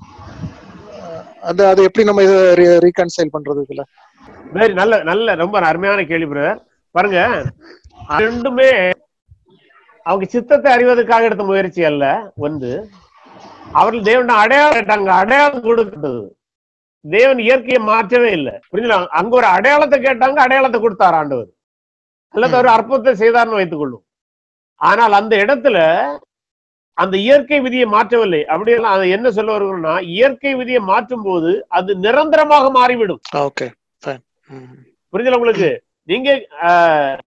அந்த அது எப்படி நம்ம இதை ரீகன்சைல் பண்றது இதுல வெரி நல்ல நல்ல ரொம்ப அருமையான கேள்வி பிரதர் பாருங்க அது ரெண்டுமே அவங்க சித்தத்தை அறிவதற்காக எடுத்த முயற்சி அல்ல ஒன்று அவர்கள் தேவன் அடையாளம் கேட்டாங்க அடையாளம் கொடுத்தது தேவன் இயற்கையை மாற்றவே இல்லை புரிஞ்சுல அங்க ஒரு அடையாளத்தை கேட்டாங்க அடையாளத்தை கொடுத்தார் ஆண்டவர் அல்லது ஒரு அற்புதத்தை செய்தார்னு வைத்துக் கொள்ளும் ஆனால் அந்த இடத்துல அந்த இயற்கை விதியை மாற்றவில்லை அப்படியெல்லாம் அதை என்ன சொல்ல வருகிறோம்னா இயற்கை விதியை மாற்றும் போது அது நிரந்தரமாக மாறிவிடும் ஓகே புரிஞ்சல உங்களுக்கு நீங்க ஆஹ்,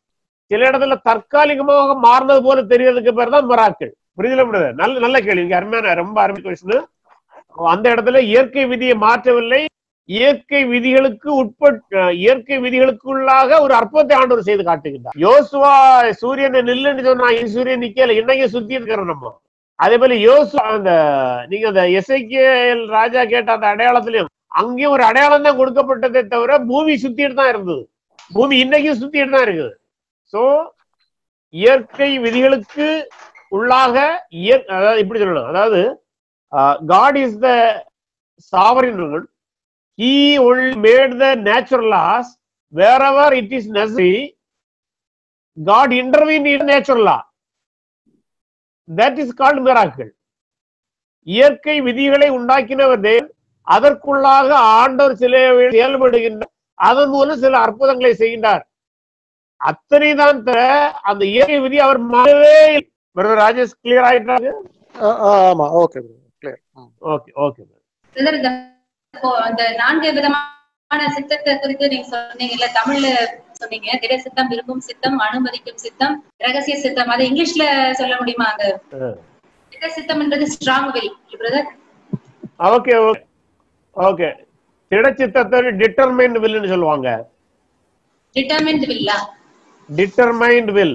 சில இடத்துல தற்காலிகமாக மாறினது போல தெரியறதுக்கு பேர் தான் மிராக்கள் புரிதல முடியாது நல்ல நல்ல கேள்வி இங்க அருமையான ரொம்ப அருமை கொஸ்டின் அந்த இடத்துல இயற்கை விதியை மாற்றவில்லை இயற்கை விதிகளுக்கு உட்பட் இயற்கை விதிகளுக்குள்ளாக ஒரு அற்புதத்தை ஆண்டவர் செய்து காட்டுகின்றார் யோசுவா சூரியனை நில்லுன்னு சொன்னா இனி சூரியன் நிக்கல இன்னைக்கு சுத்தி இருக்கிறோம் நம்ம அதே போல யோசு அந்த நீங்க அந்த எஸ்ஐகேஎல் ராஜா கேட்ட அந்த அடையாளத்திலையும் அங்கேயும் ஒரு அடையாளம் தான் கொடுக்கப்பட்டதே தவிர பூமி சுத்திட்டு தான் இருந்தது பூமி இன்னைக்கும் சுத்திட்டு தான் இருக்குது சோ இயற்கை விதிகளுக்கு உள்ளாக இயற் அதாவது இப்படி சொல்லணும் அதாவது God is the sovereign he only made the natural laws wherever it is necessary god intervened in natural law that is called miracle இயற்கை விதிகளை உண்டாக்கினவர் தேவன் அதற்குள்ளாக ஆண்டவர் சில செயல்படுகின்ற அதன் மூலம் சில அற்புதங்களை செய்கின்றார் அத்தனை தான் தவிர அந்த இயற்கை விதி அவர் மாறவே இல்லை. brother ராஜேஷ் கிளியர் ஆயிட்டாங்க ஆ- ஆ, ஆமா okay clear okay okay brother இந்த இப்போ அந்த நான்கு விதமான சித்தத்தை குறித்து நீங்க சொன்னீங்கல்ல தமிழ்ல சொன்னீங்க திட சித்தம் விரும்பும் சித்தம் அனுமதிக்கும் சித்தம் ரகசிய சித்தம் அதை இங்கிலீஷ்ல சொல்ல முடியுமா அந்த திட சித்தம் என்றது strong will brother okay okay okay திடச்சித்தத்தை டிட்டர்மைண்ட் வில்லுன்னு சொல்லுவாங்க டிட்டர்மின்ட் வில்லா determined will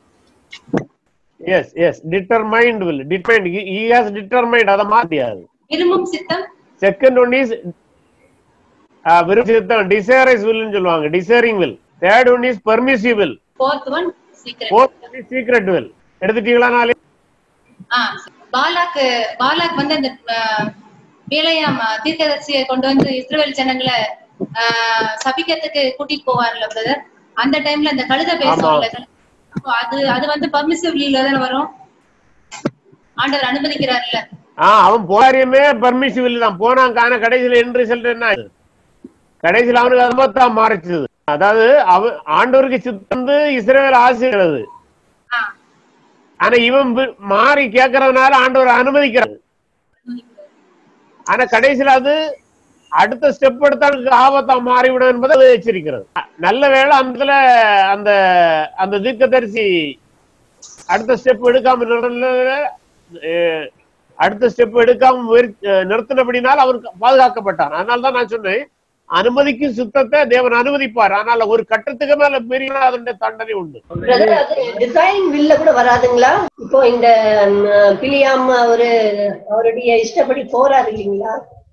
yes yes determined will determined he, he has determined அத மாத்தியாது விரும்பும் சித்தம் செகண்ட் ஒன் இஸ் விருப்பம் டிசைரஸ் வில்னு சொல்லுவாங்க desiring will third one is permissive will fourth one சீக்கிரம் fourth one is secret will எடுத்துட்டீங்களா நாளே ஆ பாலாக் பாலாக் வந்து அந்த வேலையாம் தீர்க்கதரிசியை கொண்டு வந்து இஸ்ரேல் ஜனங்களை ஆஹ், சபிக்கிறதுக்கு கூட்டிட்டு போவார்ல பிரதர் அந்த டைம்ல அந்த கழுத பேசுவாங்கல்ல அப்போ அது அது வந்து பர்மிசிவ் லீவ்ல தானே வரும் ஆண்டவர் அனுமதிக்கிறார்ல ஆ அவன் போறியுமே பர்மிசிவ் வில் தான் போனான் காண கடைசியில என் ரிசல்ட் என்ன ஆகுது? கடைசியில அவனுக்கு அது தான் மாறிச்சது அதாவது அவன் ஆண்டவருக்கு சித்தந்து இஸ்ரேல் ஆசிரியது ஆ, ஆனா இவன் வி- மாறி கேட்கறதுனால ஆண்டவர் அனுமதிக்கிறார் ஆனா கடைசியில அது அடுத்த ஸ்டெப் எடுத்தாலுக்கு ஆபத்தா மாறிவிடும் என்பதை அது எச்சரிக்கிறது நல்ல வேளை அந்த இடத்துல அந்த அந்த தீர்க்கதரிசி அடுத்த ஸ்டெப் எடுக்காம நிறுத்தின- அஹ், அடுத்த ஸ்டெப் எடுக்காம முயற்சி அஹ், நிறுத்தினபடினால் அவர் பாதுகாக்கப்பட்டார் அதனால தான் நான் சொன்னேன் அனுமதிக்கும் சுத்தத்தை தேவன் அனுமதிப்பார் ஆனால் ஒரு கட்டத்துக்கு மேல மீறினா அதனுடைய தண்டனை உண்டு பிரதர் அது டிசைன் வில்ல கூட வராதுங்களா இப்போ இந்த ம், பிலியாம் அவரு அவருடைய இஷ்டப்படி போறாரு இல்லைங்களா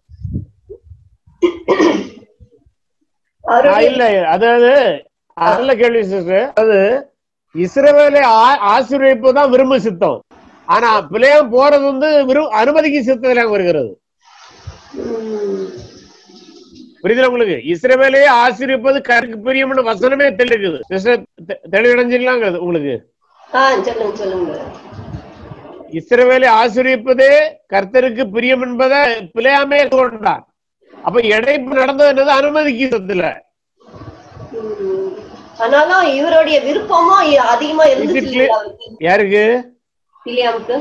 ஆ, அவருடைய இல்ல அதாவது நல்ல கேள்வி சிஸ்டர் அது இஸ்ரவேலை ஆ- ஆசீர்வதிப்பு தான் விரும்பு சித்தம் ஆனா பிள்ளையம் போறது வந்து விரு- அனுமதிக்கும் சித்தத்துல வருகிறது ம், புரியுதுல உங்களுக்கு இஸ்ரவேலையே ஆசீர்விப்பது கருக்கு பிரியம்னு வசனமே தெளிவுக்குது சிஸ்டர் தெ- தெளிவடைஞ்சிடலாங்கிறது உங்களுக்கு ஆ சொல்லுங்க சொல்லுங்க இஸ்ரவேலை ஆசீர்விப்பதே கர்த்தருக்கு பிரியம் என்பதை பிள்ளையாமே கொண்டார் அப்ப இடைப்பு நடந்தது என்னது அனுமதிக்கும் சித்தத்துல ம், ஆனாலும் இவருடைய விருப்பமும் இ- அதிகமா இருந்துச்சு இதுக்கு- இல்லைங்களா அவருக்கு? யாருக்கு பிலியாமுக்கு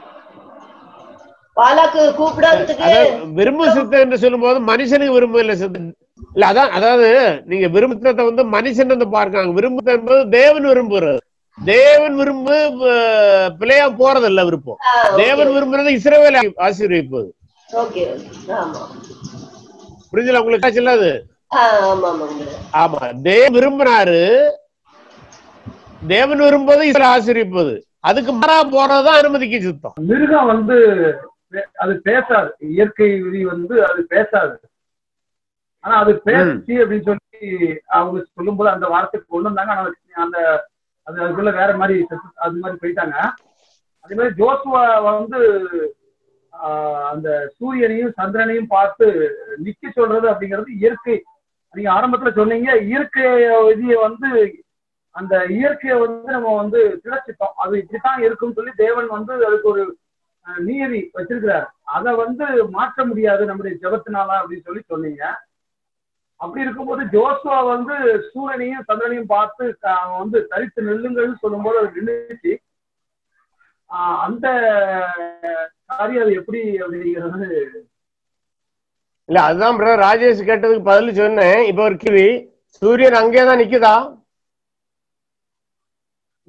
பாலாக்கு கூப்பிடாததுக்கு அதாவது விரும்பு சித்தம் என்று சொல்லும்போது மனுஷனுக்கு விரும்பு இல்ல சித்தம் இல்ல அதான் அதாவது நீங்க விரும்பத்தை வந்து மனுஷன் வந்து பார்க்காங்க விரும்புறது என்பது தேவன் விரும்புறது தேவன் விரும்பு அஹ், பிள்ளையா போறது இல்ல விருப்பம் ஆ, okay. தேவன் விரும்புறது இஸ்ரவேலை ஆசீர்வதிப்பது ஓகே ஓகே ஆமா புரிஞ்சல உங்களுக்கு ஆச்சுல்ல அது ஆ, ஆமா ஆமாங்க ஆமா தேவன் விரும்பினாரு தேவன் விரும்புவது இஸ்ரேல் ஆசீர்விப்பது அதுக்கு மாறா போறதுதான் அனுமதிக்கு சித்தம் மிருகம் வந்து பே- அது பேசாது இயற்கை விதி வந்து அது பேசாது ஆனா அது பேசி அப்படின்னு சொல்லி அவங்க சொல்லும்போது அந்த வார்த்தை கொண்டு வந்தாங்க ஆனா அது- அந்த அது அதுக்குள்ள வேற மாதிரி செத்து- அது மாதிரி போயிட்டாங்க அதே மாதிரி ஜோசுவா வந்து ஆஹ், அந்த சூரியனையும் சந்திரனையும் பார்த்து நிக்க சொல்றது அப்படிங்கிறது இயற்கை நீங்க ஆரம்பத்துல சொன்னீங்க இயற்கை விதியை வந்து அந்த இயற்கையை வந்து நம்ம வந்து திளைச்சிட்டோம் அது இப்படித்தான் இருக்கும்னு சொல்லி தேவன் வந்து அதுக்கு ஒரு அஹ், நீதி வச்சிருக்கிறார் அதை வந்து மாற்ற முடியாது நம்முடைய ஜெபத்தினால அப்படின்னு சொல்லி சொன்னீங்க அப்படி இருக்கும்போது ஜோசுவா வந்து சூரியனையும் சந்திரனையும் பார்த்து க- அவன் வந்து தரித்து நில்லுங்கள்னு சொல்லும்போது அது நின்றுச்சு ஆஹ், அந்த காரியம் அது எப்படி அப்படிங்கிறது இல்ல அதுதான் பிரதர் ராஜேஷ் கேட்டதுக்கு பதில் சொன்னேன் இப்ப ஒரு கேள்வி சூரியன் அங்கேதான் நிக்குதா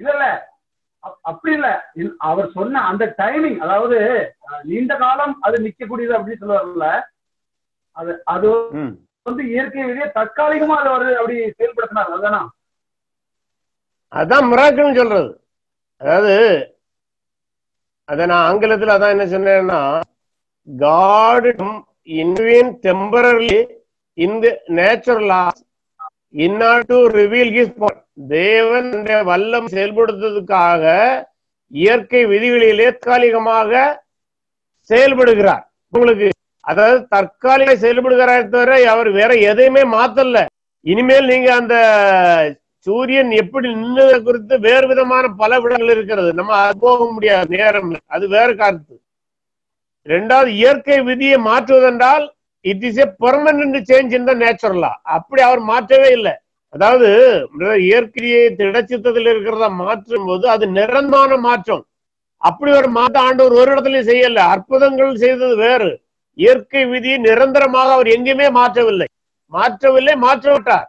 இல்ல இல்ல அப்- அப்படி இல்ல இல்- அவர் சொன்ன அந்த டைமிங் அதாவது அஹ், நீண்ட காலம் அது நிக்கக்கூடியது அப்படின்னு சொல்லுவார்ல அது அது ம். வந்து இயற்கை விதியை தற்காலிகமா அதை அவர் அப்படி செயல்படுத்தினார் அதுதானா அதான் மிராக்கிள்னு சொல்றது அதாவது அத நான் ஆங்கிலத்துல அதான் என்ன சொன்னேன்னா காட் இன்வென் temporary in the natural law in to reveal his தேவன் இந்த வல்லம் செயல்படுத்துவதற்காக இயற்கை விதிகளிலே தற்காலிகமாக செயல்படுகிறார் உங்களுக்கு அதாவது தற்காலிக செயல்படுகிறார் தவிர அவர் வேற எதையுமே மாத்தல இனிமேல் நீங்க அந்த சூரியன் எப்படி நின்னது குறித்து வேறு விதமான பல விடங்கள் இருக்கிறது நம்ம அது போக முடியாது நேரம் இல்லை. அது வேற கருத்து ரெண்டாவது இயற்கை விதியை மாற்றுவதென்றால் it is a permanent change in the நேச்சுரலா அப்படி அவர் மாற்றவே இல்லை அதாவது இயற்கையை திடச்சித்தத்தில் இருக்கிறத மாற்றும் போது அது நிரந்தரமான மாற்றம் அப்படி ஒரு மாற்றம் ஆண்டவர் ஒரு இடத்துலயும் செய்யல அற்புதங்கள் செய்தது வேறு இயற்கை விதியை நிரந்தரமாக அவர் எங்கேயுமே மாற்றவில்லை மாற்றவில்லை மாற்ற விட்டார்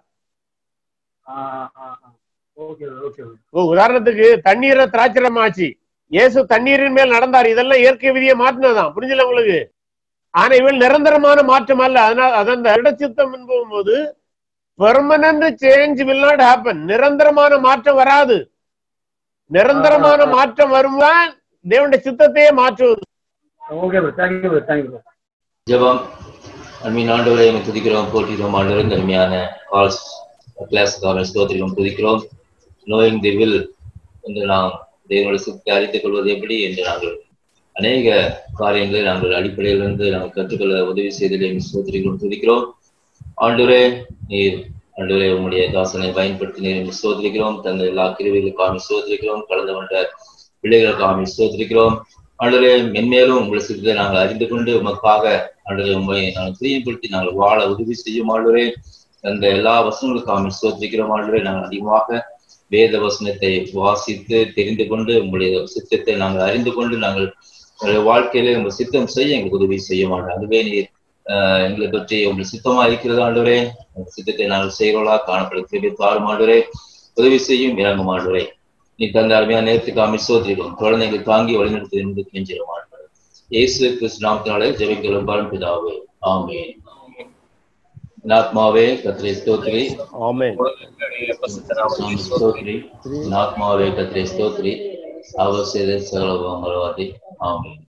ஓகே ஓகே ஓ, உதாரணத்துக்கு தண்ணீரை திராட்சரமாச்சு இயேசு தண்ணீரின் மேல் நடந்தார் இதெல்லாம் இயற்கை விதியை மாற்றினதான் புரிஞ்சல உங்களுக்கு ஆனா இவள் நிரந்தரமான மாற்றம் அல்ல அதனால அதன் இடச்சித்தம் என்பது permanent change will not happen நிரந்தரமான மாற்றம் வராது நிரந்தரமான மாற்றம் வரும்தான் தேவனுடைய சித்தத்தையே மாற்றுவது okay bro thank you bro thank you bro ஜெபம் அன்பின் ஆண்டவரை எங்களை துதிக்கிறோம் போற்றிக்கிறோம் ஆண்டவரை அருமையான கால்ஸ் கிளாஸ்க்காக ஸ்தோத்திரிக்கிறோம் துதிக்கிறோம் நோயிங் தி வில் என்று நாம் தேவனுடைய சித்தை அறித்துக் கொள்வது எப்படி என்று நாங்கள் அநேக காரியங்களை நாங்கள் அடிப்படையிலிருந்து நாங்கள் கற்றுக்கொள்ள உதவி செய்ததை ஸ்தோத்திரிக்கிறோம் துதிக்கிறோம் ஆண்டவரே நீர் ஆண்டவரே உங்களுடைய தாசனை பயன்படுத்தி நீர் என்று ஸ்தோத்திரிக்கிறோம் தந்த எல்லா கிருவிகளுக்காக ஸ்தோத்திரிக்கிறோம் கலந்து கொண்ட பிள்ளைகளுக்காக ஸ்தோத்திரிக்கிறோம் ஆண்டவரே மென்மேலும் உங்களை சிறிதை நாங்கள் அறிந்து கொண்டு உமக்காக ஆண்டவரே உண்மை நாங்கள் பிரியப்படுத்தி நாங்கள் வாழ உதவி செய்யும் ஆண்டவரே அந்த எல்லா வசனங்களுக்காக ஸ்தோத்திரிக்கிறோம் ஆண்டவரே நாங்கள் அதிகமாக வேத வசனத்தை வாசித்து தெரிந்து கொண்டு உங்களுடைய சித்தத்தை நாங்கள் அறிந்து கொண்டு நாங்கள் எங்களுடைய வாழ்க்கையில உங்கள் சித்தம் செய்ய எங்களுக்கு உதவி செய்ய மாட்டோம் அதுவே நீர் ஆஹ் எங்களை பற்றி உங்கள் சித்தமா இருக்கிறது ஆண்டவரே உங்கள் சித்தத்தை நாங்கள் செய்கிறோளா காணப்படுகிறது தாரும் ஆண்டவரே உதவி செய்யும் இறங்கும் ஆண்டவரே நீ தந்த அருமையான நேரத்துக்கு அமைச்சோத்திரிக்கும் குழந்தைகள் தாங்கி வழிநடத்தி என்று கெஞ்சிடும் ஆண்டவரே இயேசு கிறிஸ்து நாமத்தினாலே ஜெபிக்கிறோம் பரம்பிதாவே ஆமென் நாத்மாவே கத்திரை ஸ்தோத்ரி ஆமென் சாமி ஸ்தோத்ரி நாத்மாவே கத்திரை ஸ்தோத்ரி அவர் செய்த சகல மரவாதி ஆமென்